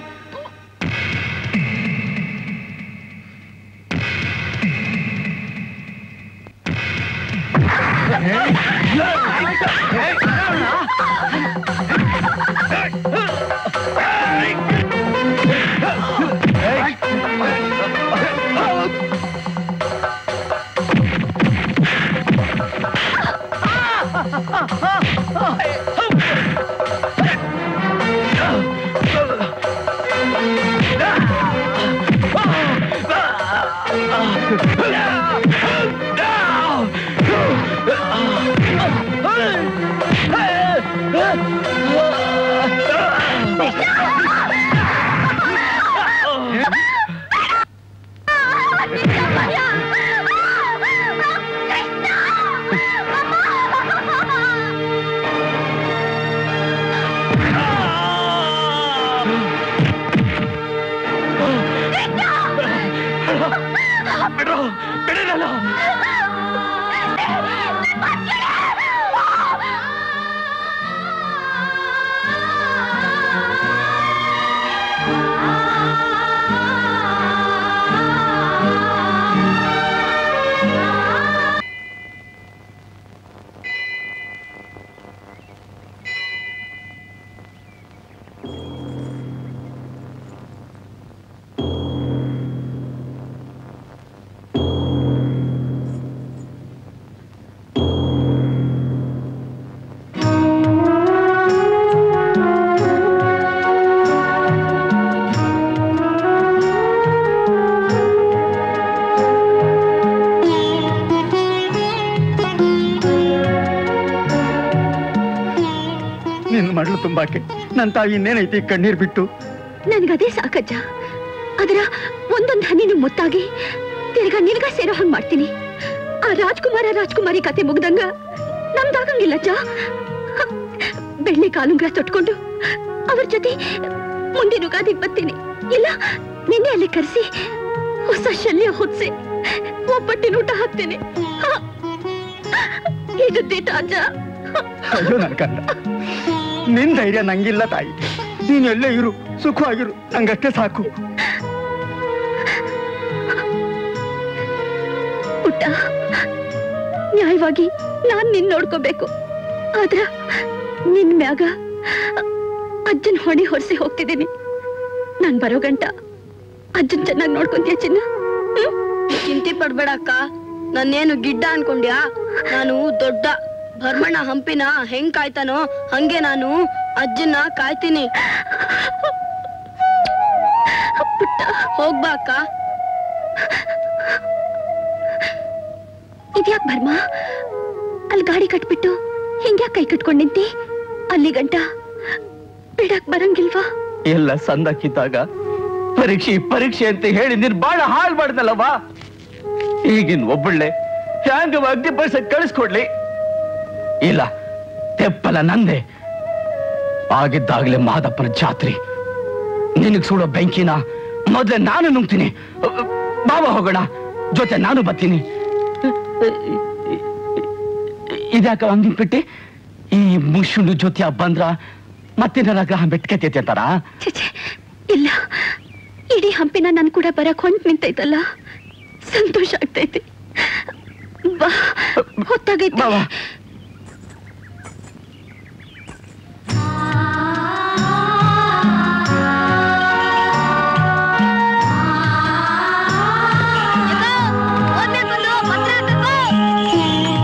Speaker 4: ಬಿಡ್ರು ಬಿಡಿರಲ್ಲ
Speaker 7: ನಿನ್ ಮಡ್ಲು ತುಂಬಾಕೆ ನನ್ ತಾಯಿ ಇನ್ನೇನೈತಿ ಕಣ್ಣೀರ್ ಬಿಟ್ಟು
Speaker 3: ನನ್ಗದೇ ಸಾಕಜ್ಜ ಅದರ ಒಂದೊಂದ್ ಹನಿನು ಮುತ್ತಾಗಿ ತಿರ್ಗಾ ನಿಲ್ಗ ಸೇರೋ ಹಂಗ್ ಮಾಡ್ತೀನಿ ಆ ರಾಜ್ಕುಮಾರ ರಾಜ್ಕುಮಾರಿ ಕತೆ ಮುಗ್ದಂಗ ನಮ್ದಾಗಂಗಿಲ್ಲಜ್ಜ ಬೆಳ್ಳಿ ಕಾಲುಂಗ್ರ ತೊಟ್ಕೊಂಡು ಅವ್ರ ಜೊತೆ ಮುಂದಿನ ಯುಗಾದಿಗ್ ಬರ್ತೀನಿ ಇಲ್ಲ ನಿನ್ನೆ ಅಲ್ಲಿ ಕರೆಸಿ ಹೊಸ ಶಲ್ಯ ಹೊತ್ಸಿ ಒಬ್ಬಟ್ಟಿನ ಊಟ ಹಾಕ್ತೀನಿ ಹ. ಇದು ದಿಟ ಅಜ್ಜ
Speaker 7: ಅಯ್ಯೋ ನನ್ ಕಂದ ನಿನ್ ಧೈರ್ಯ ನಂಗಿಲ್ಲ ತಾಯಿ ನೀನ್ ಎಲ್ಲೇ ಇರು ಸುಖವಾಗಿರು ನಂಗಷ್ಟೇ ಸಾಕು
Speaker 3: ಪುಟ್ಟ ನ್ಯಾಯವಾಗಿ ನಾನ್ ನಿನ್ ನೋಡ್ಕೋಬೇಕು ಆದ್ರ ನಿನ್ ಮ್ಯಾಗ ಅಜ್ಜನ್ ಹೊಣೆ ಹೊರಿಸಿ ಹೋಗ್ತಿದ್ದೀನಿ ನಾನ್ ಬರೋ ಗಂಟ ಅಜ್ಜನ್ ಚೆನ್ನಾಗಿ ನೋಡ್ಕೊಂತೀಯ ಚಿನ್ನ
Speaker 5: ಚಿಂತೆ ಪಡ್ಬೇಡ ಅಕ್ಕ ನನ್ನೇನು ಗಿಡ್ಡ ಅನ್ಕೊಂಡ್ಯಾ ನಾನು ದೊಡ್ಡ ಭರ್ಮಣ್ಣ ಹಂಪಿನ ಹೆಂಗ್ ಕಾಯ್ತಾನೋ ಹಂಗೆ ನಾನು ಅಜ್ಜನ್ನ ಕಾಯ್ತೀನಿ ಹೋಗ್ಬಾ ಅಕ್ಕ
Speaker 3: ಇದ್ಯಾಕ್ ಭರ್ಮ ಅಲ್ಲಿ ಗಾಡಿ ಕಟ್ಬಿಟ್ಟು ಹಿಂಗ್ಯಾಕ್ ಕೈ ಕಟ್ಕೊಂಡ್ ನಿಂತಿ ಅಲ್ಲಿ ಗಂಟ ಬಿಡಕ್ ಬರಂಗಿಲ್ವಾ
Speaker 6: ಎಲ್ಲ ಸಂದಕ್ಕಿದ್ದಾಗ ಪರೀಕ್ಷೆ ಪರೀಕ್ಷೆ ಅಂತ ಹೇಳಿ ನೀನ್ ಬಾಳ ಹಾಳು ಮಾಡ್ದಲ್ಲವ್ವ ಈಗಿನ ಒಬ್ಬಳ್ಳೆ ಹ್ಯಾಂಗ ಅಗ್ನಿ ಪೈಸೆ ಕಳಿಸ್ಕೊಡ್ಲಿ ಇಲ್ಲ ತೆಪ್ಪಲ ನಂದೆ ಆಗಿದ್ದಾಗ್ಲೇ ಮಾದಪ್ಪನ ಜಾತ್ರೆ ನಿನಗ್ ಸುಡೋ ಬೆಂಕಿನ ಮೊದ್ಲೇ ನಾನು ನುಗ್ತೀನಿ ಬಾಬಾ ಹೋಗೋಣ ಜೊತೆ ನಾನು ಬರ್ತೀನಿ ಇದ್ಯಾಕ ಹಂಗಿ ಬಿಟ್ಟಿ ಈ ಮುಷುಂಡು ಜೊತೆ ಬಂದ್ರ ಮತ್ತೇನಾರ ಗ್ರಹ ಬೆಟ್ಕತೈತಿ ಅಂತಾರ
Speaker 3: ಛೆ, ಛೆ, ಇಲ್ಲ ಇಡೀ ಹಂಪಿನ ನನ್ ಕೂಡ ಬರಕ್ ಹೊಂಟ್ ನಿಂತೈತಲ್ಲ ಸಂತೋಷ ಆಗ್ತೈತಿ ಬಾ ಹೊತ್ತಾಗೈತಿ
Speaker 6: ಬಾವಾ
Speaker 5: ಓದ್ಬೇಕಂದು ಪತ್ರ ಹಾಕಕ್ಕೋ.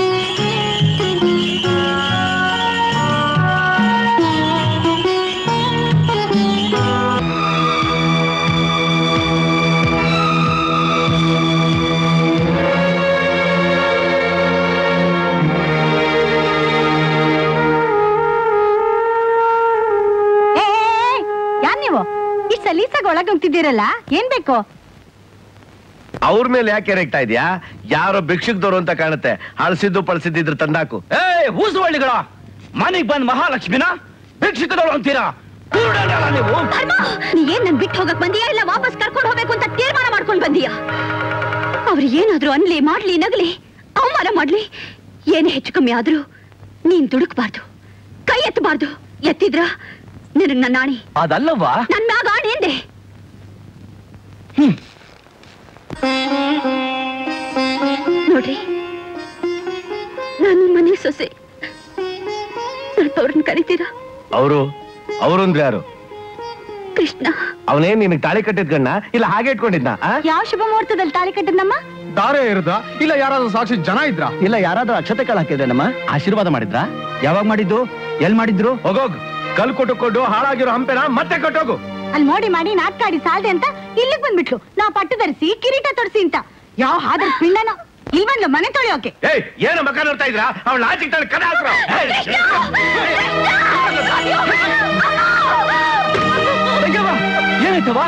Speaker 3: ಏ, ಏ, ಏ, ಯಾರ್ ನೀವು ಇಷ್ಟ್ ಸಲೀಸಾಗಿ ಒಳಗ್ ಹೋಗ್ತಿದ್ದೀರಲ್ಲ ಏನ್ ಬೇಕು
Speaker 2: ಅವ್ರ ಮೇಲೆ ಯಾಕೆ ರೆಕ್ತಾ ಇದೆಯಾ ಯಾರೋ ಭಿಕ್ಷುಕ್ದವ್ರು ಅಂತ ಕಾಣುತ್ತೆ ಹಳಸಿದ್ದು ಪಳಸಿದ್ದು ತಂದಾಕು
Speaker 6: ಏ ಊಸುವಳ್ಳಿಗಳ ಮನೆಗ್ ಬಂದ್ ಮಹಾಲಕ್ಷ್ಮಿನ ಭಿಕ್ಷುಕದವಳು ಅಂತೀರಾ ಕುರುಡರಲ್ಲ ನೀವು
Speaker 3: ಧರ್ಮ ನೀ ಏನ್ ನನ್ ಬಿಟ್ಟು ಹೋಗಕ್ ಬಂದಿಯಾ ಇಲ್ಲ ವಾಪಸ್ ಕರ್ಕೊಂಡು ಹೋಗ್ಬೇಕು ಅಂತ ತೀರ್ಮಾನ ಮಾಡ್ಕೊಂಡ್ ಬಂದಿಯಾ ಅವ್ರು ಏನಾದ್ರೂ ಅನ್ಲಿ ಮಾಡ್ಲಿ ನಗ್ಲಿ ಅವಮಾನ ಮಾಡ್ಲಿ ಏನೇ ಹೆಚ್ಚು ಕಮ್ಮಿ ಆದ್ರೂ ನೀನ್ ದುಡುಕ್ಬಾರ್ದು ಕೈ ಎತ್ತಬಾರ್ದು ಎತ್ತಿದ್ರ ನಿನಗ್ ನನ್ನ ಆಣಿ
Speaker 6: ಅದಲ್ಲವಾ
Speaker 3: ನನ್ ಮ್ಯಾಗ ಆಣಿ ಎಂದೆ ನೋಡ್ರಿ ನಾನು ಮನೆ ಸೊಸೆ ಸ್ವಲ್ಪ ಅವ್ರನ್ನ ಕರಿತೀರಾ
Speaker 2: ಅವರು ಅವರು ಅಂದ್ರೆ ಯಾರು
Speaker 3: ಕೃಷ್ಣ
Speaker 2: ಅವನೇನ್ ನಿನಗೆ ತಾಳಿ ಕಟ್ಟಿದ್ ಗಣ್ಣ ಇಲ್ಲ ಹಾಗೆ ಇಟ್ಕೊಂಡಿದ್ನ ಆ?
Speaker 3: ಯಾವ ಶುಭ ಮುಹೂರ್ತದಲ್ಲಿ ತಾಳಿ ಕಟ್ಟದ್ನಮ್ಮ
Speaker 1: ದಾರೆ ಇರುದ ಇಲ್ಲ ಯಾರಾದ್ರೂ ಸಾಕ್ಷಿ ಜನ ಇದ್ರ
Speaker 6: ಇಲ್ಲ ಯಾರಾದ್ರೂ ಅಕ್ಷತೆ ಕಾಳು ಹಾಕಿದ್ರೇನಮ್ಮ ಆಶೀರ್ವಾದ ಮಾಡಿದ್ರಾ ಯಾವಾಗ ಮಾಡಿದ್ದು ಎಲ್ ಮಾಡಿದ್ರು
Speaker 2: ಹೋಗೋಗ್ ಕಲ್ ಕೊಟ್ಟುಕೊಂಡು ಹಾಳಾಗಿರೋ ಹಂಪೆನ ಮತ್ತೆ ಕಟ್ಟೋಗು
Speaker 3: ಅಲ್ಲಿ ಮೋಡಿ ಮಾಡಿ ನಾಟಕ ಆಡಿ ಸಾಲ್ದೆ ಅಂತ ಇಲ್ಲಿಗೆ ಬಂದ್ಬಿಟ್ಲು ನಾವು ಪಟ್ಟು ಧರಿಸಿ ಕಿರೀಟ ತೊಡ್ಸಿ ಅಂತ ಯಾವ ಹಾದ್ರ ಪಿಂಡನ ಇಲ್ಲಿ ಬಂದ್ಲು ಮನೆ ತೊಳೆಯೋಕೆ
Speaker 2: ಏಯ್ ಏನು ಮಕ್ಕ ನೋಡ್ತಾ ಇದ್ರಾ ಅವ್ಳ ಆಚಿಗೆ ತಾಳಿ ಕದ ಹಾಕ್ರು
Speaker 6: ಏನಾಯ್ತವಾ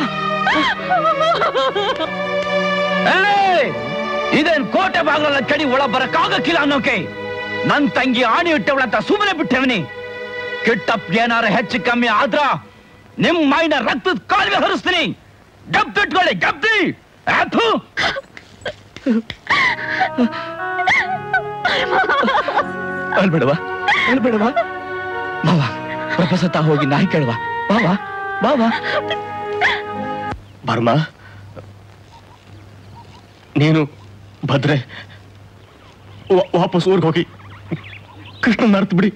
Speaker 6: ಇದೇನ್ ಕೋಟೆ ಬಾಗಲ ಕಡಿ ಒಳ ಬರಕ್ಕಾಗಕ್ಕಿಲ್ಲ ಅನ್ನೋಕೆ ನನ್ ತಂಗಿ ಆಣಿ ಇಟ್ಟವಳಂತ ಸುಮ್ಮನೆ ಬಿಟ್ಟವನಿ ಕಿಟ್ಟಪ್ ಏನಾರ ಹೆಚ್ಚು ಕಮ್ಮಿ ಆದ್ರ ನಿಮ್ ಮೈನ ರಕ್ತದ ಕಾಲುವೆ ಹರಿಸ್ತೀನಿ ಗಪ್ತಿಟ್ಕೊಳ್ಳಿ ಗಪ್ತಿ ಆಥು. ಅಳ್ಬೇಡವಾ ಅಳ್ಬೇಡವಾ ಬಾವಾ ಪ್ರಪಸತ ಹೋಗಿ ನಾಯಿ ಕೇಳುವ ಬಾವಾ ಬಾವಾ
Speaker 1: ಬರ್ಮ ನೀನು ಭದ್ರೆ ವಾ- ವಾಪಸ್ ಊರ್ಗ್ ಹೋಗಿ ಕೃಷ್ಣ ನರ್ತು ಬಿಡಿ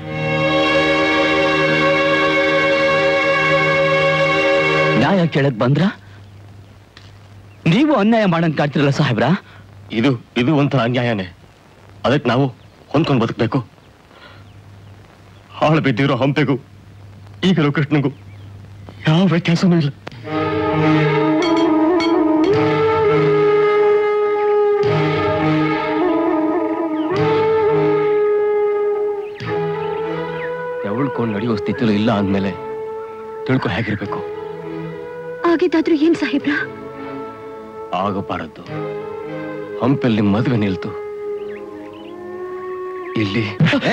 Speaker 6: ನ್ಯಾಯ ಕೇಳಕ್ ಬಂದ್ರ ನೀವು ಅನ್ಯಾಯ ಮಾಡಂಗ್ ಕಾಡ್ತಿರಲ್ಲ ಸಾಹೇಬ್ರ
Speaker 1: ಇದು ಇದು ಒಂಥರ ಅನ್ಯಾಯನೇ ಅದಕ್ಕೆ ನಾವು ಹೊಂದ್ಕೊಂಡು ಬದುಕಬೇಕು ಹಾಳು ಬಿದ್ದಿರೋ ಹಂಪೆಗೂ ಈಗಿರೋ ಕೃಷ್ಣಗೂ ಯಾವ ವ್ಯತ್ಯಾಸನೂ ಇಲ್ಲ ತೆವಳ್ಕೊಂಡು ನಡೆಯೋ ಸ್ಥಿತಿಲೂ ಇಲ್ಲ ಅಂದ್ಮೇಲೆ ತಿಳ್ಕೊ ಹೇಗಿರ್ಬೇಕು
Speaker 3: ಆಗಿದ್ದಾದ್ರೂ ಏನ್ ಸಾಹೇಬ್ರ
Speaker 1: ಆಗಬಾರದ್ದು ಹಂಪಲ್ಲಿ ಮದುವೆ ನಿಲ್ತು ಇಲ್ಲಿ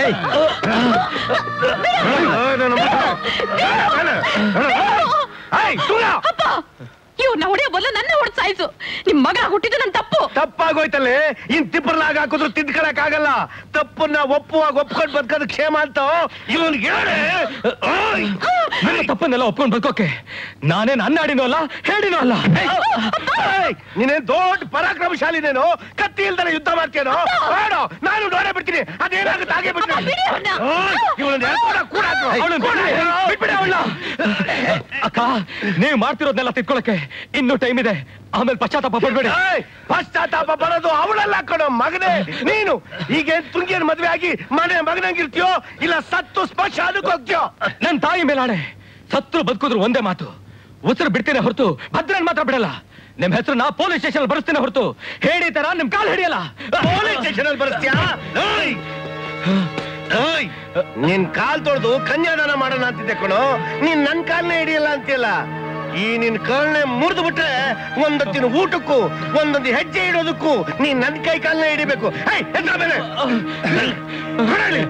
Speaker 3: ಇವ್ನ ಹೊಡೆಯೋ ಬದಲು ನನ್ನ ಹೊಡೆದ್ ಸಾಯಿಸು ನಿಮ್ ಮಗ ಹುಟ್ಟಿದ್ದು ನನ್ ತಪ್ಪು
Speaker 2: ತಪ್ಪಾಗೋಯ್ತಲ್ಲೇ ಇನ್ ತಿಪ್ಪರ್ಲಾಗ ಹಾಕಿದ್ರು ತಿದ್ಕೊಳಕ್ ಆಗಲ್ಲ ತಪ್ಪನ್ನ ಒಪ್ಪುವಾಗ ಒಪ್ಕೊಂಡ್ ಬದುಕೋದು ಕ್ಷೇಮ ಅಂತ ಇವನ್ಗೆ ಹೇಳಿ ಓಯ್!
Speaker 4: ನನ್ನ ತಪ್ಪನ್ನೆಲ್ಲ ಒಪ್ಕೊಂಡ್ ಬದುಕೋಕೆ ನಾನೇನ್ ಅನ್ನಾಡಿನೋ ಅಲ್ಲ ಹೇಳಿನೋ ಅಲ್ಲ
Speaker 2: ಏಯ್! ನೀನೇನ್ ದೊಡ್ಡ ಪರಾಕ್ರಮಶಾಲಿನೇನು ಕತ್ತಿ ಇಲ್ದಲೆ ಯುದ್ಧ ಮಾಡ್ತೇನೋ ಬೇಡ ನಾನು ನೋಡೇ ಬಿಡ್ತೀನಿ ಅದೇನಾಗುತ್ತೆ ಹಾಗೆ ಬಿಡ್ತೀನಿ ಓಯ್! ಇವ್ನನ್ನ ಎಳ್ಕೊಂಡು ಕೂಡ ಹಾಕು.
Speaker 4: ಅವ್ಳನ್ನ
Speaker 2: ಕೂಡ
Speaker 4: ಬಿಡ್ಬಿಡಿ,
Speaker 2: ಹಾಕು.
Speaker 4: ಬಿಡ್ಬಿಡಿ ಅವ್ಳನ್ನ. ಅಕ್ಕ ನೀವ್ ಮಾಡ್ತಿರೋದ್ನೆಲ್ಲ ತಿಳ್ಕೊಳಕ್ಕೆ ಇನ್ನೂ ಟೈಮ್ ಇದೆ ಆಮೇಲೆ ಪಶ್ಚಾತ್ತಾಪ ಪಡ್ಬೇಡಿ
Speaker 2: ಏಯ್! ಪಶ್ಚಾತ್ತಾಪ ಬರೋದು ಅವಳಲ್ಲ ಕಣೋ ಮಗನೇ ನೀನು ಈಗೇನ್ ತುಂಗಿಯನ್ ಮದ್ವೆ ಆಗಿ ಮನೆ ಮಗನಂಗಿರ್ತೀಯೋ ಇಲ್ಲ ಸತ್ತು ಸ್ಪರ್ಶ ಅದಕ್ಕೆ ಹೋಗ್ತೀಯೋ
Speaker 4: ನನ್ ತಾಯಿ ಮೇಲಾಣೆ ಸತ್ರು ಬದುಕಿದ್ರು ಒಂದೇ ಮಾತು ಉಸಿರು ಬಿಡ್ತೀನಿ ಹೊರತು ಭದ್ರನ್ ಮಾತ್ರ ಬಿಡಲ್ಲ ನಿಮ್ ಹೆಸರನ್ನ ಪೊಲೀಸ್ ಸ್ಟೇಷನ್ ಬರ್ಸ್ತೀನಿ ಹೊರತು ಹೇಳಿ ತರ ನಿಮ್ ಕಾಲ್ ಹಿಡಿಯಲ್ಲ
Speaker 2: ಪೊಲೀಸ್ ಸ್ಟೇಷನ್ ಅಲ್ಲಿ ಬರ್ತೀಯಾ ಏಯ್! ಏಯ್! ನಿನ್ ಕಾಲ್ ತೊಳೆದು ಕನ್ಯಾದಾನ ಮಾಡೋಣ ಅಂತಿದ್ದೆ ಕಣೋ ನೀನ್ ನನ್ ಕಾಲ್ನೇ ಹಿಡಿಯಲ್ಲ ಅಂತೀಯಲ್ಲ ಈ ನಿನ್ ಕಾಲ್ನೆ ಮುರಿದು ಬಿಟ್ರೆ ಒಂದೊತ್ತಿನ ಊಟಕ್ಕೂ ಒಂದೊಂದು ಹೆಜ್ಜೆ ಇಡೋದಕ್ಕೂ ನೀನ್ ನನ್ ಕೈ ಕಾಲ್ನೇ ಹಿಡಿಬೇಕು ಏಯ್, ಎದ್ರ ಮೇಲೆ ಹೊರಳಿ.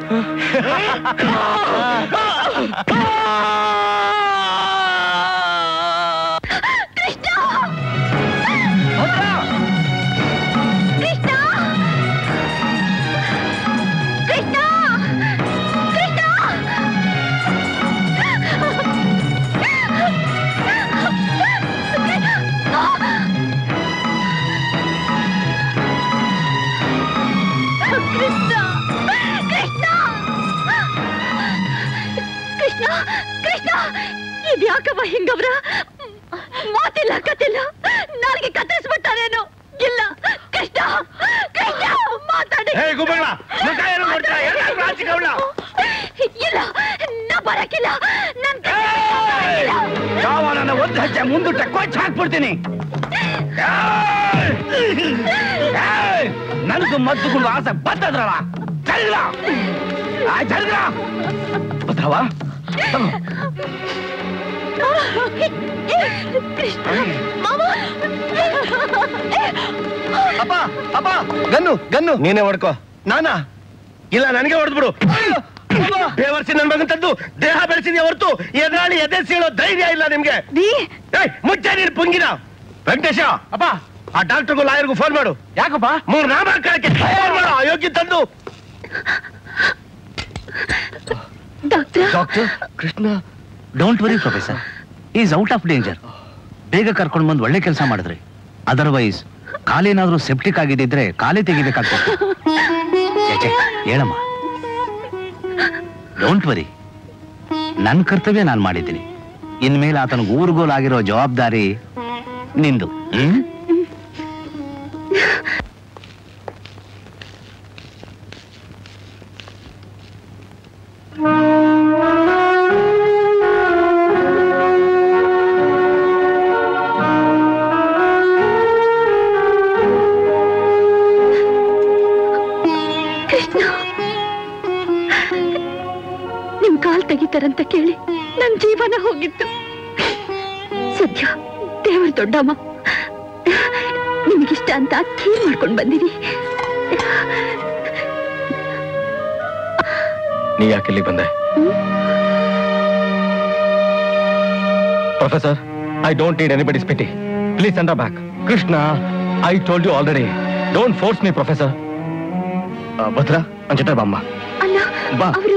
Speaker 3: ಯಾಕಮ್ಮ ಹಿಂಗವ್ರ ಮಾತಿಲ್ಲ ಕತಿಲ್ಲ ನನಗೆ ಕತ್ತರಿಸ್ಬಿಟ್ಟಾರೇನು ಇಲ್ಲ ಕೃಷ್ಣ ಕೃಷ್ಣ ಮಾತಾಡಿ
Speaker 2: ಹೇ ಗುಬ್ಬಣ್ಣ ಮುಖ ಏನು ನೋಡ್ತೀರಾ ಎಲ್ಲ ಆಚೆಗೆ ಅವ್ಳ.
Speaker 3: ಇಲ್ಲ ನಾ ಬರಕಿಲ್ಲ ನನ್
Speaker 7: ಯಾವ ನನ್ನ ಒಂದು ಹೆಜ್ಜೆ ಮುಂದುಟ್ಟ ಕೊಚ್ಚ ಹಾಕ್ಬಿಡ್ತೀನಿ ನನಗೂ ಮದ್ದುಗಳು ಆಸೆ ಬರ್ತದ್ರಲ್ಲ ಜಲ್ಗ ಆ ಜಲ್ಗ ಬತ್ತವ
Speaker 3: ಕೃಷ್ಣ ಮಾಮ
Speaker 2: ಅಪ್ಪ ಅಪ್ಪ ಗನ್ನು ಗನ್ನು ನೀನೇ ಹೊಡ್ಕೋ ನಾನಾ ಇಲ್ಲ ನನಗೆ ಹೊಡೆದ್ಬಿಡು ಬೇವರ್ಸಿ ನನ್ ಮಗಂತದ್ದು ದೇಹ ಬೆಳೆಸಿದ್ಯಾ ಹೊರತು ಎದುರಾಳಿ ಎದೆ ಸೀಳೋ ಧೈರ್ಯ ಇಲ್ಲ ನಿಮ್ಗೆ ಏಯ್, ಮುಚ್ಚೆ ನೀನು ಪುಂಗಿನ ವೆಂಕಟೇಶ ಅಪ್ಪ ಆ ಡಾಕ್ಟರ್ಗೂ ಲಾಯರ್ಗೂ ಫೋನ್ ಮಾಡು ಯಾಕಪ್ಪ ಮೂರ್ ನಾಮಕರಣಕ್ಕೆ ಫೋನ್ ಮಾಡು ಅಯೋಗ್ಯ ತಂದು
Speaker 3: doctor
Speaker 9: doctor Krishna don't worry professor is out of danger ಬೇಗ ಕರ್ಕೊಂಡು ಬಂದು ಒಳ್ಳೆ ಕೆಲಸ ಮಾಡಿದ್ರಿ ಅದರ್ವೈಸ್ ಕಾಲೇನಾದ್ರೂ ಸೆಪ್ಟಿಕ್ ಆಗಿದ್ದಿದ್ರೆ ಕಾಲೇ ತೆಗಿಬೇಕಾಗ್ತದೆ ಛೆ, ಛೆ, ಹೇಳಮ್ಮ ಡೋಂಟ್ ವರಿ ನನ್ನ ಕರ್ತವ್ಯ ನಾನು ಮಾಡಿದ್ದೀನಿ ಇನ್ಮೇಲೆ ಆತನಿಗೆ ಊರುಗೋಲಾಗಿರೋ ಜವಾಬ್ದಾರಿ ನಿಂದು ಹ್ಮ್
Speaker 3: ಕೃಷ್ಣ ನಿಮ್ ಕಾಲ್ ತೆಗಿತಾರಂತ ಕೇಳಿ ನನ್ ಜೀವನ ಹೋಗಿತ್ತು ಸದ್ಯ ದೇವರ ದೊಡ್ಡಮ್ಮ ನಿಮಗಿಷ್ಟ ಅಂತ ಖೀರ್ ಮಾಡ್ಕೊಂಡ್ ಬಂದಿನಿ
Speaker 4: ನೀ ಯಾಕೆ ಇಲ್ಲಿ ಬಂದೆ professor I don't need anybody's pity please and back Krishna I told you already don't force me professor Bhadra ಅಂಚಟ ಬಾಮ್ಮ
Speaker 3: ಅಲ್ಲ
Speaker 4: ಬಾ.
Speaker 3: ಅವರು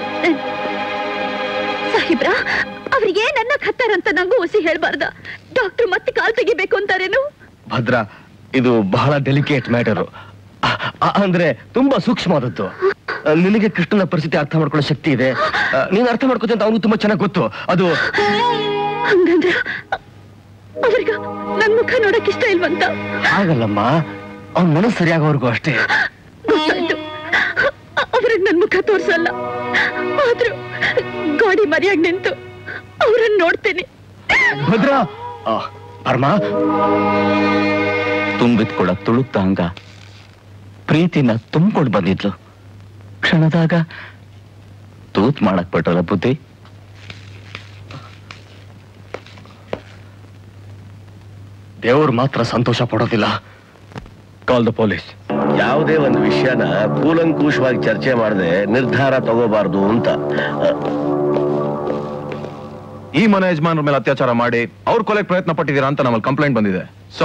Speaker 3: ಸಾಹಿಬ್ರ ಅವ್ರಿಗೆ ನನ್ನ ಹತ್ತಾರಂತ ನಂಗೂ ಒಸಿ ಹೇಳ್ಬಾರ್ದ ಡಾಕ್ಟರ್ ಮತ್ತೆ ಕಾಲ್ ತೆಗಿಬೇಕು ಅಂತಾರೇನು
Speaker 4: ಭದ್ರ ಇದು ಬಹಳ ಡೆಲಿಕೇಟ್ ಮ್ಯಾಟರು ಅಂದ್ರೆ ತುಂಬಾ ಸೂಕ್ಷ್ಮವಾದದ್ದು ಆ, ನಿನಗೆ ಕೃಷ್ಣನ ಪರಿಸ್ಥಿತಿ ಅರ್ಥ ಮಾಡ್ಕೊಳ್ಳೋ ಶಕ್ತಿ ಇದೆ ಆ, ನೀನು ಅರ್ಥ ಮಾಡ್ಕೋತಿ ಅಂತ ಅವನಿಗೆ ತುಂಬಾ ಚೆನ್ನಾಗಿ ಗೊತ್ತು ಅದು
Speaker 3: ಹಂಗಂದ್ರ ಅವ್ರಿಗ ನನ್ ಮುಖ ನೋಡಕ್ ಇಷ್ಟ ಇಲ್ವಂತ
Speaker 4: ಆಗಲ್ಲಮ್ಮ ಅವ್ನ ಮನಸ್ಸು ಸರಿಯಾಗೋವರೆಗೂ ಅಷ್ಟೇ
Speaker 3: ಗೊತ್ತಾಯ್ತು ಅವ್ರಿಗೆ ನನ್ ಮುಖ ತೋರ್ಸಲ್ಲ ಆದ್ರೂ ಗಾಡಿ ಮರಿಯಾಗಿ ನಿಂತು ಅವ್ರನ್ನ ನೋಡ್ತೀನಿ
Speaker 4: ಭದ್ರ ಆ, ಪರಮ
Speaker 6: ತುಂಬಿದ್ಕೊಳ ತುಳುಕ್ತ ಹಂಗ ಪ್ರೀತಿನ ತುಂಬಿಕೊಂಡು ಬಂದಿದ್ಲು ಕ್ಷಣದಾಗ ತೂತ್ ಮಾಡಕ್ ಬಿಟ್ಟಲ್ಲ ಬುದ್ಧಿ
Speaker 4: ದೇವ್ರು ಮಾತ್ರ ಸಂತೋಷ ಪಡೋದಿಲ್ಲ ಕಾಲ್ ದ ಪೊಲೀಸ್
Speaker 2: ಯಾವುದೇ ಒಂದು ವಿಷಯನ ಕೂಲಂಕುಷವಾಗಿ ಚರ್ಚೆ ಮಾಡದೆ ನಿರ್ಧಾರ ತಗೋಬಾರ್ದು ಅಂತ ಆ,
Speaker 1: ಈ ಮನೆ ಯಜಮಾನ್ರ ಮೇಲೆ ಅತ್ಯಾಚಾರ ಮಾಡಿ ಅವ್ರ ಕೊಲೆಗೆ ಪ್ರಯತ್ನ ಪಟ್ಟಿದ್ದೀರಾ ಅಂತ ನಮ್ಮಲ್ಲಿ ಕಂಪ್ಲೇಂಟ್ ಬಂದಿದೆ ಸೊ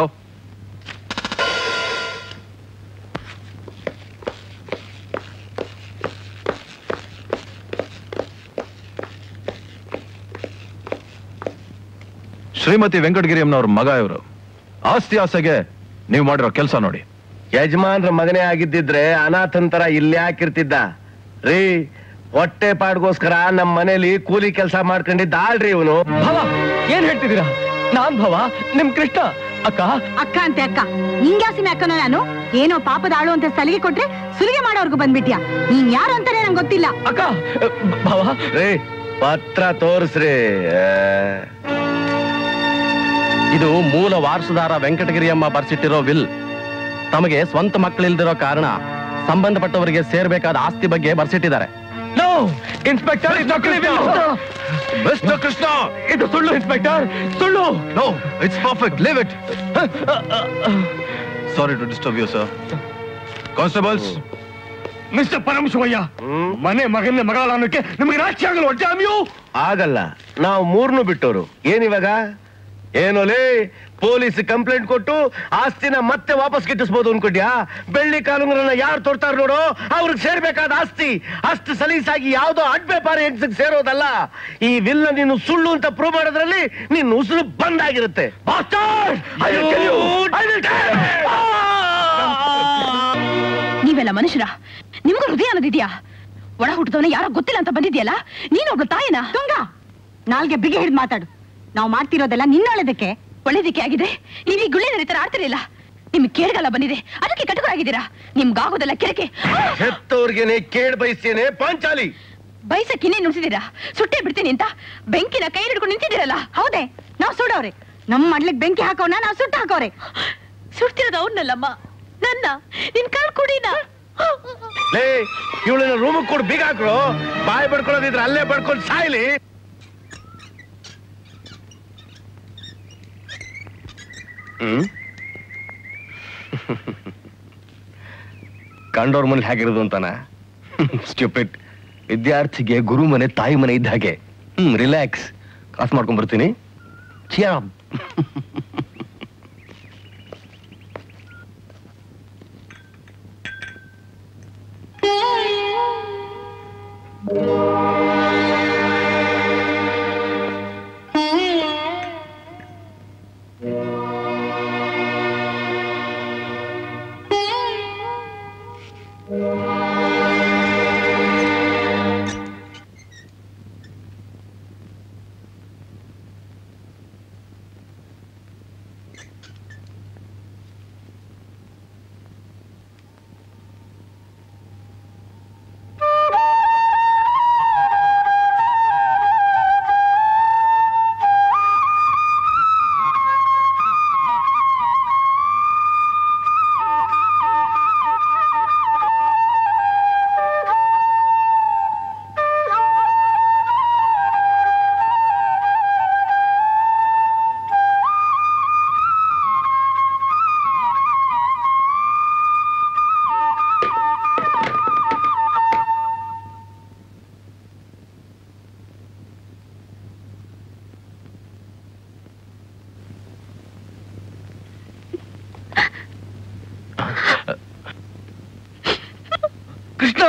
Speaker 1: ಶ್ರೀಮತಿ ವೆಂಕಟಗಿರಿ ಅಮ್ಮನವ್ರ ಮಗ ಇವರು ಆಸ್ತಿ ಆಸೆಗೆ ನೀವು ಮಾಡಿರೋ ಕೆಲಸ ನೋಡಿ
Speaker 2: ಯಜಮಾನ್ರ ಮಗನೇ ಆಗಿದ್ದಿದ್ರೆ ಅನಾಥನ್ ತರ ಇಲ್ಯಾಕಿರ್ತಿದ್ದ ರೀ ಹೊಟ್ಟೆ ಪಾಡ್ಗೋಸ್ಕರ ನಮ್ ಮನೇಲಿ ಕೂಲಿ ಕೆಲಸ ಮಾಡ್ಕೊಂಡಿದ್ದ ಆಳ್ರಿ ಇವನು
Speaker 4: ಭವ ಏನ್ ಹೇಳ್ತಿದ್ದೀರಾ ನಾನ್ ಭವ ನಿಮ್ ಕೃಷ್ಣ ಅಕ್ಕ
Speaker 3: ಅಕ್ಕ ಅಂತೆ ಅಕ್ಕ ನಿಂಗ್ಯಾಸಿಮೆ ಅಕ್ಕನೋ ನಾನು ಏನೋ ಪಾಪದ ಆಳು ಅಂತ ಸಲಿಗೆ ಕೊಟ್ರೆ ಸುಲಿಗೆ ಮಾಡೋರ್ಗು ಬಂದ್ಬಿಟ್ಯಾ ನೀನ್ ಯಾರು ಅಂತಾನೆ ನಂಗೆ ಗೊತ್ತಿಲ್ಲ
Speaker 4: ಅಕ್ಕ ಭವ
Speaker 2: ರೀ ಪತ್ರ ತೋರಿಸ್ರಿ
Speaker 4: ಇದು ಮೂಲ ವಾರಸುದಾರ ವೆಂಕಟಗಿರಿಯಮ್ಮ ಬರ್ಸಿಟ್ಟಿರೋ ವಿಲ್ ತಮಗೆ ಸ್ವಂತ ಮಕ್ಕಳಿಲ್ದಿರೋ ಕಾರಣ ಸಂಬಂಧಪಟ್ಟವರಿಗೆ ಸೇರ್ಬೇಕಾದ ಆಸ್ತಿ ಬಗ್ಗೆ ಬರ್ಸಿಟ್ಟಿದ್ದಾರೆ ನೋ ಇನ್ಸ್ಪೆಕ್ಟರ್
Speaker 1: ಮಿಸ್ಟರ್ ಕೃಷ್ಣ
Speaker 4: ಇದು ಸುಳ್ಳು ಇನ್ಸ್ಪೆಕ್ಟರ್ ಸುಳ್ಳು
Speaker 1: no it's perfect leave it sorry to disturb you sir constables
Speaker 4: mister Paramashivaiah ಮನೆ ಮಗನ ಮಗಳ ಅನ್ನೋಕೆ ನಿಮಗೆ ರಾಜ್ಯ ಆಗಲ್ಲ ಹೊಟ್ಟೆ
Speaker 2: ಆಗಲ್ಲ ನಾವು ಮೂರ್ನು ಬಿಟ್ಟೋರು ಏನಿವಾಗ ಏನೋಲೇ ಪೊಲೀಸ್ ಕಂಪ್ಲೇಂಟ್ ಕೊಟ್ಟು ಆಸ್ತಿನ ಮತ್ತೆ ವಾಪಸ್ ಗಿಟ್ಟಿಸ್ಬೋದು ಅನ್ಕೊಂಡ್ಯಾ ಬೆಳ್ಳಿ ಕಾಲುಂಗ್ರನ್ನ ಯಾರು ತೊಡ್ತಾರ ನೋಡು ಅವ್ರಿಗೆ ಸೇರ್ಬೇಕಾದ ಆಸ್ತಿ ಅಷ್ಟು ಸಲೀಸಾಗಿ ಯಾವ್ದೋ ಅಡ್ಬೆಪಾರಿ ಎಕ್ಸಕ್ ಸೇರೋದಲ್ಲ ಈ ವಿಲ್ಲ ನೀನು ಸುಳ್ಳು ಅಂತ ಪ್ರೂವ್ ಮಾಡೋದ್ರಲ್ಲಿ ನಿನ್ನ ಉಸಿರು ಬಂದಾಗಿರುತ್ತೆ
Speaker 3: ನೀವೆಲ್ಲ ಮನುಷ್ಯರ ನಿಮ್ಗೂ ಹೃದಯ ಅನ್ನೋದಿದ್ಯಾ ಒಳ ಹುಟ್ಟಿದವನ ಯಾರೋ ಗೊತ್ತಿಲ್ಲ ಅಂತ ಬಂದಿದ್ಯಲ್ಲ ನೀನೊಬ್ಳು ತಾಯಿನ ತುಂಗ ನಾಲ್ಗೆ ಬಿಗಿ ಹಿಡಿದು ಮಾತಾಡು ನಾವು ಮಾಡ್ತಿರೋದೆಲ್ಲ ನಿನ್ನೊಳ್ಳೇದಕ್ಕೆ
Speaker 5: ಒಳ್ಳೇದಕ್ಕೆ ಆಗಿದೆ ನೀವು ಈ ಗುಳ್ಳೆ ತರ ಆಡ್ತಿರಲಿಲ್ಲ ನಿಮ್ಗೆ ಕೇಳ್ಗಾಲ ಬಂದಿದೆ ಅದಕ್ಕೆ ಕಟುಕರಾಗಿದ್ದೀರಾ ನಿಮ್ಗಾಗೋದೆಲ್ಲ ಕೆರಕೆ
Speaker 2: ಹೆತ್ತವ್ರಿಗೇನೆ ಕೇಳ್ ಬಯಸ್ತೇನೆ ಪಾಂಚಾಲಿ
Speaker 5: ಬೈಸಕ್ಕೆ ಇನ್ನೇ ನುಡ್ಸಿದ್ದೀರಾ ಸುಟ್ಟೆ ಬಿಡ್ತೀನಿ ಅಂತ ಬೆಂಕಿನ ಕೈ ಹಿಡ್ಕೊಂಡು ನಿಂತಿದ್ದೀರಲ್ಲ
Speaker 3: ಹೌದೇ ನಾವು ಸುಡೋರೆ ನಮ್ಮ ಮಾಡ್ಲಿಕ್ಕೆ ಬೆಂಕಿ ಹಾಕೋಣ ನಾವು ಸುಟ್ಟು ಹಾಕೋರೆ
Speaker 5: ಸುಡ್ತಿರೋದು ಅವ್ನಲ್ಲಮ್ಮ ನನ್ನ ನಿನ್ ಕಾಲ್ ಕುಡಿನ
Speaker 2: ಲೇ ಇವಳನ್ನ ರೂಮ್ ಕೊಡು ಬೀಗ ಹಾಕ್ರು ಬಾಯಿ ಬಡ್ಕೊಳ್ಳೋದಿದ್ರೆ ಅಲ್ಲೇ ಬಡ್ಕೊಂಡು ಸಾಯ್ಲಿ ಹ್ಮ್ ಕಂಡೋರ್ ಮನೇಲಿ ಹೇಗಿರೋದು ಅಂತಾನ ಸ್ಟ್ಯೂಪಿಡ್ ವಿದ್ಯಾರ್ಥಿಗೆ ಗುರು ಮನೆ ತಾಯಿ ಮನೆ ಇದ್ದ ಹಾಗೆ ಹ್ಮ್ ರಿಲ್ಯಾಕ್ಸ್ ಕಾಸ್ ಮಾಡ್ಕೊಂಡ್ ಬರ್ತೀನಿ ಚಿಯರ್
Speaker 4: ಕೃಷ್ಣ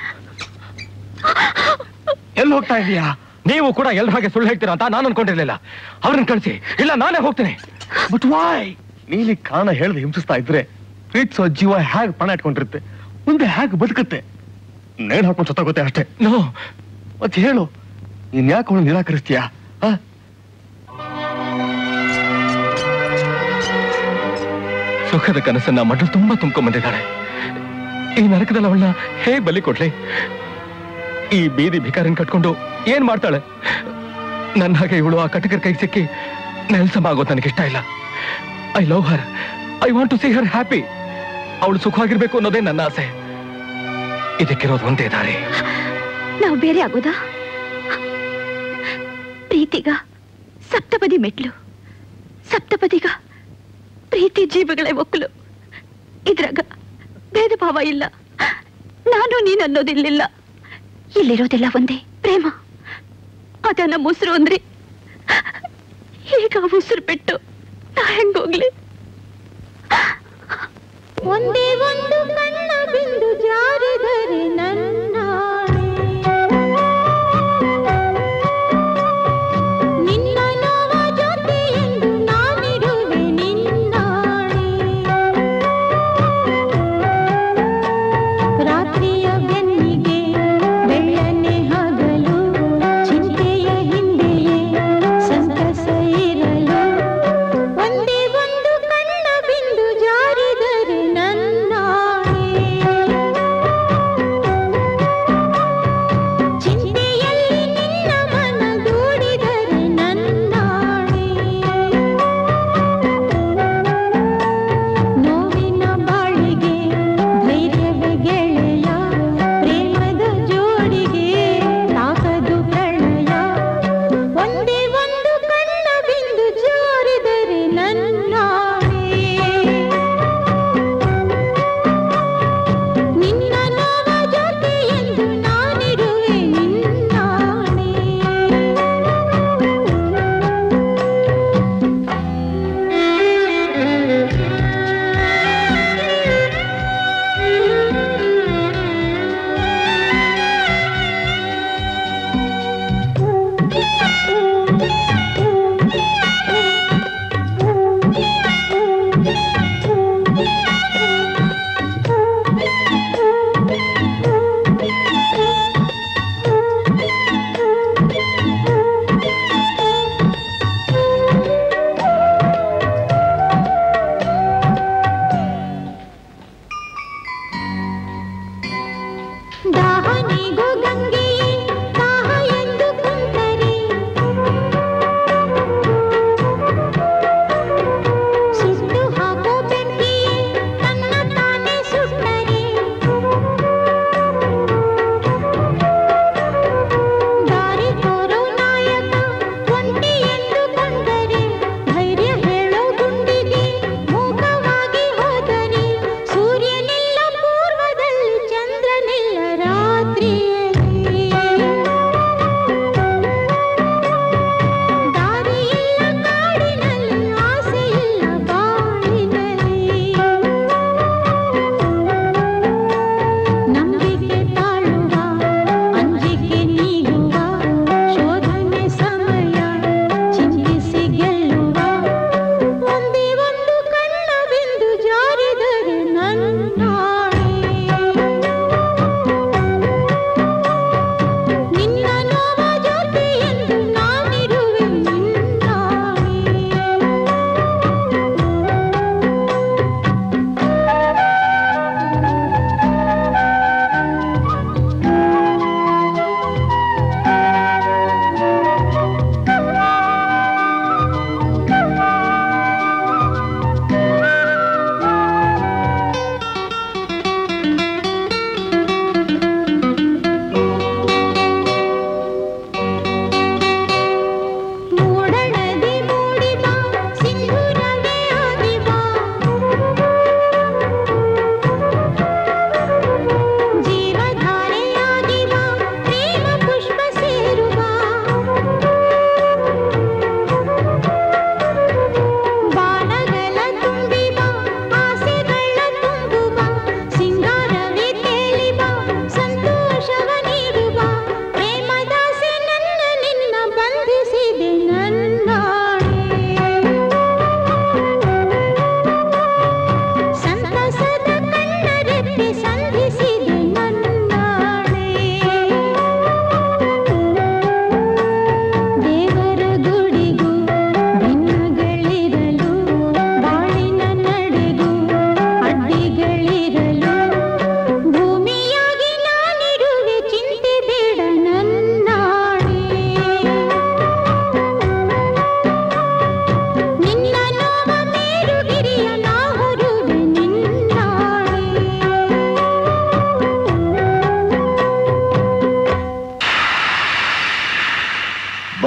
Speaker 4: ಎಲ್ಲಿ ಹೋಗ್ತಾ ಇದೀಯಾ ನೀವು ಕೂಡ ಎಲ್ರ ಹಾಗೆ ಸುಳ್ಳು ಹೇಳ್ತೀರಾ ಅಂತ ನಾನು ಅನ್ಕೊಂಡಿರ್ಲಿಲ್ಲ ಅವ್ರನ್ನ ಕಳಿಸಿ ಇಲ್ಲ ನಾನೇ ಹೋಗ್ತೀನಿ
Speaker 2: ಬಟ್ ವಾಯ್ ನೀಲಿ ಕಾರಣ ಹೇಳ್ದೆ ಹಿಂಸಿಸ್ತಾ ಇದ್ರೆ ಪ್ರೀತಿಸೋ ಜೀವ ಹೇಗ್ ಪಣ ಇಟ್ಕೊಂಡಿರುತ್ತೆ ಮುಂದೆ ಹೇಗ್ ಬದುಕುತ್ತೆ ನೇಣ್ ಹಾಕೊಂಡು ಸತ್ತಾಗುತ್ತೆ ಅಷ್ಟೇ
Speaker 4: ನೋ
Speaker 2: ಮತ್ತೆ ಹೇಳು ನೀನ್ ಯಾಕೆ ಅವಳು ನಿರಾಕರಿಸ್ತೀಯಾ ಆ?
Speaker 4: ಸುಖದ ಕನಸನ್ನ ಮಡ್ಲು ತುಂಬಾ ತುಂಬ್ಕೊಂಡ್ ಬಂದಿದ್ದಾಳೆ ಈ ನರಕದಲ್ಲಿ ಅವಳನ್ನ ಹೇಗ್ ಬಲಿ ಕೊಡ್ಲಿ ಈ ಬೀದಿ ಭಿಕಾರಿನ ಕಟ್ಕೊಂಡು ಏನ್ ಮಾಡ್ತಾಳೆ ನನ್ನ ಹಾಗೆ ಇವಳು ಆ ಕಟಕರ ಕೈ ಸಿಕ್ಕಿ ನೆಲ್ಸಮ ಆಗೋದು ನನಗಿಷ್ಟ ಇಲ್ಲ I love her I want to see her happy ಅವಳು ಸುಖವಾಗಿರ್ಬೇಕು ಅನ್ನೋದೇ ನನ್ನ ಆಸೆ ಇದಕ್ಕಿರೋದು ಒಂದೇ ದಾರಿ
Speaker 5: ನಾವು ಬೇರೆ ಆಗೋದಾ ಪ್ರೀತಿಗ ಸಪ್ತಪದಿ ಮೆಟ್ಲು ಸಪ್ತಪದಿಗ ಪ್ರೀತಿ ಜೀವಗಳೇ ಒಕ್ಕಲು ಇದ್ರಾಗ ಭೇದ ಭಾವ ಇಲ್ಲ ನಾನು ನೀನು ಅನ್ನೋದಿಲ್ಲಿಲ್ಲ ಇಲ್ಲಿರೋದೆಲ್ಲ ಒಂದೇ ಪ್ರೇಮ ಅದ ನಮ್ಮ ಉಸಿರು ಅಂದ್ರಿ ಈಗ ಉಸಿರು ಬಿಟ್ಟು ನಾ ಹೆಂಗೋಗ್ಲಿ
Speaker 10: ಒಂದೇ ಒಂದು ಕಣ್ಣ ಬಿಂದು ಜಾರಿದರೆ ನನ್ನಾಣೆ ನಿನ್ನ ನೋವ ಜೊತೆ ಎಂದು ನಾನಿಡುವೆ ನಿನ್ನಾಣೆ ರಾತ್ರಿಯ ಬೆನ್ನಿಗೆ ಬೆಳ್ಳನೆ ಹಗಲು ಚಿಂತೆಯ ಹಿಂದೆಯೇ ಸಂತಸ ಇರಲು ಒಂದೇ ಒಂದು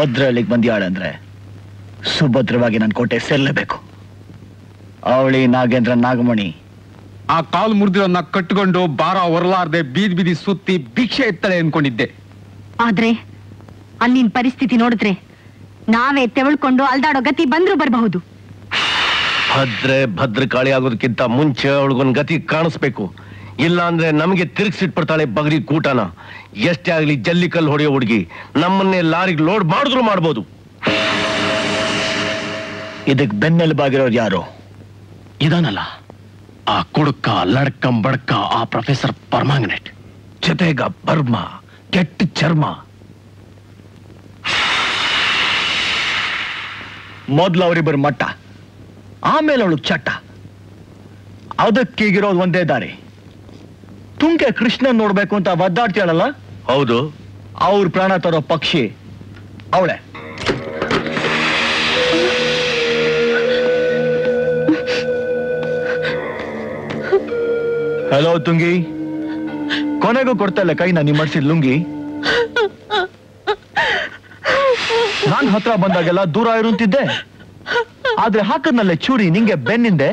Speaker 1: ಭದ್ರ ಅಲ್ಲಿಗೆ ಬಂದಿಯಾಳೆ ಅಂದ್ರೆ ಸುಭದ್ರವಾಗಿ ನನ್ನ ಕೋಟೆ ಸೇರ್ಲೇಬೇಕು ಅವಳಿ ನಾಗೇಂದ್ರ ನಾಗಮಣಿ
Speaker 11: ಆ ಕಾಲ್ ಮುರಿದಿರೋನ್ನ ಕಟ್ಕೊಂಡು ಬಾರ ಹೊರಲಾರ್ದೆ ಬೀದಿ ಬೀದಿ ಸುತ್ತಿ ಭಿಕ್ಷೆ ಎತ್ತಳೆ ಅನ್ಕೊಂಡಿದ್ದೆ
Speaker 3: ಆದ್ರೆ ಅಲ್ಲಿನ ಪರಿಸ್ಥಿತಿ ನೋಡಿದ್ರೆ ನಾವೇ ತೆವಳ್ಕೊಂಡು ಅಲ್ದಾಡೋ ಗತಿ ಬಂದ್ರು ಬರಬಹುದು
Speaker 2: ಭದ್ರೆ ಭದ್ರಕಾಳಿ ಆಗೋದಕ್ಕಿಂತ ಮುಂಚೆ ಅವಳಿಗೊಂದು ಗತಿ ಕಾಣಿಸ್ಬೇಕು ಇಲ್ಲ ಅಂದ್ರೆ ನಮಗೆ ತಿರುಗಿಸಿಟ್ಬಿಡ್ತಾಳೆ ಬಗರಿ ಕೂಟನ ಎಷ್ಟೇ ಆಗ್ಲಿ ಜಲ್ಲಿ ಕಲ್ಲು ಹೊಡೆಯೋ ಹುಡುಗಿ ನಮ್ಮನ್ನೇ ಲಾರಿಗೆ ಲೋಡ್ ಮಾಡಿದ್ರು ಮಾಡ್ಬೋದು
Speaker 1: ಇದಕ್ ಬೆನ್ನೆಲುಬಾಗಿರೋರು ಯಾರು
Speaker 6: ಇದಾನಲ್ಲ ಆ ಕುಡುಕ ಲಡ್ಕಂ ಬಡ್ಕ ಆ ಪ್ರೊಫೆಸರ್ ಪರ್ಮಾಂಗನೆಟ್
Speaker 1: ಜೊತೆಗ ಬರ್ಮ ಕೆಟ್ಟ ಚರ್ಮ ಮೊದ್ಲು ಅವರಿಬ್ಬರು ಮಟ್ಟ ಆಮೇಲೆ ಅವಳು ಚಟ್ಟ ಅದಕ್ಕೀಗಿರೋದು ಒಂದೇ ದಾರಿ ತುಂಗೆ ಕೃಷ್ಣ ನೋಡ್ಬೇಕು ಅಂತ ಒದ್ದಾಡ್ತೀಯಳಲ್ಲ
Speaker 2: ಹೌದು
Speaker 1: ಅವ್ರ ಪ್ರಾಣ ತರೋ ಪಕ್ಷಿ ಅವಳೆ ಹಲೋ ತುಂಗಿ ಕೊನೆಗೂ ಕೊಡ್ತಾ ಇಲ್ಲ ಕೈನ ನೀ ಮಾಡ್ಸಿದ್ ಲುಂಗಿ ನಾನ್ ಹತ್ರ ಬಂದಾಗೆಲ್ಲ ದೂರ ಇರುಂತಿದ್ದೆ ಆದ್ರೆ ಹಾಕದ್ನಲ್ಲೇ ಚೂರಿ ನಿಂಗೆ ಬೆನ್ನಿಂದೆ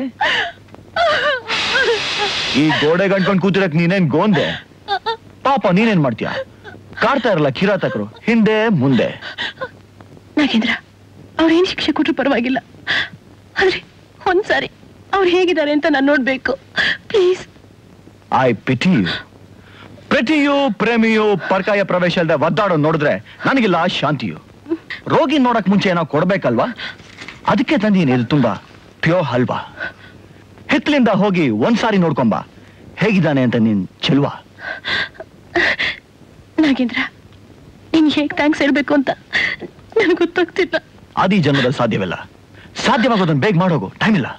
Speaker 1: ಈ ಗೋಡೆ ಗಂಟ್ಕೊಂಡ್ ಕೂತಿರಕ್ ನೀನೇನ್ ಗೋಂದೆ ಪಾಪ ನೀನೇನ್ ಮಾಡ್ತೀಯ ಕಾಡ್ತಾ ಇರಲ್ಲ ಕಿರಾತಕರು ಹಿಂದೆ ಮುಂದೆ
Speaker 3: ನಾಗೇಂದ್ರ ಅವ್ರೇನ್ ಶಿಕ್ಷೆ ಕೊಟ್ರು ಪರವಾಗಿಲ್ಲ ಆದ್ರೆ ಒಂದ್ಸಾರಿ ಅವ್ರು ಹೇಗಿದ್ದಾರೆ ಅಂತ ನಾನು ನೋಡ್ಬೇಕು ಪ್ಲೀಸ್
Speaker 1: ಐ ಪಿಟಿ ಯು ಪ್ರತಿಯು ಪ್ರೇಮಿಯು ಪರ್ಕಾಯ ಪ್ರವೇಶ ಇಲ್ಲದೆ ಒದ್ದಾಡೋ ನೋಡಿದ್ರೆ ನನಗಿಲ್ಲ ಶಾಂತಿಯು ರೋಗಿ ನೋಡಕ್ ಮುಂಚೆ ಏನೋ ಕೊಡ್ಬೇಕಲ್ವಾ ಅದಕ್ಕೆ ತಂದೀನಿ ಇದು ತುಂಬಾ ಪ್ಯೋ ಹಲ್ವಾ ಹಿತ್ಲಿಂದ ಹೋಗಿ ಒಂದ್ಸಾರಿ ನೋಡ್ಕೊಂಬ ಹೇಗಿದ್ದಾನೆ ಅಂತ ನೀನ್ ಚೆಲ್ವಾ
Speaker 3: ನಾಗೇಂದ್ರ ನಿನ್ ಹೇಗ್ ಥ್ಯಾಂಕ್ಸ್ ಹೇಳ್ಬೇಕು ಅಂತ ನನಗೆ ಗೊತ್ತಾಗ್ತಿಲ್ಲ
Speaker 1: ಆದಿ ಜನ್ಮದಲ್ಲಿ ಸಾಧ್ಯವಿಲ್ಲ ಸಾಧ್ಯವಾಗೋದನ್ನ ಬೇಗ ಮಾಡೋಗು ಟೈಮ್ ಇಲ್ಲ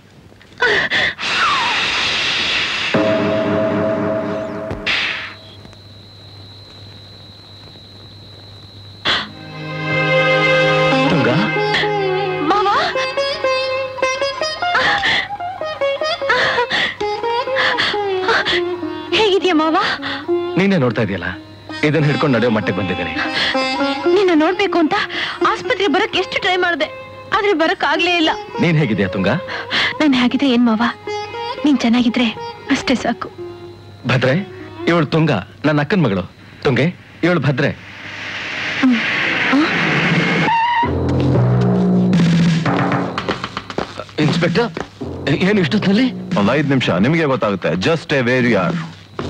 Speaker 1: ತುಂಗ
Speaker 3: ಮಾವ ಹೇಗಿದ್ಯಾ ಮಾವ
Speaker 4: ನೀನೇ ನೋಡ್ತಾ ಇದೆಯಲ್ಲ ಇದನ್ನ ಹಿಡ್ಕೊಂಡು ನಡೆಯೋ ಮಟ್ಟಕ್ಕೆ ಬಂದಿದ್ದೀನಿ
Speaker 3: ನಿನ್ನ ನೋಡ್ಬೇಕು ಅಂತ ಆಸ್ಪತ್ರೆ ಬರಕ್ ಎಷ್ಟು ಟ್ರೈ ಮಾಡಿದೆ ಆದ್ರೆ ಬರಕ್ ಆಗ್ಲೇ ಇಲ್ಲ
Speaker 4: ನೀನ್ ಹೇಗಿದ್ಯಾ ತುಂಗ
Speaker 3: ನಾನು ಹೇಗಿದೆ ಏನ್ ಮಾವ ನೀನ್ ಚೆನ್ನಾಗಿದ್ರೆ ಅಷ್ಟೇ ಸಾಕು
Speaker 4: ಭದ್ರೆ ಇವಳು ತುಂಗ ನನ್ನ ಅಕ್ಕನ ಮಗಳು ತುಂಗೆ ಇವಳು ಭದ್ರೆ ಇನ್ಸ್ಪೆಕ್ಟರ್ ಏನು ಇಷ್ಟೊತ್ತಿನಲ್ಲಿ
Speaker 2: ಒಂದ್ ಐದ್ ನಿಮಿಷ ನಿಮಗೆ ಗೊತ್ತಾಗುತ್ತೆ just a where are you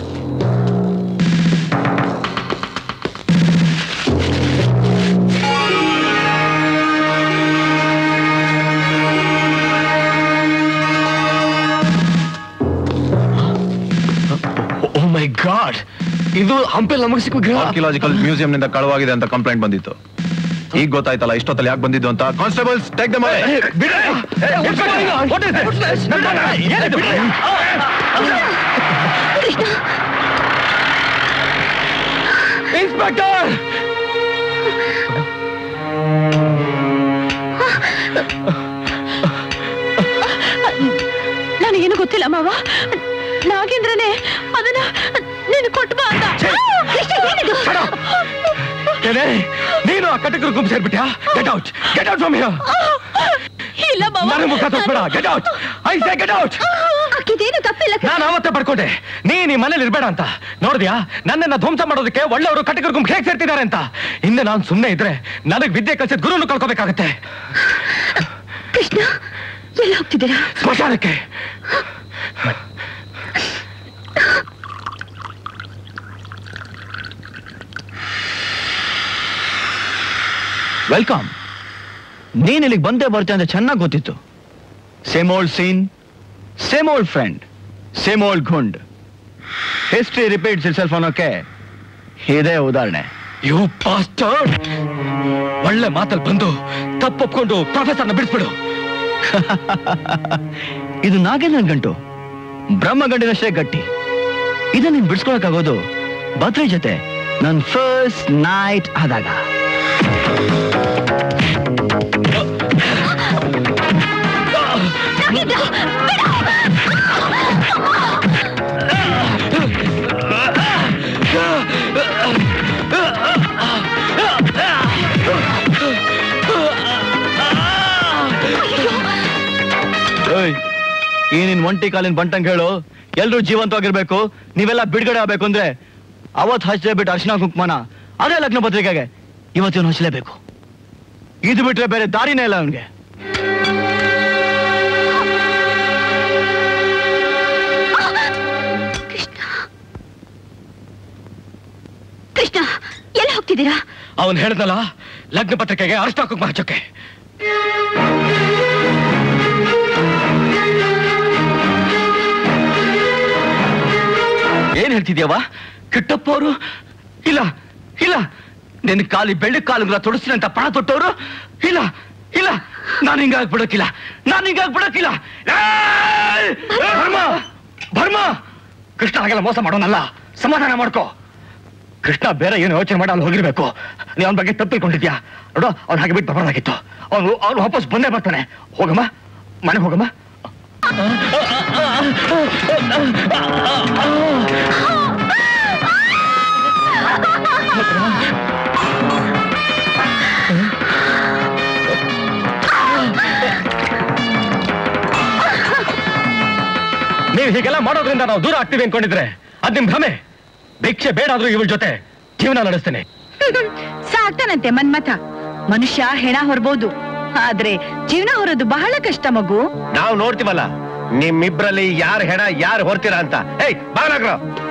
Speaker 4: oh my god ಇದು ಹಂಪೆಲ್ ನಮಗೆ ಸಿಕ್ಕ ಗ್ರಹ
Speaker 2: ಆರ್ಕಿಯಾಲಜಿಕಲ್ ಮ್ಯೂಸಿಯಂ ನಿಂದ ಕಳವಾಗಿದೆ ಅಂತ ಕಂಪ್ಲೇಂಟ್ ಬಂದಿತ್ತು ಈಗ ಗೊತ್ತಾಯ್ತಲ್ಲ ಇಷ್ಟೊತ್ತಲ್ಲಿ ಯಾಕೆ ಬಂದಿದ್ದು ಅಂತ ಕಾನ್ಸ್ಟೇಬಲ್ಸ್ ಟೇಕ್ ದ
Speaker 4: ಇನ್ಸ್ಪೆಕ್ಟರ್
Speaker 3: ನನಗೇನು ಗೊತ್ತಿಲ್ಲ ಮಾವ ನಾಗೇಂದ್ರನೇ ಅದನ್ನ ನೀನು ಕೊಟ್ಟು ಬಾ ಅಂತ ಕೃಷ್ಣ, ಏನಿದು?
Speaker 4: ಏನೇ ನೀನು ಆ ಕಟಕರು ಗುಂಪು ಸೇರ್ಬಿಟ್ಯಾ get out get out from here
Speaker 3: ಇಲ್ಲ ಮಾವ
Speaker 4: ನನಗೆ ಮುಖ ತೋರಿಸ್ಬೇಡ get out I say get out
Speaker 3: ಅಕ್ಕಿದೇನು ತಪ್ಪಿಲ್ಲ
Speaker 4: ನಾನು ಅವತ್ತೇ ಪಡ್ಕೊಂಡೆ ನೀನ್ ಈ ಮನೇಲಿ ಇರ್ಬೇಡ ಅಂತ ನೋಡಿದ್ಯಾ ನನ್ನನ್ನ ಧ್ವಂಸ ಮಾಡೋದಕ್ಕೆ ಒಳ್ಳೆಯವರು ಕಟಕರ ಗುಂಪು ಹೇಗೆ ಸೇರ್ತಿದ್ದಾರೆ ಅಂತ ಹಿಂದೆ ನಾನು ಸುಮ್ಮನೆ ಇದ್ರೆ ನನಗ್ ವಿದ್ಯೆ ಕಲಿಸಿದ ಗುರುನು ಕಳ್ಕೋಬೇಕಾಗತ್ತೆ
Speaker 3: ಕೃಷ್ಣ ಎಲ್ಲಿ ಹೋಗ್ತಿದ್ದೀರಾ
Speaker 4: ಸ್ಮಶಾನಕ್ಕೆ
Speaker 1: ವೆಲ್ಕಮ್ ನೀನ್ ಇಲ್ಲಿಗೆ ಬಂದೇ ಬರ್ತೆ ಅಂತ ಚೆನ್ನಾಗಿ ಗೊತ್ತಿತ್ತು same old scene same old friend same old ಗುಂಡ್ ಹಿಸ್ಟ್ರಿ ರಿಪೀಟ್ಸ್ ಇಟ್ ಸೆಲ್ಫ್ ಅನ್ನೋಕೆ ಇದೇ ಉದಾಹರಣೆ
Speaker 4: ಯು ಪಾಸ್ಟರ್ಡ್ ಒಳ್ಳೆ ಮಾತಲ್ಲಿ ಬಂದು ತಪ್ಪೊಪ್ಕೊಂಡು ಪ್ರೊಫೆಸರ್ನ ಬಿಡಿಸ್ಬಿಡು
Speaker 1: ಇದು ನಾಗೇಂದ್ರನ್ ಗಂಟು ಬ್ರಹ್ಮಗಂಡಿನಷ್ಟೇ ಗಟ್ಟಿ ಇದನ್ನ ನೀನ್ ಬಿಡ್ಸ್ಕೊಳಕ್ಕಾಗೋದು ಬದ್ರಿ ಜೊತೆ ನನ್ ಫಸ್ಟ್ ನೈಟ್ ಆದಾಗ ಈ ನಿನ್ ಒಂಟಿ ಕಾಲಿನ ಬಂಟಂಗ್ ಹೇಳು ಎಲ್ರೂ ಜೀವಂತವಾಗಿರ್ಬೇಕು ನೀವೆಲ್ಲ ಬಿಡುಗಡೆ ಆಗ್ಬೇಕು ಅಂದ್ರೆ ಅವತ್ ಹಚ್ಚಲೇಬಿಟ್ಟು ಅರ್ಶನ ಕುಂಕುಮನ ಅದೇ ಲಗ್ನ ಪತ್ರಿಕೆಗೆ ಇವತ್ತಿನ ಹಚ್ಚಲೇಬೇಕು ಇದು ಬಿಟ್ರೆ ಬೇರೆ ದಾರಿನೇ ಇಲ್ಲ ಅವನ್ಗೆ
Speaker 3: ಕೃಷ್ಣ ಎಲ್ಲಿ ಹೋಗ್ತಿದ್ದೀರಾ
Speaker 4: ಅವನ್ ಹೇಳ್ದಲ್ಲ ಲಗ್ನ ಪತ್ರಿಕೆಗೆ ಅರ್ಶನ ಕುಂಕುಮ ಹಚ್ಚೋಕೆ
Speaker 6: ಏನ್ ಹೇಳ್ತಿದ್ಯವ ಕಿಟ್ಟಪ್ಪ ಅವರು ಇಲ್ಲ ಇಲ್ಲ ನಿನ್ ಕಾಲಿ ಬೆಳ್ಳಿ ಕಾಲುಗಳ ತೊಡಸ್ತೀನಿ ಅಂತ ಪಣ ತೊಟ್ಟವರು ಇಲ್ಲ ಇಲ್ಲ ನಾನು ಹಿಂಗಾಗಿ ಬಿಡಕ್ಕಿಲ್ಲ ನಾನು ಹಿಂಗಾಗಿ ಬಿಡಕ್ಕಿಲ್ಲ ಏಯ್!
Speaker 4: ಭರ್ಮ ಭರ್ಮ ಕೃಷ್ಣ ಹಾಗೆಲ್ಲ ಮೋಸ ಮಾಡೋನಲ್ಲ ಸಮಾಧಾನ ಮಾಡ್ಕೋ ಕೃಷ್ಣ ಬೇರೆ ಏನು ಯೋಚನೆ ಮಾಡಿ ಅಲ್ಲಿ ಹೋಗಿರ್ಬೇಕು ನೀವ್ ಅವನ ಬಗ್ಗೆ ತಪ್ಪು ತಿಳ್ಕೊಂಡಿದ್ಯಾ ನೋಡು ಅವ್ನು ಹಾಗೆ ಬಿಟ್ಟು ಬರಬಾರ್ದಾಗಿತ್ತು ಅವನು ಅವ್ನು ವಾಪಸ್ ಬಂದೇ ಬರ್ತಾನೆ ಹೋಗಮ್ಮ ಮನೆ ಹೋಗಮ್ಮ ನೀವು ಹೀಗೆಲ್ಲ ಮಾಡೋದ್ರಿಂದ ನಾವು ದೂರ ಆಗ್ತೀವಿ ಅನ್ಕೊಂಡಿದ್ರೆ ಅದ್ ನಿಮ್ ಭ್ರಮೆ ಭಿಕ್ಷೆ ಬೇಡಾದ್ರೂ ಇವಳ ಜೊತೆ ಜೀವನ ನಡೆಸ್ತೇನೆ
Speaker 3: ಸಾಕ್ತಾನಂತೆ ಮನ್ಮಥ ಮನುಷ್ಯ ಹೆಣ ಹೊರಬಹುದು ಆದ್ರೆ ಜೀವನ ಹೊರೋದು ಬಹಳ ಕಷ್ಟ ಮಗು
Speaker 2: ನಾವು ನೋಡ್ತೀವಲ್ಲ ನಿಮ್ಮಿಬ್ರಲ್ಲಿ ಯಾರು ಹೆಣ ಯಾರು ಹೊರ್ತೀರಾ ಅಂತ ಏಯ್ ಬಾಗ್ಲಾಗ್ರ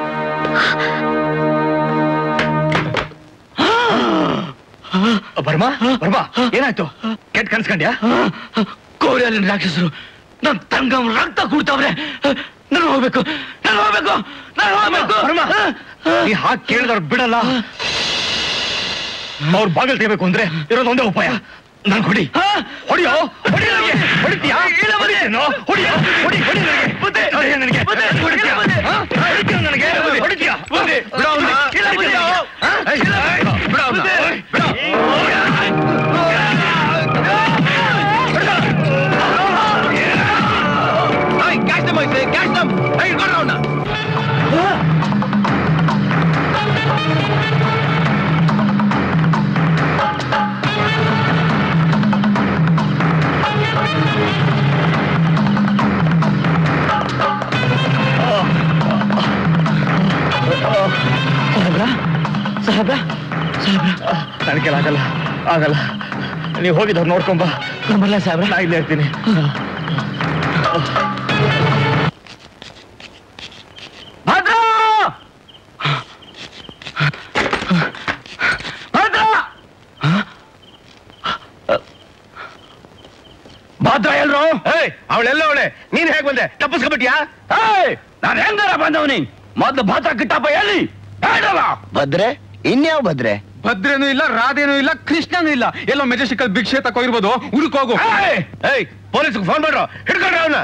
Speaker 4: ಬರ್ಮಾ ಬರ್ಮಾ ಏನಾಯ್ತು ಕೆಟ್ಟ ಕನ್ಸ್ಕೊಂಡ್ಯಾ
Speaker 6: ಕೋರಿಯಲ್ಲಿನ ರಾಕ್ಷಸರು ನಮ್ ತಂಗಮ್ ರಕ್ತ ಕೂಡ್ತಾವ್ರೆ ನಾನು ಹೋಗ್ಬೇಕು ನಾನು ಹೋಗ್ಬೇಕು ನಾನು ಹೋಗ್ಬೇಕು
Speaker 4: ಬರ್ಮಾ ನೀ ಹಾಗೆ ಕೇಳಿದವ್ರು ಬಿಡಲ್ಲ ಅವ್ರ ಬಾಗಿಲು ತೆಗಿಬೇಕು ಅಂದ್ರೆ ಇರೋದು ಒಂದೇ ಉಪಾಯ ನನ್ ಹೊಡಿ ಹೊಡಿಯೋ ಹೊಡಿ ನನಗೆ ಹೊಡಿತೀಯಾ ಹೊಡಿತೀನೋ? ಹೊಡಿಯೋ ಹೊಡಿ ಹೊಡಿ ನನಗೆ ಹೊಡಿ ನನಗೆ ಹೊಡಿತೀಯಾ? ಹಾ? ಹೊಡಿತೀಯ ನನಗೆ ಹೊಡಿತೀಯಾ ಬಿಡು ಅವ್ನ. ಹೊಡಿತೀಯಾ? ಹಾ? ಬಿಡು ಅವ್ನ. ಬಿಡು.
Speaker 2: ಕ್ಯಾಚ್ ದಮ್ ಐತೆ ಕ್ಯಾಚ್ ದಮ್ ಹಿಡ್ಕೊಂಡು ಅವನ್ನ
Speaker 4: ಸಾಹೇಬ್ರ ಸಾಹೇಬ್ರ ನನಗೆಲ್ಲ ಆಗಲ್ಲ ಆಗಲ್ಲ ನೀವು ಹೋಗಿದ್ದವ್ರು ನೋಡ್ಕೊಂಬ ನಮ್ಮಲ್ಲ ಸಾಹೇಬ್ರ ನಾ ಇಲ್ಲೇ ಇರ್ತೀನಿ
Speaker 6: ಭದ್ರ ಭದ್ರ
Speaker 2: ಭದ್ರ ಎಲ್ರು ಏಯ್ ಅವಳೆಲ್ಲ ಅವಳೆ ನೀನ್ ಹೇಗ್ ಬಂದೆ ತಪ್ಪಿಸ್ಕೊಬಿಟ್ಯಾ
Speaker 6: ಏಯ್ ನಾನು ಹೆಂಗಾರ ಬಂದವನಿ ಮೊದ್ಲು ಭದ್ರ ಕಿಟ್ಟಪ್ಪ ಹೇಳಿ ಹೇಳಲ್ಲ
Speaker 1: ಭದ್ರೆ ಇನ್ಯಾವ ಭದ್ರೆ
Speaker 11: ಭದ್ರೇನೂ ಇಲ್ಲ ರಾಧೇನೂ ಇಲ್ಲ ಕೃಷ್ಣನೂ ಇಲ್ಲ ಎಲ್ಲೋ ಮೆಜೆಸ್ಟಿಕಲ್ ಭಿಕ್ಷೆ ತಕೋಗಿರ್ಬೋದು ಹುಡುಕೋಗು
Speaker 2: ಏಯ್ ಏಯ್ ಪೊಲೀಸ್ಗೆ ಫೋನ್ ಮಾಡ್ರು ಹಿಡ್ಕೊಂಡ್ರೆ ಅವನ್ನ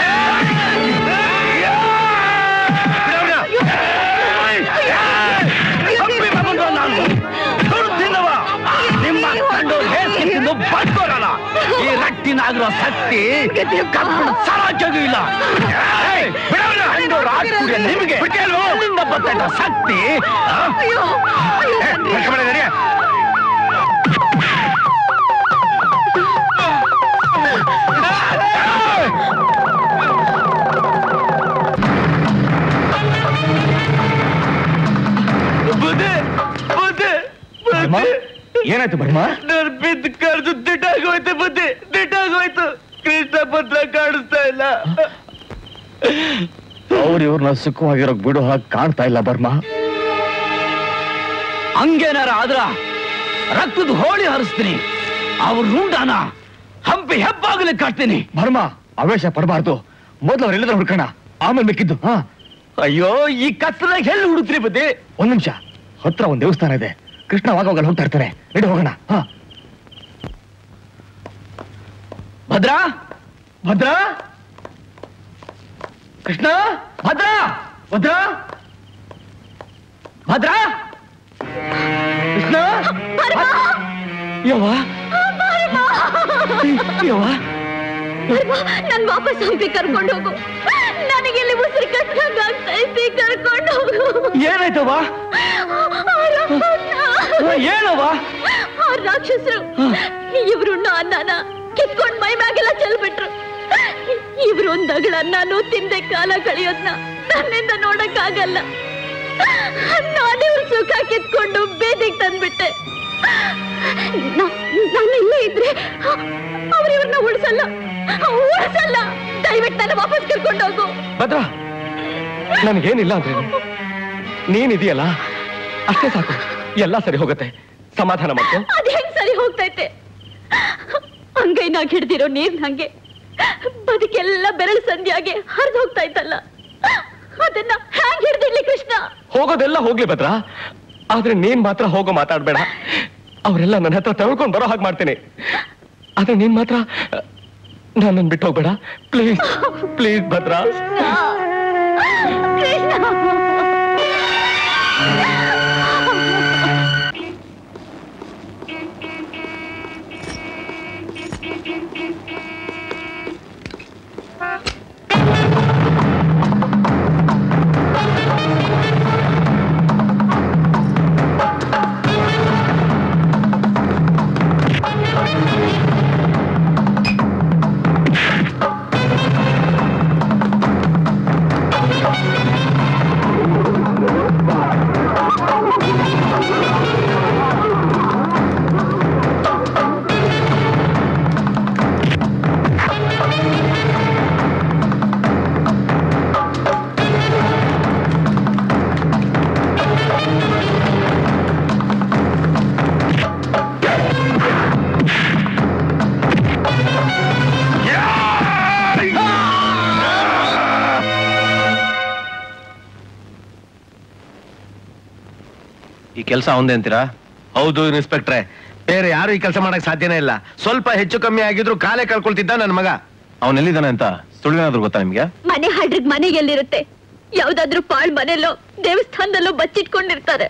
Speaker 6: ನಿಮ್ಮ ಕಂಡು ಹೇಸಿದ್ದು ಬಡ್ಕೋರಲ್ಲ ಈ ರಟ್ಟಿನಾಗಿರೋ ಶಕ್ತಿ ಕಬ್ಬಿಣ ಸರಾಜಗೂ ಇಲ್ಲ ಏಯ್, ಬಿಡವ್ನ. ಕಂಡು ರಾಜ್ ಕುಡಿಯೋ ನಿಮಗೆ ಅಲ್ಲಿಂದ ಬರ್ತೈತ ಶಕ್ತಿ ಆ?
Speaker 1: ಬುದ್ಧಿ ಬುದ್ಧಿ
Speaker 4: ಬರ್ಮಾ ಏನಾಯ್ತು ಬರ್ಮಾ
Speaker 1: ನಾನು ಬಿದ್ದು ಕರೆದು ದಿಟ್ಟಾಗೋಯ್ತು ಬುದ್ಧಿ ದಿಟ್ಟಾಗೋಯ್ತು ಕೃಷ್ಣ ಪತ್ರ ಕಾಣಿಸ್ತಾ ಇಲ್ಲ
Speaker 4: ಅವ್ರು ಇವ್ರನ್ನ ಸುಖವಾಗಿರೋಕ್ ಬಿಡು ಹಾಗೆ ಕಾಣ್ತಾ ಇಲ್ಲ ಬರ್ಮಾ
Speaker 6: ಹಂಗೇನಾರ ಆದ್ರ ರಕ್ತದ ಹೋಳಿ ಹರಿಸ್ತೀನಿ ಅವ್ರ ರುಂಡಾನ ಹಂಪಿ ಹೆಬ್ಬಾಗಲಿ ಕಟ್ತೀನಿ
Speaker 4: ಬರ್ಮಾ ಅವೇಶ ಪಡಬಾರ್ದು ಮೊದ್ಲು ಅವ್ರು ಎಲ್ಲದ್ರ ಹುಡ್ಕೋಣ ಆಮೇಲೆ ಮಿಕ್ಕಿದ್ದು ಹಾ
Speaker 1: ಅಯ್ಯೋ ಈ ಕತ್ತಲಾಗ ಎಲ್ಲಿ ಹುಡುಕ್ರಿ ಬುದ್ಧಿ
Speaker 4: ಒಂದ್ ನಿಮಿಷ ಹತ್ರ ಒಂದ್ ದೇವಸ್ಥಾನ ಇದೆ ಕೃಷ್ಣ ಅವಾಗ ಹೋಗ್ತಾ ಇರ್ತಾನೆ ನಡಿ ಹೋಗೋಣ ಹಾ
Speaker 6: ಭದ್ರಾ ಭದ್ರಾ ಕೃಷ್ಣ ಭದ್ರಾ ಭದ್ರಾ ಭದ್ರಾ ಕೃಷ್ಣ ಯವ್ವ ಯವ್ವ
Speaker 5: ನನ್ ವಾಪಸ್ ಹಂಪಿ ಕರ್ಕೊಂಡು ಹೋಗು ನನಗೆ ಇಲ್ಲಿ ಉಸಿರು ಕಟ್ಟಂಗ ಆಗ್ತಾ ಐತಿ ಕರ್ಕೊಂಡು ಹೋಗು
Speaker 6: ಏನಾಯ್ತವ್ವ ಏನವ್ವ
Speaker 5: ಆ ರಾಕ್ಷಸರು ಇವ್ರು ನಾನ್ನ ಕಿತ್ಕೊಂಡ್ ಮೈ ಮ್ಯಾಗೆಲ್ಲ ಚೆಲ್ಬಿಟ್ರು
Speaker 3: ಇವ್ರು ಒಂದಗಳ ನಾನು ತಿಂದೆ ಕಾಲ ಕಳೆಯೋದ್ನ ನನ್ನಿಂದ ನೋಡಕ್ಕಾಗಲ್ಲ ನಾನೇ ಇವ್ರ ಸುಖ ಕಿತ್ಕೊಂಡು ಬೇದಿಗೆ ತಂದ್ಬಿಟ್ಟೆ ನಾ- ನಾನು ಇಲ್ಲೇ ಇದ್ರೆ ಅವ್ರು ಇವ್ರನ್ನ ಉಳಿಸಲ್ಲ ಉಳಿಸಲ್ಲ ದಯವಿಟ್ಟು ನನ್ನ ವಾಪಸ್ ಕರ್ಕೊಂಡು ಹೋಗು
Speaker 4: ಭದ್ರ ನನ್ಗೇನಿಲ್ಲ ಅಂದ್ರೆ ನೀನಿದೆಯಲ್ಲ ಅಷ್ಟೇ ಸಾಕು ಎಲ್ಲ ಸರಿ ಹೋಗುತ್ತೆ ಸಮಾಧಾನ ಮಾಡ್ಕೊ
Speaker 3: ಅದ್ ಹೆಂಗ್ ಸರಿ ಹೋಗ್ತೈತೆ ಅಂಗೈನಾಗ ಹಿಡ್ದಿರೋ ನೀರ್ ನಂಗೆ ಬದುಕೆಲ್ಲ ಬೆರಳು ಸಂಧ್ಯಾಗೆ ಹರಿದು ಹೋಗ್ತಾ ಇತ್ತಲ್ಲ ಅದನ್ನ ಹ್ಯಾಂಗ್ ಹಿಡ್ದಿರ್ಲಿ ಕೃಷ್ಣ
Speaker 4: ಹೋಗೋದೆಲ್ಲ ಹೋಗ್ಲಿ ಭದ್ರ ಆದ್ರೆ ನೀನ್ ಮಾತ್ರ ಹೋಗೋ ಮಾತಾಡ್ಬೇಡ ಅವರೆಲ್ಲ ನನ್ನ ಹತ್ರ ತಳ್ಕೊಂಡ್ ಬರೋ ಹಾಗೆ ಮಾಡ್ತೇನೆ ಆದ್ರೆ ನೀನ್ ಮಾತ್ರ ನನ್ನನ್ನು ಬಿಟ್ಟು ಹೋಗ್ಬೇಡ ಪ್ಲೀಸ್ ಪ್ಲೀಸ್ ಭದ್ರ
Speaker 2: ಈ ಕೆಲಸ ಅವಂದೇ ಅಂತೀರಾ ಹೌದು ಇನ್ಸ್ಪೆಕ್ಟ್ರೆ ಬೇರೆ ಯಾರು ಈ ಕೆಲಸ ಮಾಡಕ್ ಸಾಧ್ಯನೇ ಇಲ್ಲ ಸ್ವಲ್ಪ ಹೆಚ್ಚು ಕಮ್ಮಿ ಆಗಿದ್ರು ಕಾಲೇ ಕಳ್ಕೊಳ್ತಿದ್ದ ನನ್ನ ಮಗ ಅವನೆಲ್ಲಿದ್ದಾನೆ ಅಂತ ಸುಳ್ಳಿನಾದ್ರು ಗೊತ್ತಾ ನಿಮ್ಗೆ
Speaker 3: ಮನೆ ಹಾಡ್ರಿಗ್ ಮನೆ ಎಲ್ಲಿರುತ್ತೆ ಯಾವ್ದಾದ್ರು ಪಾಳ್ ಮನೆಯಲ್ಲೋ ದೇವಸ್ಥಾನದಲ್ಲೋ ಬಚ್ಚಿಟ್ಕೊಂಡಿರ್ತಾರೆ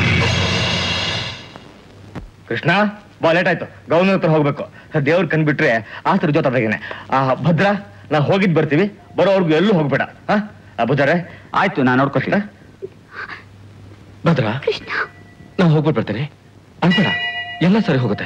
Speaker 1: ಕೃಷ್ಣ ಬಾ ಲೇಟ್ ಆಯ್ತು ಗೌನ ಹತ್ರ ಹೋಗ್ಬೇಕು ದೇವ್ರ ಕಂಡ್ಬಿಟ್ರೆ ಆತರ ಜೊತೆಗೇನೆ ಆ ಭದ್ರ ನಾ ಹೋಗಿದ್ ಬರ್ತೀವಿ ಬರೋವರ್ಗು ಎಲ್ಲೂ ಹೋಗ್ಬೇಡ ಹಾ ಬುಜಾರೆ
Speaker 7: ಆಯ್ತು ನಾನು ನೋಡ್ಕೊತೀನಿ
Speaker 4: ಭದ್ರ ನಾ ಹೋಗ್ಬಿಟ್ಟು ಬರ್ತೀನಿ ಅನ್ಬೇಡ ಎಲ್ಲ ಸರಿ ಹೋಗುತ್ತೆ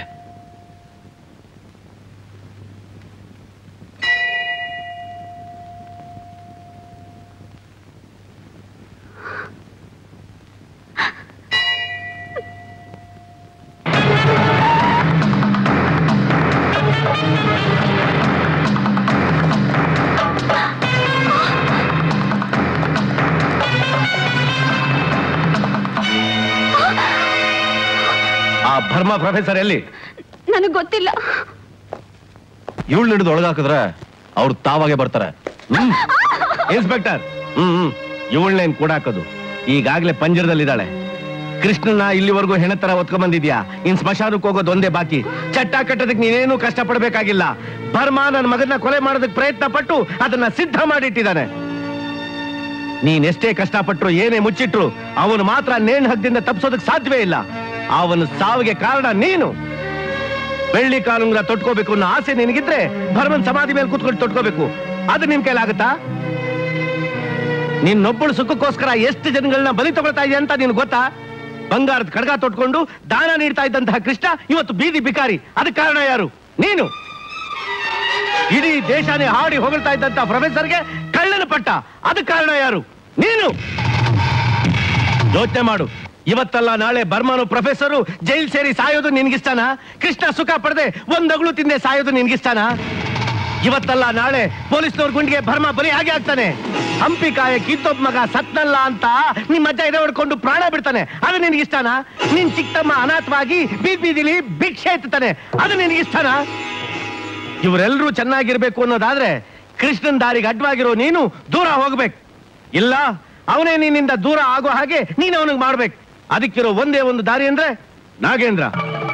Speaker 2: ಆ ಭರ್ಮ ಪ್ರೊಫೆಸರ್ ಎಲ್ಲಿ
Speaker 3: ನನಗ್ ಗೊತ್ತಿಲ್ಲ
Speaker 2: ಇವಳು ಹಿಡಿದು ಒಳಗಾಕಿದ್ರೆ ಅವ್ರು ತಾವಾಗೆ ಬರ್ತಾರೆ ಹ್ಮ್ ಇನ್ಸ್ಪೆಕ್ಟರ್ ಹ್ಮ್ ಹ್ಮ್ ಇವಳನ್ನೇನ್ ಕೂಡ ಹಾಕೋದು ಈಗಾಗ್ಲೇ ಪಂಜರದಲ್ಲಿದ್ದಾಳೆ ಕೃಷ್ಣನ ಇಲ್ಲಿವರೆಗೂ ಹೆಣ ತರ ಒತ್ಕೊಂಡ್ ಬಂದಿದ್ಯಾ ಇನ್ ಸ್ಮಶಾನಕ್ಕೆ ಹೋಗೋದು ಒಂದೇ ಬಾಕಿ ಚಟ್ಟ ಕಟ್ಟೋದಕ್ಕೆ ನೀನೇನು ಕಷ್ಟ ಪಡ್ಬೇಕಾಗಿಲ್ಲ ಬರ್ಮ ನನ್ನ ಮಗನ ಕೊಲೆ ಮಾಡೋದಕ್ಕೆ ಪ್ರಯತ್ನ ಪಟ್ಟು ಅದನ್ನ ಸಿದ್ಧ ಮಾಡಿಟ್ಟಿದ್ದಾನೆ ನೀನೆಷ್ಟೇ ಕಷ್ಟಪಟ್ರು ಏನೇ ಮುಚ್ಚಿಟ್ರು ಅವನು ಮಾತ್ರ ನೇಣು ಹಗ್ಗದಿಂದ ತಪ್ಪಿಸೋದಕ್ಕೆ ಸಾಧ್ಯವೇ ಇಲ್ಲ ಅವನ ಸಾವಿಗೆ ಕಾರಣ ನೀನು ಬೆಳ್ಳಿ ಕಾಲುಂಗ್ರ ತೊಟ್ಕೋಬೇಕು ಅನ್ನೋ ಆಸೆ ನಿನಗಿದ್ರೆ ಭರಮನ್ ಸಮಾಧಿ ಮೇಲೆ ಕೂತ್ಕೊಂಡು ತೊಟ್ಕೋಬೇಕು ಅದು ನಿಮ್ ಕೈಲಾಗುತ್ತಾ ನಿನ್ನೊಬ್ಬಳು ಸುಖಕ್ಕೋಸ್ಕರ ಎಷ್ಟು ಜನಗಳನ್ನ ಬಲಿ ತಗೊಳ್ತಾ ಇದೆಯಾ ಅಂತ ನಿನ್ ಗೊತ್ತಾ ಬಂಗಾರದ ಕಡಗ ತೊಟ್ಕೊಂಡು ದಾನ ನೀಡ್ತಾ ಇದ್ದಂತಹ ಕೃಷ್ಣ ಇವತ್ತು ಬೀದಿ ಬಿಕಾರಿ ಅದಕ್ಕೆ ಕಾರಣ ಯಾರು ನೀನು ಇಡೀ ದೇಶನೇ ಹಾಡಿ ಹೊಗಳ್ತಾ ಇದ್ದಂತ ಪ್ರೊಫೆಸರ್ಗೆ ಕಳ್ಳನ ಪಟ್ಟ ಅದಕ್ಕೆ ಕಾರಣ ಯಾರು ನೀನು ಯೋಚನೆ ಮಾಡು ಇವತ್ತಲ್ಲ ನಾಳೆ ಬರ್ಮಾನು ಪ್ರೊಫೆಸರು ಜೈಲ್ ಸೇರಿ ಸಾಯೋದು ನಿನ್ಗಿಸ್ತಾನ ಕೃಷ್ಣ ಸುಖ ಪಡೆದೆ ಒಂದಗಳು ತಿಂದೆ ಸಾಯೋದು ನಿನ್ಗಿಸ್ತಾನ ಇವತ್ತಲ್ಲ ನಾಳೆ ಪೊಲೀಸ್ನವ್ರ ಗುಂಡಿಗೆ ಭರ್ಮ ಬಲಿ ಹಾಗೆ ಆಗ್ತಾನೆ ಹಂಪಿ ಕಾಯ ಕಿತ್ತೊಬ್ಬ ಮಗ ಸತ್ನಲ್ಲ ಅಂತ ನಿಮ್ಮ ಅಜ್ಜ ಎದೆ ಹೊಡ್ಕೊಂಡು ಪ್ರಾಣ ಬಿಡ್ತಾನೆ ಅದು ನಿನ್ಗಿಸ್ತಾನ ನಿನ್ ಚಿಕ್ಕಮ್ಮ ಅನಾಥವಾಗಿ ಬೀದ್ ಬೀದಿಲಿ ಭಿಕ್ಷೆ ಎತ್ತಾನೆ ಅದು ನಿನ್ಗಿಸ್ತಾನ ಇವರೆಲ್ಲರೂ ಚೆನ್ನಾಗಿರ್ಬೇಕು ಅನ್ನೋದಾದ್ರೆ ಕೃಷ್ಣನ್ ದಾರಿಗೆ ಅಡ್ಡವಾಗಿರೋ ನೀನು ದೂರ ಹೋಗ್ಬೇಕು ಇಲ್ಲ ಅವನೇ ನಿನ್ನಿಂದ ದೂರ ಆಗೋ ಹಾಗೆ ನೀನು ಅವನಿಗೆ ಮಾಡ್ಬೇಕು ಅದಕ್ಕಿರೋ ಒಂದೇ ಒಂದು ದಾರಿ ಅಂದ್ರೆ ನಾಗೇಂದ್ರ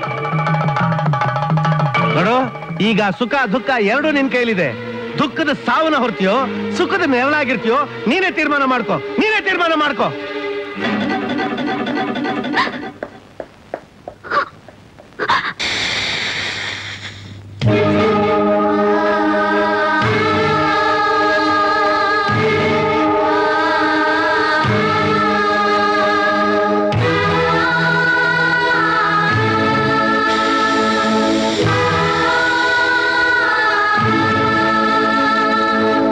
Speaker 2: ನೋಡು ಈಗ ಸುಖ ದುಃಖ ಎರಡೂ ನಿನ್ ಕೈಲಿದೆ ದುಃಖದ ಸಾವನ್ನ ಹೊರ್ತೀಯೋ ಸುಖದ ನೆರಳಾಗಿರ್ತೀಯೋ ನೀನೇ ತೀರ್ಮಾನ ಮಾಡ್ಕೋ ನೀನೇ ತೀರ್ಮಾನ ಮಾಡ್ಕೋ
Speaker 10: ಆ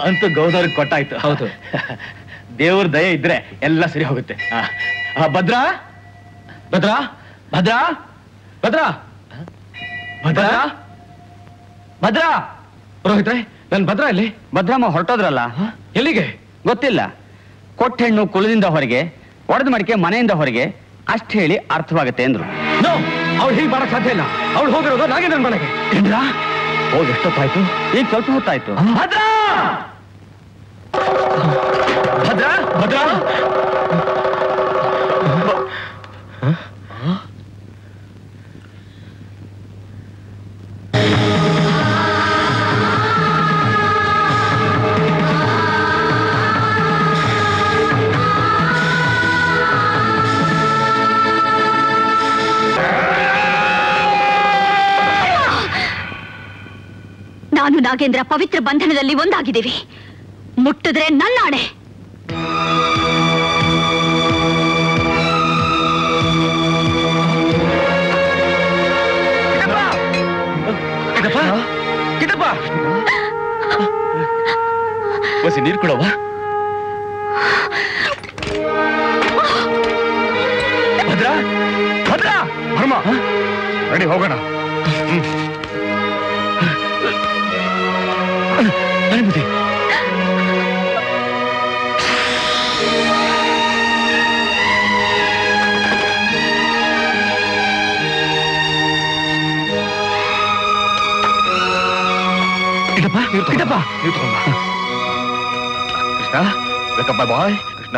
Speaker 1: ಅಂತೂ ಗೌದವ್ರಿಗೆ ಕೊಟ್ಟಾಯ್ತು ಹೌದು ದೇವ್ರ ದಯೆ ಇದ್ರೆ ಎಲ್ಲ ಸರಿ ಹೋಗುತ್ತೆ ಆ, ಆ, ಭದ್ರಾ ಭದ್ರಾ ಭದ್ರಾ ಭದ್ರಾ ಭದ್ರಾ ಭದ್ರಾ
Speaker 4: ಪುರೋಹಿತ್ರೆ ನನ್ ಭದ್ರ ಇಲ್ಲಿ
Speaker 7: ಭದ್ರಮ್ಮ ಹೊರಟೋದ್ರಲ್ಲ
Speaker 4: ಎಲ್ಲಿಗೆ
Speaker 7: ಗೊತ್ತಿಲ್ಲ ಕೊಟ್ಟ ಹೆಣ್ಣು ಕುಲದಿಂದ ಹೊರಗೆ ಒಡೆದ ಮಡಿಕೆ ಮನೆಯಿಂದ ಹೊರಗೆ ಅಷ್ಟ್ ಹೇಳಿ ಅರ್ಥವಾಗುತ್ತೆ ಅಂದ್ರು
Speaker 4: ನೋ ಅವ್ಳು ಹೀಗೆ ಮಾಡಕ್ ಸಾಧ್ಯ ಇಲ್ಲ ಅವಳು ಹೋಗಿರೋದು ನಾಗೆ ನನ್ ಮನೆಗೆ
Speaker 7: ಹೋಗಿ ಎಷ್ಟೊತ್ತಾಯ್ತು ಈಗ ಸ್ವಲ್ಪ ಹೊತ್ತಾಯ್ತು
Speaker 1: ಭದ್ರಾ ಭದ್ರಾ ಭದ್ರಾ
Speaker 3: ನಾನು ನಾಗೇಂದ್ರ ಪವಿತ್ರ ಬಂಧನದಲ್ಲಿ ಒಂದಾಗಿದ್ದೀವಿ ಮುಟ್ಟಿದ್ರೆ ನನ್ನಾಣೆ
Speaker 1: ಕಿಟಪ್ಪ ಕಿಟಪ್ಪ ಬಸಿ ನೀರು ಕೊಡವಾ ಭದ್ರಾ ಭದ್ರಾ
Speaker 11: ಧರ್ಮ ರೆಡಿ ಹೋಗೋಣ
Speaker 1: ಅನುಮತಿ ಕಿಟಪ್ಪ ಕಿಟಪ್ಪ
Speaker 11: ನೀವು ತಗೊಂಬ Krishna welcome bye boy Krishna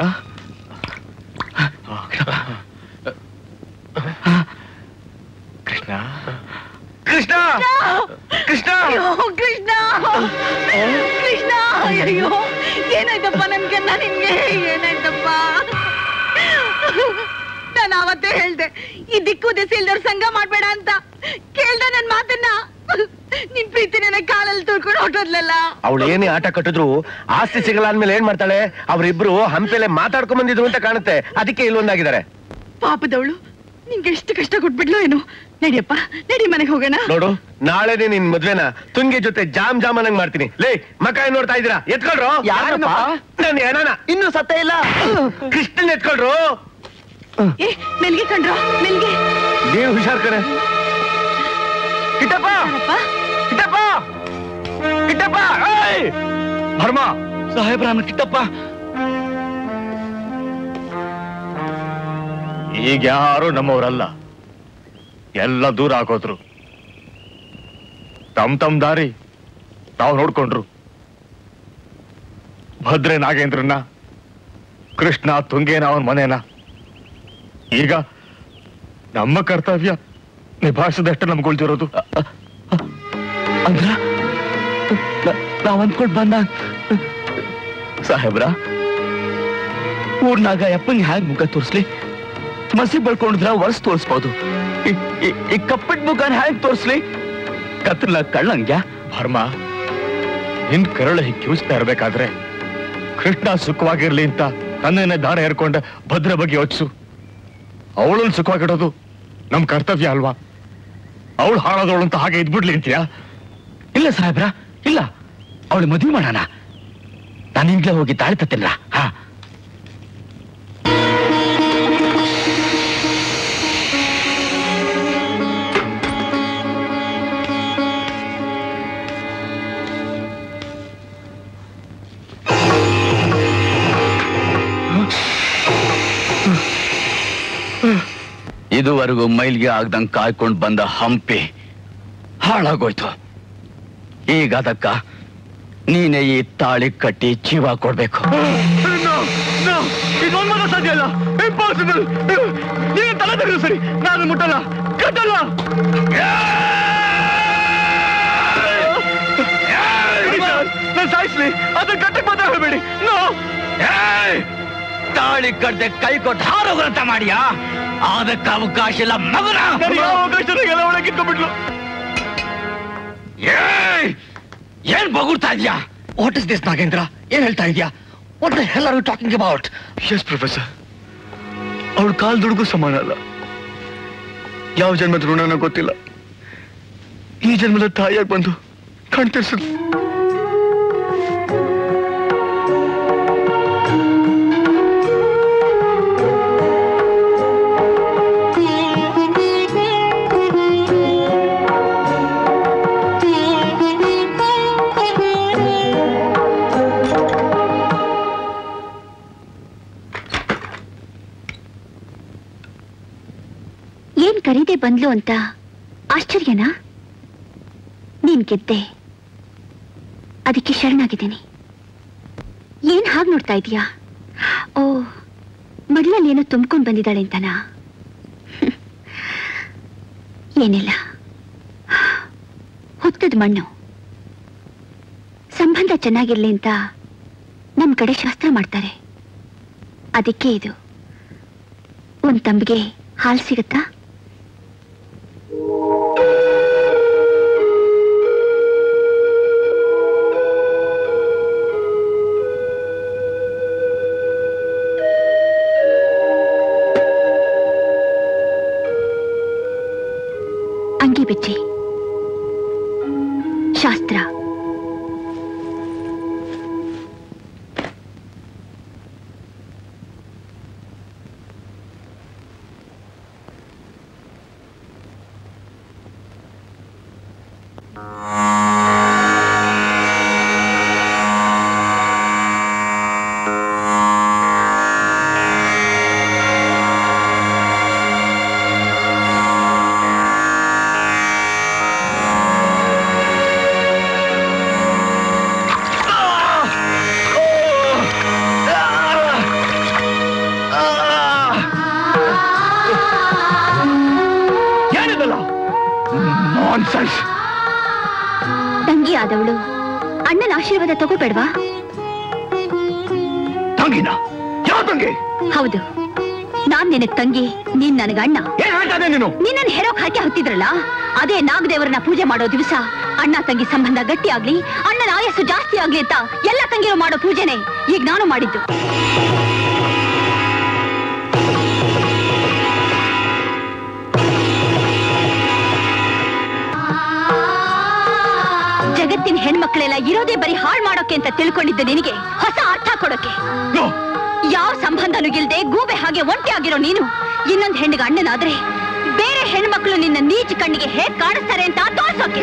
Speaker 11: Krishna
Speaker 1: Krishna Krishna
Speaker 3: ಅಯ್ಯೋ ಕೃಷ್ಣ ಕೃಷ್ಣ ಅಯ್ಯೋ ಏನಾಯ್ತಪ್ಪ ನನ್ಗೆ ನಿನ್ಗೆ ಏನಾಯ್ತಪ್ಪ ನಾನು ಅವತ್ತೇ ಹೇಳ್ದೆ ಈ ದಿಕ್ಕು ದಿಸೆ ಇಲ್ದವ್ರ ಸಂಘ ಮಾಡ್ಬೇಡ ಅಂತ ಕೇಳ್ದ ನನ್ ಮಾತನ್ನ ನಿನ್ ಪ್ರೀತಿ ನನ್ನ ಕಾಲಲ್ಲಿ ತುಳ್ಕೊಂಡು ಹೊಟ್ಟೋದ್ಲಲ್ಲ
Speaker 2: ಅವಳು ಏನೇ ಆಟ ಕಟ್ಟಿದ್ರು ಆಸ್ತಿ ಸಿಗಲ್ಲ ಅಂದ್ಮೇಲೆ ಏನ್ ಮಾಡ್ತಾಳೆ ಅವ್ರಿಬ್ರು ಹಂಪೆಲೆ ಮಾತಾಡ್ಕೊಂಡ್ ಬಂದಿದ್ರು ಅಂತ ಕಾಣುತ್ತೆ ಅದಕ್ಕೆ ಇಲ್ಲೊಂದಾಗಿದ್ದಾರೆ
Speaker 3: ಪಾಪದವಳು ನಿಂಗೆ ಎಷ್ಟು ಕಷ್ಟ ಕೊಟ್ಬಿಡ್ಲು ಏನು ನಡಿಯಪ್ಪ ನಡಿ ಮನೆಗೆ ಹೋಗೋಣ
Speaker 2: ನೋಡು ನಾಳೆನೆ ನಿನ್ ಮದ್ವೆನ ತುಂಗಿ ಜೊತೆ ಜಾಮ್ ಜಾಮ್ ಅನ್ನಂಗ್ ಮಾಡ್ತೀನಿ ಲೇ ಮಕ ಏನ್ ನೋಡ್ತಾ ಇದೀರಾ ಎತ್ಕೊಳ್ರು
Speaker 7: ಯಾರಪ್ಪ?
Speaker 2: ನಾನು ಏನಾನ
Speaker 7: ಇನ್ನು ಸತ್ತ ಇಲ್ಲ
Speaker 2: ಕೃಷ್ಣನ್ ಎತ್ಕೊಳ್ರು
Speaker 3: ಏ ಮೆಲ್ಗೆ ಕಂಡ್ರ ಮೆಲ್ಗೆ
Speaker 2: ನೀವು ಹುಷಾರ್ ಕಣೆ ಕಿಟ್ಟಪ್ಪ
Speaker 3: ಯಾರಪ್ಪ
Speaker 2: ಕಿಟ್ಟಪ್ಪ ಕಿಟ್ಟಪ್ಪ ಏಯ್!
Speaker 1: ಭರ್ಮ ಸಾಹೇಬ್ರ ಕಿಟ್ಟಪ್ಪ
Speaker 11: ಈಗ ಯಾರು ನಮ್ಮವರಲ್ಲ ಎಲ್ಲ ದೂರ ಹಾಕೋದ್ರು ತಮ್ ತಮ್ ದಾರಿ ತಾವು ನೋಡ್ಕೊಂಡ್ರು ಭದ್ರೆ ನಾಗೇಂದ್ರನ್ನ ಕೃಷ್ಣ ತುಂಗೇನ ಅವನ ಮನೇನ ಈಗ ನಮ್ಮ ಕರ್ತವ್ಯ ನಿಭಾಯಿಸದಷ್ಟು ನಮ್ಗೆ ಉಳ್ದಿರೋದು
Speaker 1: ಅಂದ್ರ ನ- ನಾವ್ ಅಂದ್ಕೊಂಡ್ ಬಂದ ಸಾಹೇಬ್ರ ಊರ್ನಾಗ ಯಪ್ಪಂಗೆ ಹ್ಯಾಂಗ್ ಮುಖ ತೋರಿಸ್ಲಿ ಮಸಿ ಬಳ್ಕೊಂಡಿದ್ರ ವರ್ಷ ತೋರಿಸ್ಬೋದು ಈ- ಈ- ಈ ಕಪ್ಪಟ್ ಮುಖನ ಹ್ಯಾಂಗ್ ತೋರಿಸ್ಲಿ ಕತ್ಲ ಕಳ್ಳಂಗ್ಯ
Speaker 11: ಭರ್ಮ ನಿನ್ ಕರಳು ಹೀಗೆ ಕಿವಿಸ್ತಾ ಇರ್ಬೇಕಾದ್ರೆ ಕೃಷ್ಣ ಸುಖವಾಗಿರ್ಲಿ ಅಂತ ತನ್ನೇನೆ ದಾರ ಏರ್ಕೊಂಡ ಭದ್ರ ಬಗ್ಗೆ ಯೋಚಿಸು ಅವಳನ್ನು ಸುಖವಾಗಿಡೋದು ನಮ್ ಕರ್ತವ್ಯ ಅಲ್ವಾ ಅವಳು ಹಾಳಾದವಳು ಅಂತ ಹಾಗೆ ಇದ್ಬಿಡ್ಲಿ ಅಂತೀಯಾ
Speaker 1: ಇಲ್ಲ ಸಾಹೇಬ್ರ ಇಲ್ಲ ಅವಳು ಮದುವೆ ಮಾಡೋಣ ನಾನು ಈಗ್ಲೇ ಹೋಗಿ ತಾಳಿ ತತ್ತೇನ್ರ ಹಾ
Speaker 6: ಇದುವರೆಗೂ ಮೈಲ್ಗೆ ಆಗ್ದಂಗ್ ಕಾಯ್ಕೊಂಡ್ ಬಂದ ಹಂಪಿ ಹಾಳಾಗೋಯ್ತು ಈಗ ಅದಕ್ಕ ನೀನೇ ಈ ತಾಳಿ ಕಟ್ಟಿ ಜೀವ ಕೊಡ್ಬೇಕು
Speaker 1: ಇದೊಂದು ಮಾತ್ರ ಸಾಧ್ಯ ಇಲ್ಲ ಇಂಪಾಸಿಬಲ್ ನೀನು ತಲೆ ತೆಗೆದು ಸರಿ ನಾನು ಮುಟ್ಟಲ್ಲ ಕಟ್ಟಲ್ಲ ನಾನು ಸಾಯಿಸ್ಲಿ ಅದನ್ನ ಕಟ್ಟಕ್ ಮಾತ್ರ ಹೇಳ್ಬೇಡಿ ನೋ
Speaker 6: ತಾಳಿ ಕಟ್ಟದೆ ಕೈ ಕೊಟ್ಟು ಹಾರೋಗ್ರಂತ ಮಾಡಿಯಾ ಅದಕ್ಕೆ ಅವಕಾಶ ಇಲ್ಲ ಮಗನ
Speaker 1: ನನಗೆ ಯಾವ ಅವಕಾಶದಾಗೆಲ್ಲ ಒಳಗೆ ಕಿತ್ಕೊಂಡ್ಬಿಟ್ಲು
Speaker 6: ಏಯ್! ಏನ್ ಬಗುರ್ತಾ ಇದ್ಯಾ
Speaker 1: ವಾಟ್ ಇಸ್ ದಿಸ್ ನಾಗೇಂದ್ರ ಏನ್ ಹೇಳ್ತಾ ಇದೀಯಾ what the hell are you talking about yes professor ಅವಳ ಕಾಲ್ ದುಡುಗು ಸಮಾನ ಅಲ್ಲ ಯಾವ ಜನ್ಮದ ಋಣನ ಗೊತ್ತಿಲ್ಲ ಈ ಜನ್ಮದ ತಾಯಿಯಾಗಿ ಬಂದು ಕಣ್ತಿರ್ಸಿದ್
Speaker 3: ಬಂದ್ಲು ಅಂತ ಆಶ್ಚರ್ಯನಾ ನೀನ್ ಗೆದ್ದೆ ಅದಕ್ಕೆ ಶರಣಾಗಿದ್ದೀನಿ ಏನ್ ಹಾಗೆ ನೋಡ್ತಾ ಇದೀಯಾ ಓ ಮಡ್ಲಲ್ಲಿ ಏನೋ ತುಂಬ್ಕೊಂಡ್ ಬಂದಿದ್ದಾಳೆ ಅಂತನಾ ಹ್ಮ್. ಏನಿಲ್ಲ ಹುತ್ತದ ಮಣ್ಣು ಸಂಬಂಧ ಚೆನ್ನಾಗಿರ್ಲಿ ಅಂತ ನಮ್ ಕಡೆ ಶಾಸ್ತ್ರ ಮಾಡ್ತಾರೆ ಅದಕ್ಕೆ ಇದು ಒಂದ್ ತಂಬಿಗೆ ಹಾಲು ಸಿಗುತ್ತಾ ಅಂಗಿ ಬಿಚ್ಚಿ ಶಾಸ್ತ್ರ
Speaker 11: ಏನಿದಲ್ಲ ನಾನ್ಸೆನ್ಸ್
Speaker 3: ತಂಗಿ ಆದವಳು ಅಣ್ಣನ ಆಶೀರ್ವಾದ ತಗೋಬೇಡ್ವಾ
Speaker 11: ತಂಗಿನ ಯಾವ ತಂಗಿ
Speaker 3: ಹೌದು ನಾನ್ ನಿನಗ್ ತಂಗಿ ನೀನ್ ನನಗ ಅಣ್ಣ
Speaker 11: ಏನ್ ಹೇಳ್ತಾ ಇದ್ದೆ ನೀನು
Speaker 3: ನಿನ್ನನ್ ಹೆರೋಕ್ ಹಾಕಿ ಹತ್ತಿದ್ರಲ್ಲ ಅದೇ ನಾಗದೇವರನ್ನ ಪೂಜೆ ಮಾಡೋ ದಿವಸ ಅಣ್ಣ ತಂಗಿ ಸಂಬಂಧ ಗಟ್ಟಿ ಆಗ್ಲಿ ಅಣ್ಣನ ಆಯಸ್ಸು ಜಾಸ್ತಿ ಆಗ್ಲಿ ಅಂತ ಎಲ್ಲ ತಂಗಿರು ಮಾಡೋ ಪೂಜೆನೆ ಈಗ ನಾನು ಮಾಡಿದ್ದು ಜಗತ್ತಿನ ಹೆಣ್ಮಕ್ಳೆಲ್ಲ ಇರೋದೇ ಬರೀ ಹಾಳ್ ಮಾಡೋಕೆ ಅಂತ ತಿಳ್ಕೊಂಡಿದ್ದ ನಿನಗೆ ಹೊಸ ಅರ್ಥ ಕೊಡೋಕೆ ಯಾವ ಸಂಬಂಧನೂ ಇಲ್ದೆ ಗೂಬೆ ಹಾಗೆ ಒಂಟಿ ಆಗಿರೋ ನೀನು ಇನ್ನೊಂದ್ ಹೆಣ್ಣಿಗೆ ಅಣ್ಣನಾದ್ರೆ ಬೇರೆ ಹೆಣ್ಮಕ್ಳು ನಿನ್ನ ನೀಚ ಕಣ್ಣಿಗೆ ಹೇಗ್ ಕಾಣಿಸ್ತಾರೆ ಅಂತ ತೋರ್ಸೋಕೆ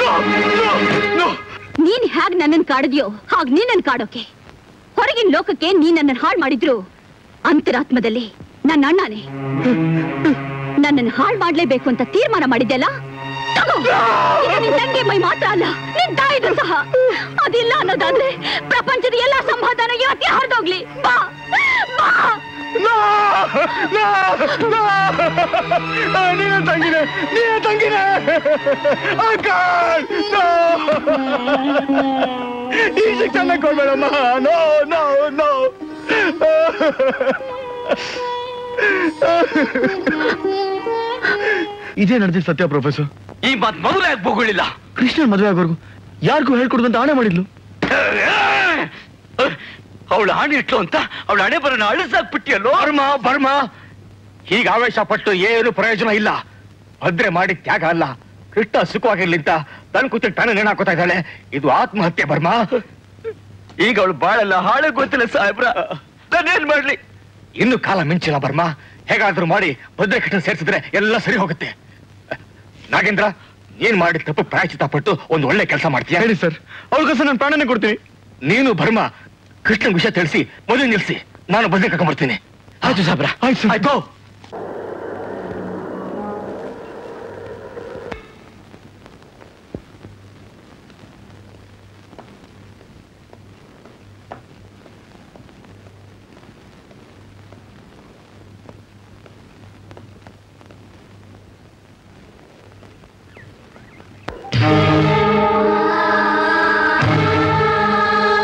Speaker 3: ನೀನ್ ಹೇಗ್ ನನ್ನನ್ ಕಾಡಿದ್ಯೋ ಹಾಗ್ ನೀನನ್ ಕಾಡೋಕೆ ಹೊರಗಿನ ಲೋಕಕ್ಕೆ ನೀನ್ ನನ್ನನ್ ಹಾಳ್ ಮಾಡಿದ್ರು ಅಂತರಾತ್ಮದಲ್ಲಿ ನನ್ನ ಅಣ್ಣನೇ ನನ್ನನ್ನು ಹಾಳ್ ಮಾಡ್ಲೇಬೇಕು ಅಂತ ತೀರ್ಮಾನ ಮಾಡಿದ್ದೆಲ್ಲ ತಗೋ ಇದು ನಿನ್ ತಂಗಿ ಮೈ ಮಾತ್ರ ಅಲ್ಲ ನಿನ್ ತಾಯಿದು ಸಹ ಅದಿಲ್ಲ ಅನ್ನೋದಾದ್ರೆ ಪ್ರಪಂಚದ ಎಲ್ಲಾ ಸಮಾಧಾನ ಇವತ್ತೇ ಹರಿದೋಗ್ಲಿ ಬಾ ಬಾ
Speaker 11: ನೀನು ತಂಗಿನ ನೀನು ತಂಗಿನ ಈ ಶಿಕ್ಷಣ ಕೊಡ್ಬೇಡಮ್ಮ ನೋ ನೋ ನೋ ಇದೇ ನಡೆದಿದ್ದು ಸತ್ಯ ಪ್ರೊಫೆಸರ್
Speaker 6: ಈ ಮಾತ್ ಮೊದಲೇ ಬೋಗಳಿಲ್ಲ
Speaker 11: ಕೃಷ್ಣನ್ ಮದುವೆ ಆಗೋರ್ಗು ಯಾರಿಗೂ ಹೇಳ್ಕೊಡುದು ಅಂತ ಆಣೆ ಮಾಡಿದ್ಲು
Speaker 6: ಅವಳು ಹಣೆ ಇಟ್ಲು ಅಂತ ಅವಳ ಹಣೆ ಬರೋಣ ಅಳಿಸಾಕ್ಬಿಟ್ಟಿಯಲ್ಲೋ
Speaker 4: ಬರ್ಮ ಬರ್ಮ ಹೀಗೆ ಆವೇಶ ಪಟ್ಟು ಏನು ಪ್ರಯೋಜನ ಇಲ್ಲ ಭದ್ರೆ ಮಾಡಿ ತ್ಯಾಗ ಅಲ್ಲ ಕೃಷ್ಣ ಸುಖವಾಗಿರ್ಲಿ ಅಂತ ತನ್ ಕೂತಿ ತಾನೇ ನೇಣು ಹಾಕೋತಾ ಇದ್ದಾಳೆ ಇದು ಆತ್ಮಹತ್ಯೆ ಬರ್ಮ
Speaker 6: ಈಗ ಅವಳು ಬಾಳಲ್ಲ ಹಾಳೆ ಗೊತ್ತಿಲ್ಲ ಸಾಹೇಬ್ರ ನಾನೇನ್ ಮಾಡ್ಲಿ
Speaker 4: ಇನ್ನು ಕಾಲ ಮಿಂಚಿಲ್ಲ ಬರ್ಮ ಹೇಗಾದ್ರೂ ಮಾಡಿ ಭದ್ರೆ ಕೃಷ್ಣ ಸೇರಿಸಿದ್ರೆ ಎಲ್ಲ ಸರಿ ಹೋಗುತ್ತೆ ನಾಗೇಂದ್ರ ಏನ್ ಮಾಡಿ ತಪ್ಪು ಪ್ರಾಯಚಿತ ಪಟ್ಟು ಒಂದು ಒಳ್ಳೆ ಕೆಲಸ ಮಾಡ್ತೀಯ
Speaker 11: ಹೇಳಿ ಸರ್ ಅವ್ರಿಗೋಸ್ಕರ ನಾನು ಪ್ರಾಣನೇ ಕೊಡ್ತೀನಿ
Speaker 4: ನೀನು ಬರ್ಮ ಕೃಷ್ಣನ್ ವಿಷಯ ತಿಳಿಸಿ ಮದುವೆ ನಿಲ್ಸಿ ನಾನು ಭದ್ರೆ ಕರ್ಕೊಂಡ್ಬರ್ತೀನಿ
Speaker 6: ಆಯ್ತು ಸಾಹೇಬ್ರ
Speaker 11: ಆಯ್ತು
Speaker 4: ಆಯ್ತು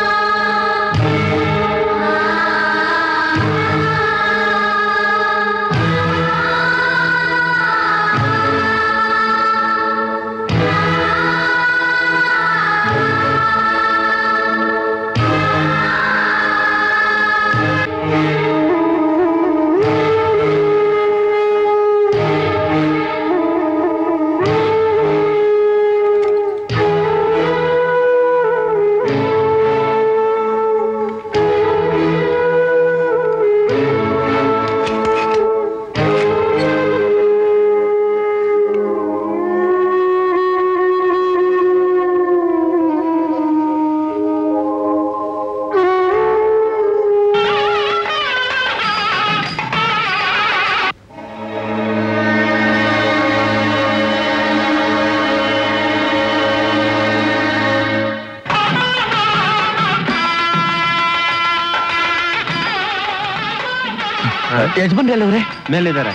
Speaker 10: ಆ
Speaker 1: ಯಜಮಾನ್ರಿ ಅಲ್ಲವ್ರೆ
Speaker 2: ಮೇಲಿದ್ದಾರೆ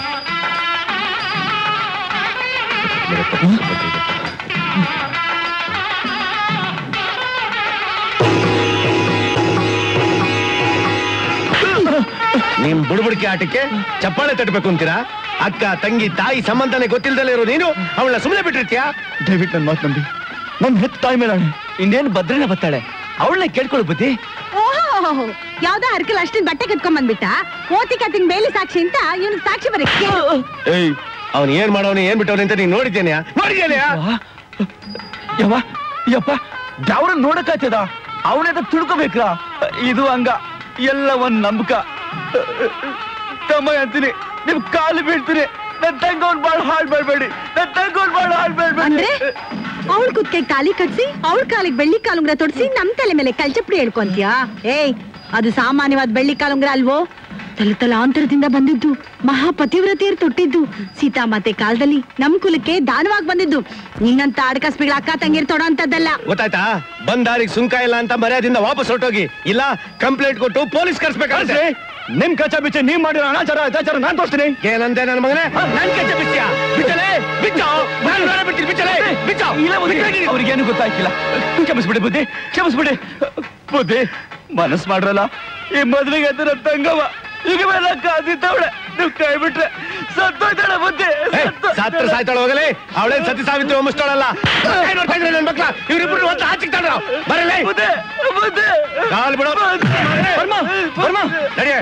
Speaker 2: ನಿಮ್ ಬುಡ್ಬುಡಿಕೆ ಆಟಕ್ಕೆ ಚಪ್ಪಾಳೆ ತಟ್ಟಬೇಕು ಅಂತೀರಾ ಅಕ್ಕ ತಂಗಿ ತಾಯಿ ಸಂಬಂಧನೇ ಗೊತ್ತಿಲ್ದಲೇ ಇರೋ ನೀನು ಅವಳ ಸುಮ್ಮನೆ ಬಿಟ್ಟಿರ್ತೀಯಾ
Speaker 1: ದಯವಿಟ್ಟು ನನ್ನ ಮಾತು ನಂಬಿ ನಮ್ ಹೆತ್ತ ತಾಯಿ ಮೇಲಾಣೆ ಇನ್ನೇನು ಭದ್ರನೇ ಬರ್ತಾಳೆ ಅವಳನ್ನೇ ಕೇಳ್ಕೊಳ್ಳು ಬುದ್ಧಿ
Speaker 3: ಓಹೋ ಯಾವ್ದೋ ಅರ್ಕಲ್ ಅಷ್ಟಿನ ಬಟ್ಟೆ ಕಟ್ಕೊಂಡ್ ಬಂದ್ಬಿಟ್ಟ ಓತಿ ಕತ್ತಿನ ಬೇಲಿ ಸಾಕ್ಷಿ ಅಂತ ಇವನ್ ಸಾಕ್ಷಿ ಬರಕ್ಕೆ
Speaker 2: ಏಯ್ ಅವನ್ ಏನ್ ಮಾಡೋನು ಏನ್ ಬಿಟ್ಟವನು ಅಂತ ನೀನ್ ನೋಡಿದ್ದೇನೆಯಾ ನೋಡಿದ್ದೇನೆಯಾ
Speaker 1: ಯವ್ವ ಯಪ್ಪ ಯಾವ್ರನ್ನ ನೋಡಕ್ಕಾಗ್ತದ ಅವನೇದ ತಿಳ್ಕೊಬೇಕ ಇದು ಹಂಗ ಎಲ್ಲ ಒಂದ್ ನಂಬಕ ತಮ್ಮ ಅಂತೀನಿ ನಿಮ್ ಕಾಲು ಬೀಳ್ತೀನಿ ನನ್ ತಂಗ ಒಂದ್ ಬಾಳ್ ಹಾಳ್ ಮಾಡ್ಬೇಡಿ ನನ್ ತಂಗ ಒಂದ್ ಬಾಳ್ ಹಾಳ್
Speaker 3: ಅಂದ್ರೆ
Speaker 1: ಮಾಡ್ಬೇಡಿ
Speaker 3: ಅವಳ ಕುತ್ತಿಗೆ ತಾಲಿ ಕಟ್ಸಿ ಅವಳ ಕಾಲಿಗೆ ಬೆಳ್ಳಿ ಕಾಲುಂಗ್ರ ತೊಡ್ಸಿ ನಮ್ ತಲೆ ಮೇಲೆ ಕಲ್ಚಪ್ಡಿ ಹೇಳ್ಕೊಂತ್ಯಾ ಏಯ್ ಅದು ಸಾಮಾನ್ಯವಾದ ಬೆಳ್ಳಿ ಕಾಲುಂಗ್ರ ಅಲ್ವೋ ತಲತಲಾಂತರದಿಂದ ಬಂದಿದ್ದು ಮಹಾಪತಿವ್ರತಿಯರು ತೊಟ್ಟಿದ್ದು ಸೀತಾಮಾತೆ ಕಾಲದಲ್ಲಿ ನಮ್ ಕುಲಕ್ಕೆ ದಾನವಾಗಿ ಬಂದಿದ್ದು ನಿನ್ನಂತ ಆಡಕಸ್ಪಿಗಳ ಅಕ್ಕ ತಂಗಿರ್ ತೊಡೋ ಅಂತದ್ದಲ್ಲ
Speaker 2: ಗೊತ್ತಾಯ್ತಾ ಬಂದ್ ದಾರಿಗೆ ಸುಂಕ ಇಲ್ಲ ಅಂತ ಮರ್ಯಾದಿಂದ ವಾಪಸ್ ಹೊರಟೋಗಿ ಇಲ್ಲ ಕಂಪ್ಲೇಂಟ್ ಕೊಟ್ಟು ಪೊಲೀಸ್ ಕರ್ಸ್ಬೇಕಾದ್ರೆ
Speaker 1: ನಿಮ್ ಕಚ್ಚ ಬಿಚ್ಚ ನೀವ್ ಮಾಡಿರೋ ಅನಾಚಾರ ಅತ್ಯಾಚಾರ ನಾನ್ ತೋರಿಸ್ತೀನಿ
Speaker 2: ಏನಂತೆ ನನ್ನ ಮಗನೇ ನನ್ ಕಚ್ಚ ಬಿಚ್ಚಿಯ ಬಿಚ್ಚಲೇ ಬಿಚ್ಚೋ ನಾನ್ ಬೇರೆ ಬಿಡ್ತೀನಿ ಬಿಚ್ಚಲೇ ಬಿಚ್ಚೋ
Speaker 1: ಅವ್ರಿಗೇನು ಗೊತ್ತಾಯ್ತಿಲ್ಲ ಕ್ಷಮಿಸ್ಬಿಡಿ ಬುದ್ಧಿ ಕ್ಷಮಿಸ್ಬಿಡಿ ಬುದ್ಧಿ ಮನಸ್ ಮಾಡ್ರಲ್ಲ ಈ ಮದ್ವೆಗೆ ಅಂತ ನನ್ ತಂಗವ ಈಗ ಮೇಲೆ ಕಾದಿದ್ದವಳೆ ನೀವು ಕೈ ಬಿಟ್ರೆ ಸತ್ತೋಯ್ತಾಳೆ ಬುದ್ಧಿ
Speaker 2: ಸಾತ್ರ ಸಾಯ್ತಾಳ ಹೋಗಲೇ ಅವಳೇ ಸತಿ ಸಾವಿತ್ರಿ ಒಮ್ಮಿಸ್ತಾಳಲ್ಲ ನೋಡ್ತಾ ಇದ್ರೆ ನನ್ ಮಕ್ಳ ಇವ್ರಿಬ್ರು ಅಂತ ಆಚಿಕ್ತಾಳ ಬರಲೇ
Speaker 1: ಬುದ್ಧಿ ಬುದ್ಧಿ
Speaker 2: ಕಾಲ್ ಬಿಡೋ
Speaker 1: ಬರ್ಮ ಬರ್ಮ
Speaker 2: ನಡಿಯೇ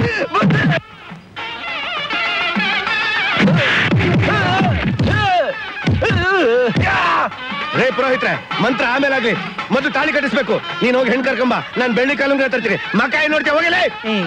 Speaker 2: ರೇ ಪುರೋಹಿತ್ರೆ ಮಂತ್ರ ಆಮೇಲೆ ಆಗ್ಲಿ ಮೊದಲು ತಾಳಿ ಕಟ್ಟಿಸ್ಬೇಕು ನೀನ್ ಹೋಗಿ ಹೆಣ್ ಕರ್ಕೊಂಬ ನಾನ್ ಬೆಳ್ಳಿ ಕಾಲುಂಗ್ರ ತರ್ತೀನಿ ಮಕ್ಕ ಏನ್ ನೋಡ್ತೀಯ ಹೋಗಲೇ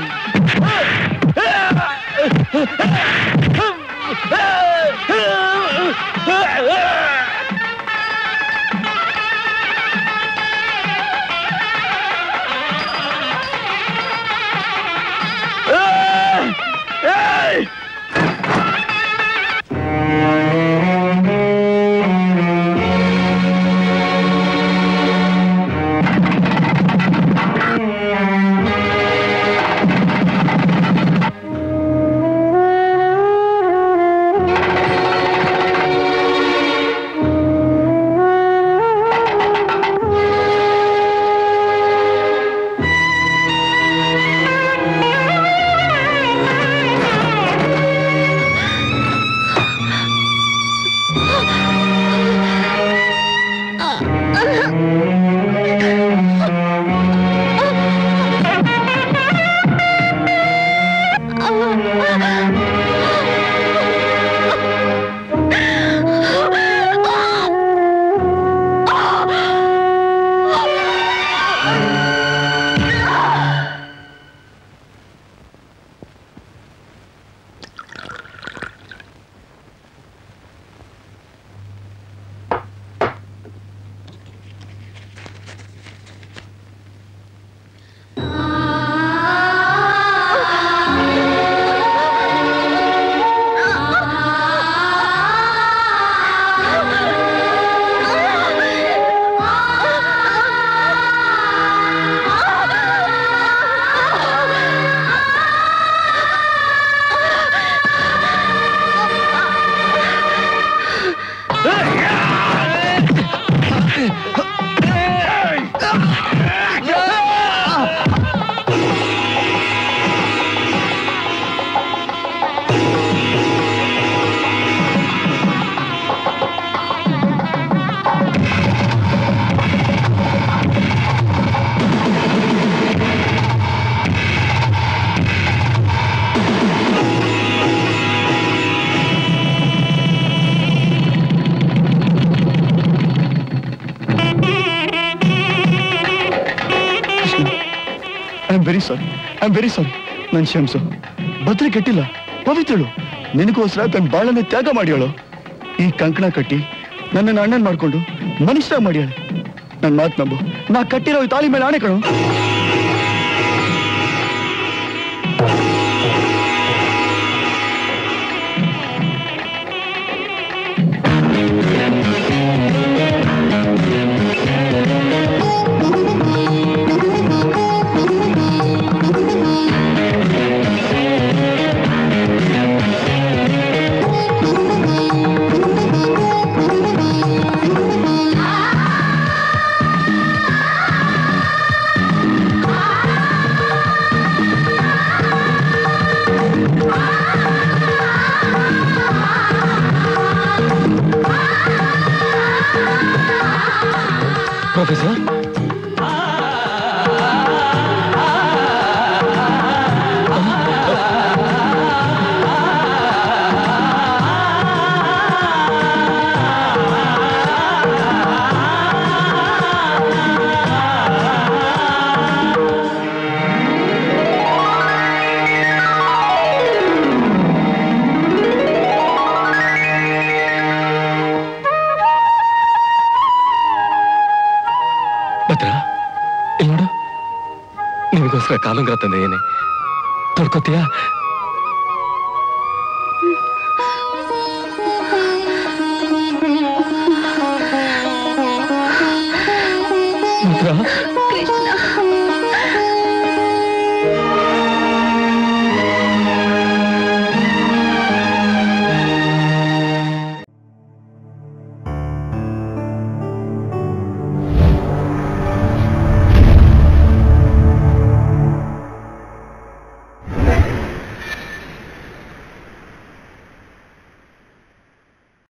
Speaker 1: I am very sorry I am very sorry ನನ್ ಕ್ಷಮಿಸು ಭದ್ರೆ ಕೆಟ್ಟಿಲ್ಲ ಪವಿತ್ರಳು ನಿನಗೋಸ್ಕರ ತನ್ನ ಬಾಳನ್ನ ತ್ಯಾಗ ಮಾಡ್ಯಾಳು ಈ ಕಂಕಣ ಕಟ್ಟಿ ನನ್ನನ್ನು ಅಣ್ಣನ್ ಮಾಡ್ಕೊಂಡು ಮನುಷ್ಯ ಮಾಡ್ಯಾಳೆ ನನ್ ಮಾತ್ ನಂಬು ನಾ ಕಟ್ಟಿರೋ ಈ ತಾಳಿ ಮೇಲೆ ಆಣೆ ಕಣು
Speaker 4: ಪ್ರೊಫೆಸರ್ ಭದ್ರ ಇಲ್ಲಿ ನೋಡು ನಿಮಗೋಸ್ಕರ ಕಾಲುಂಗ್ರ ತಂದೆ ಏನೇ ತೊಡ್ಕೋತೀಯಾ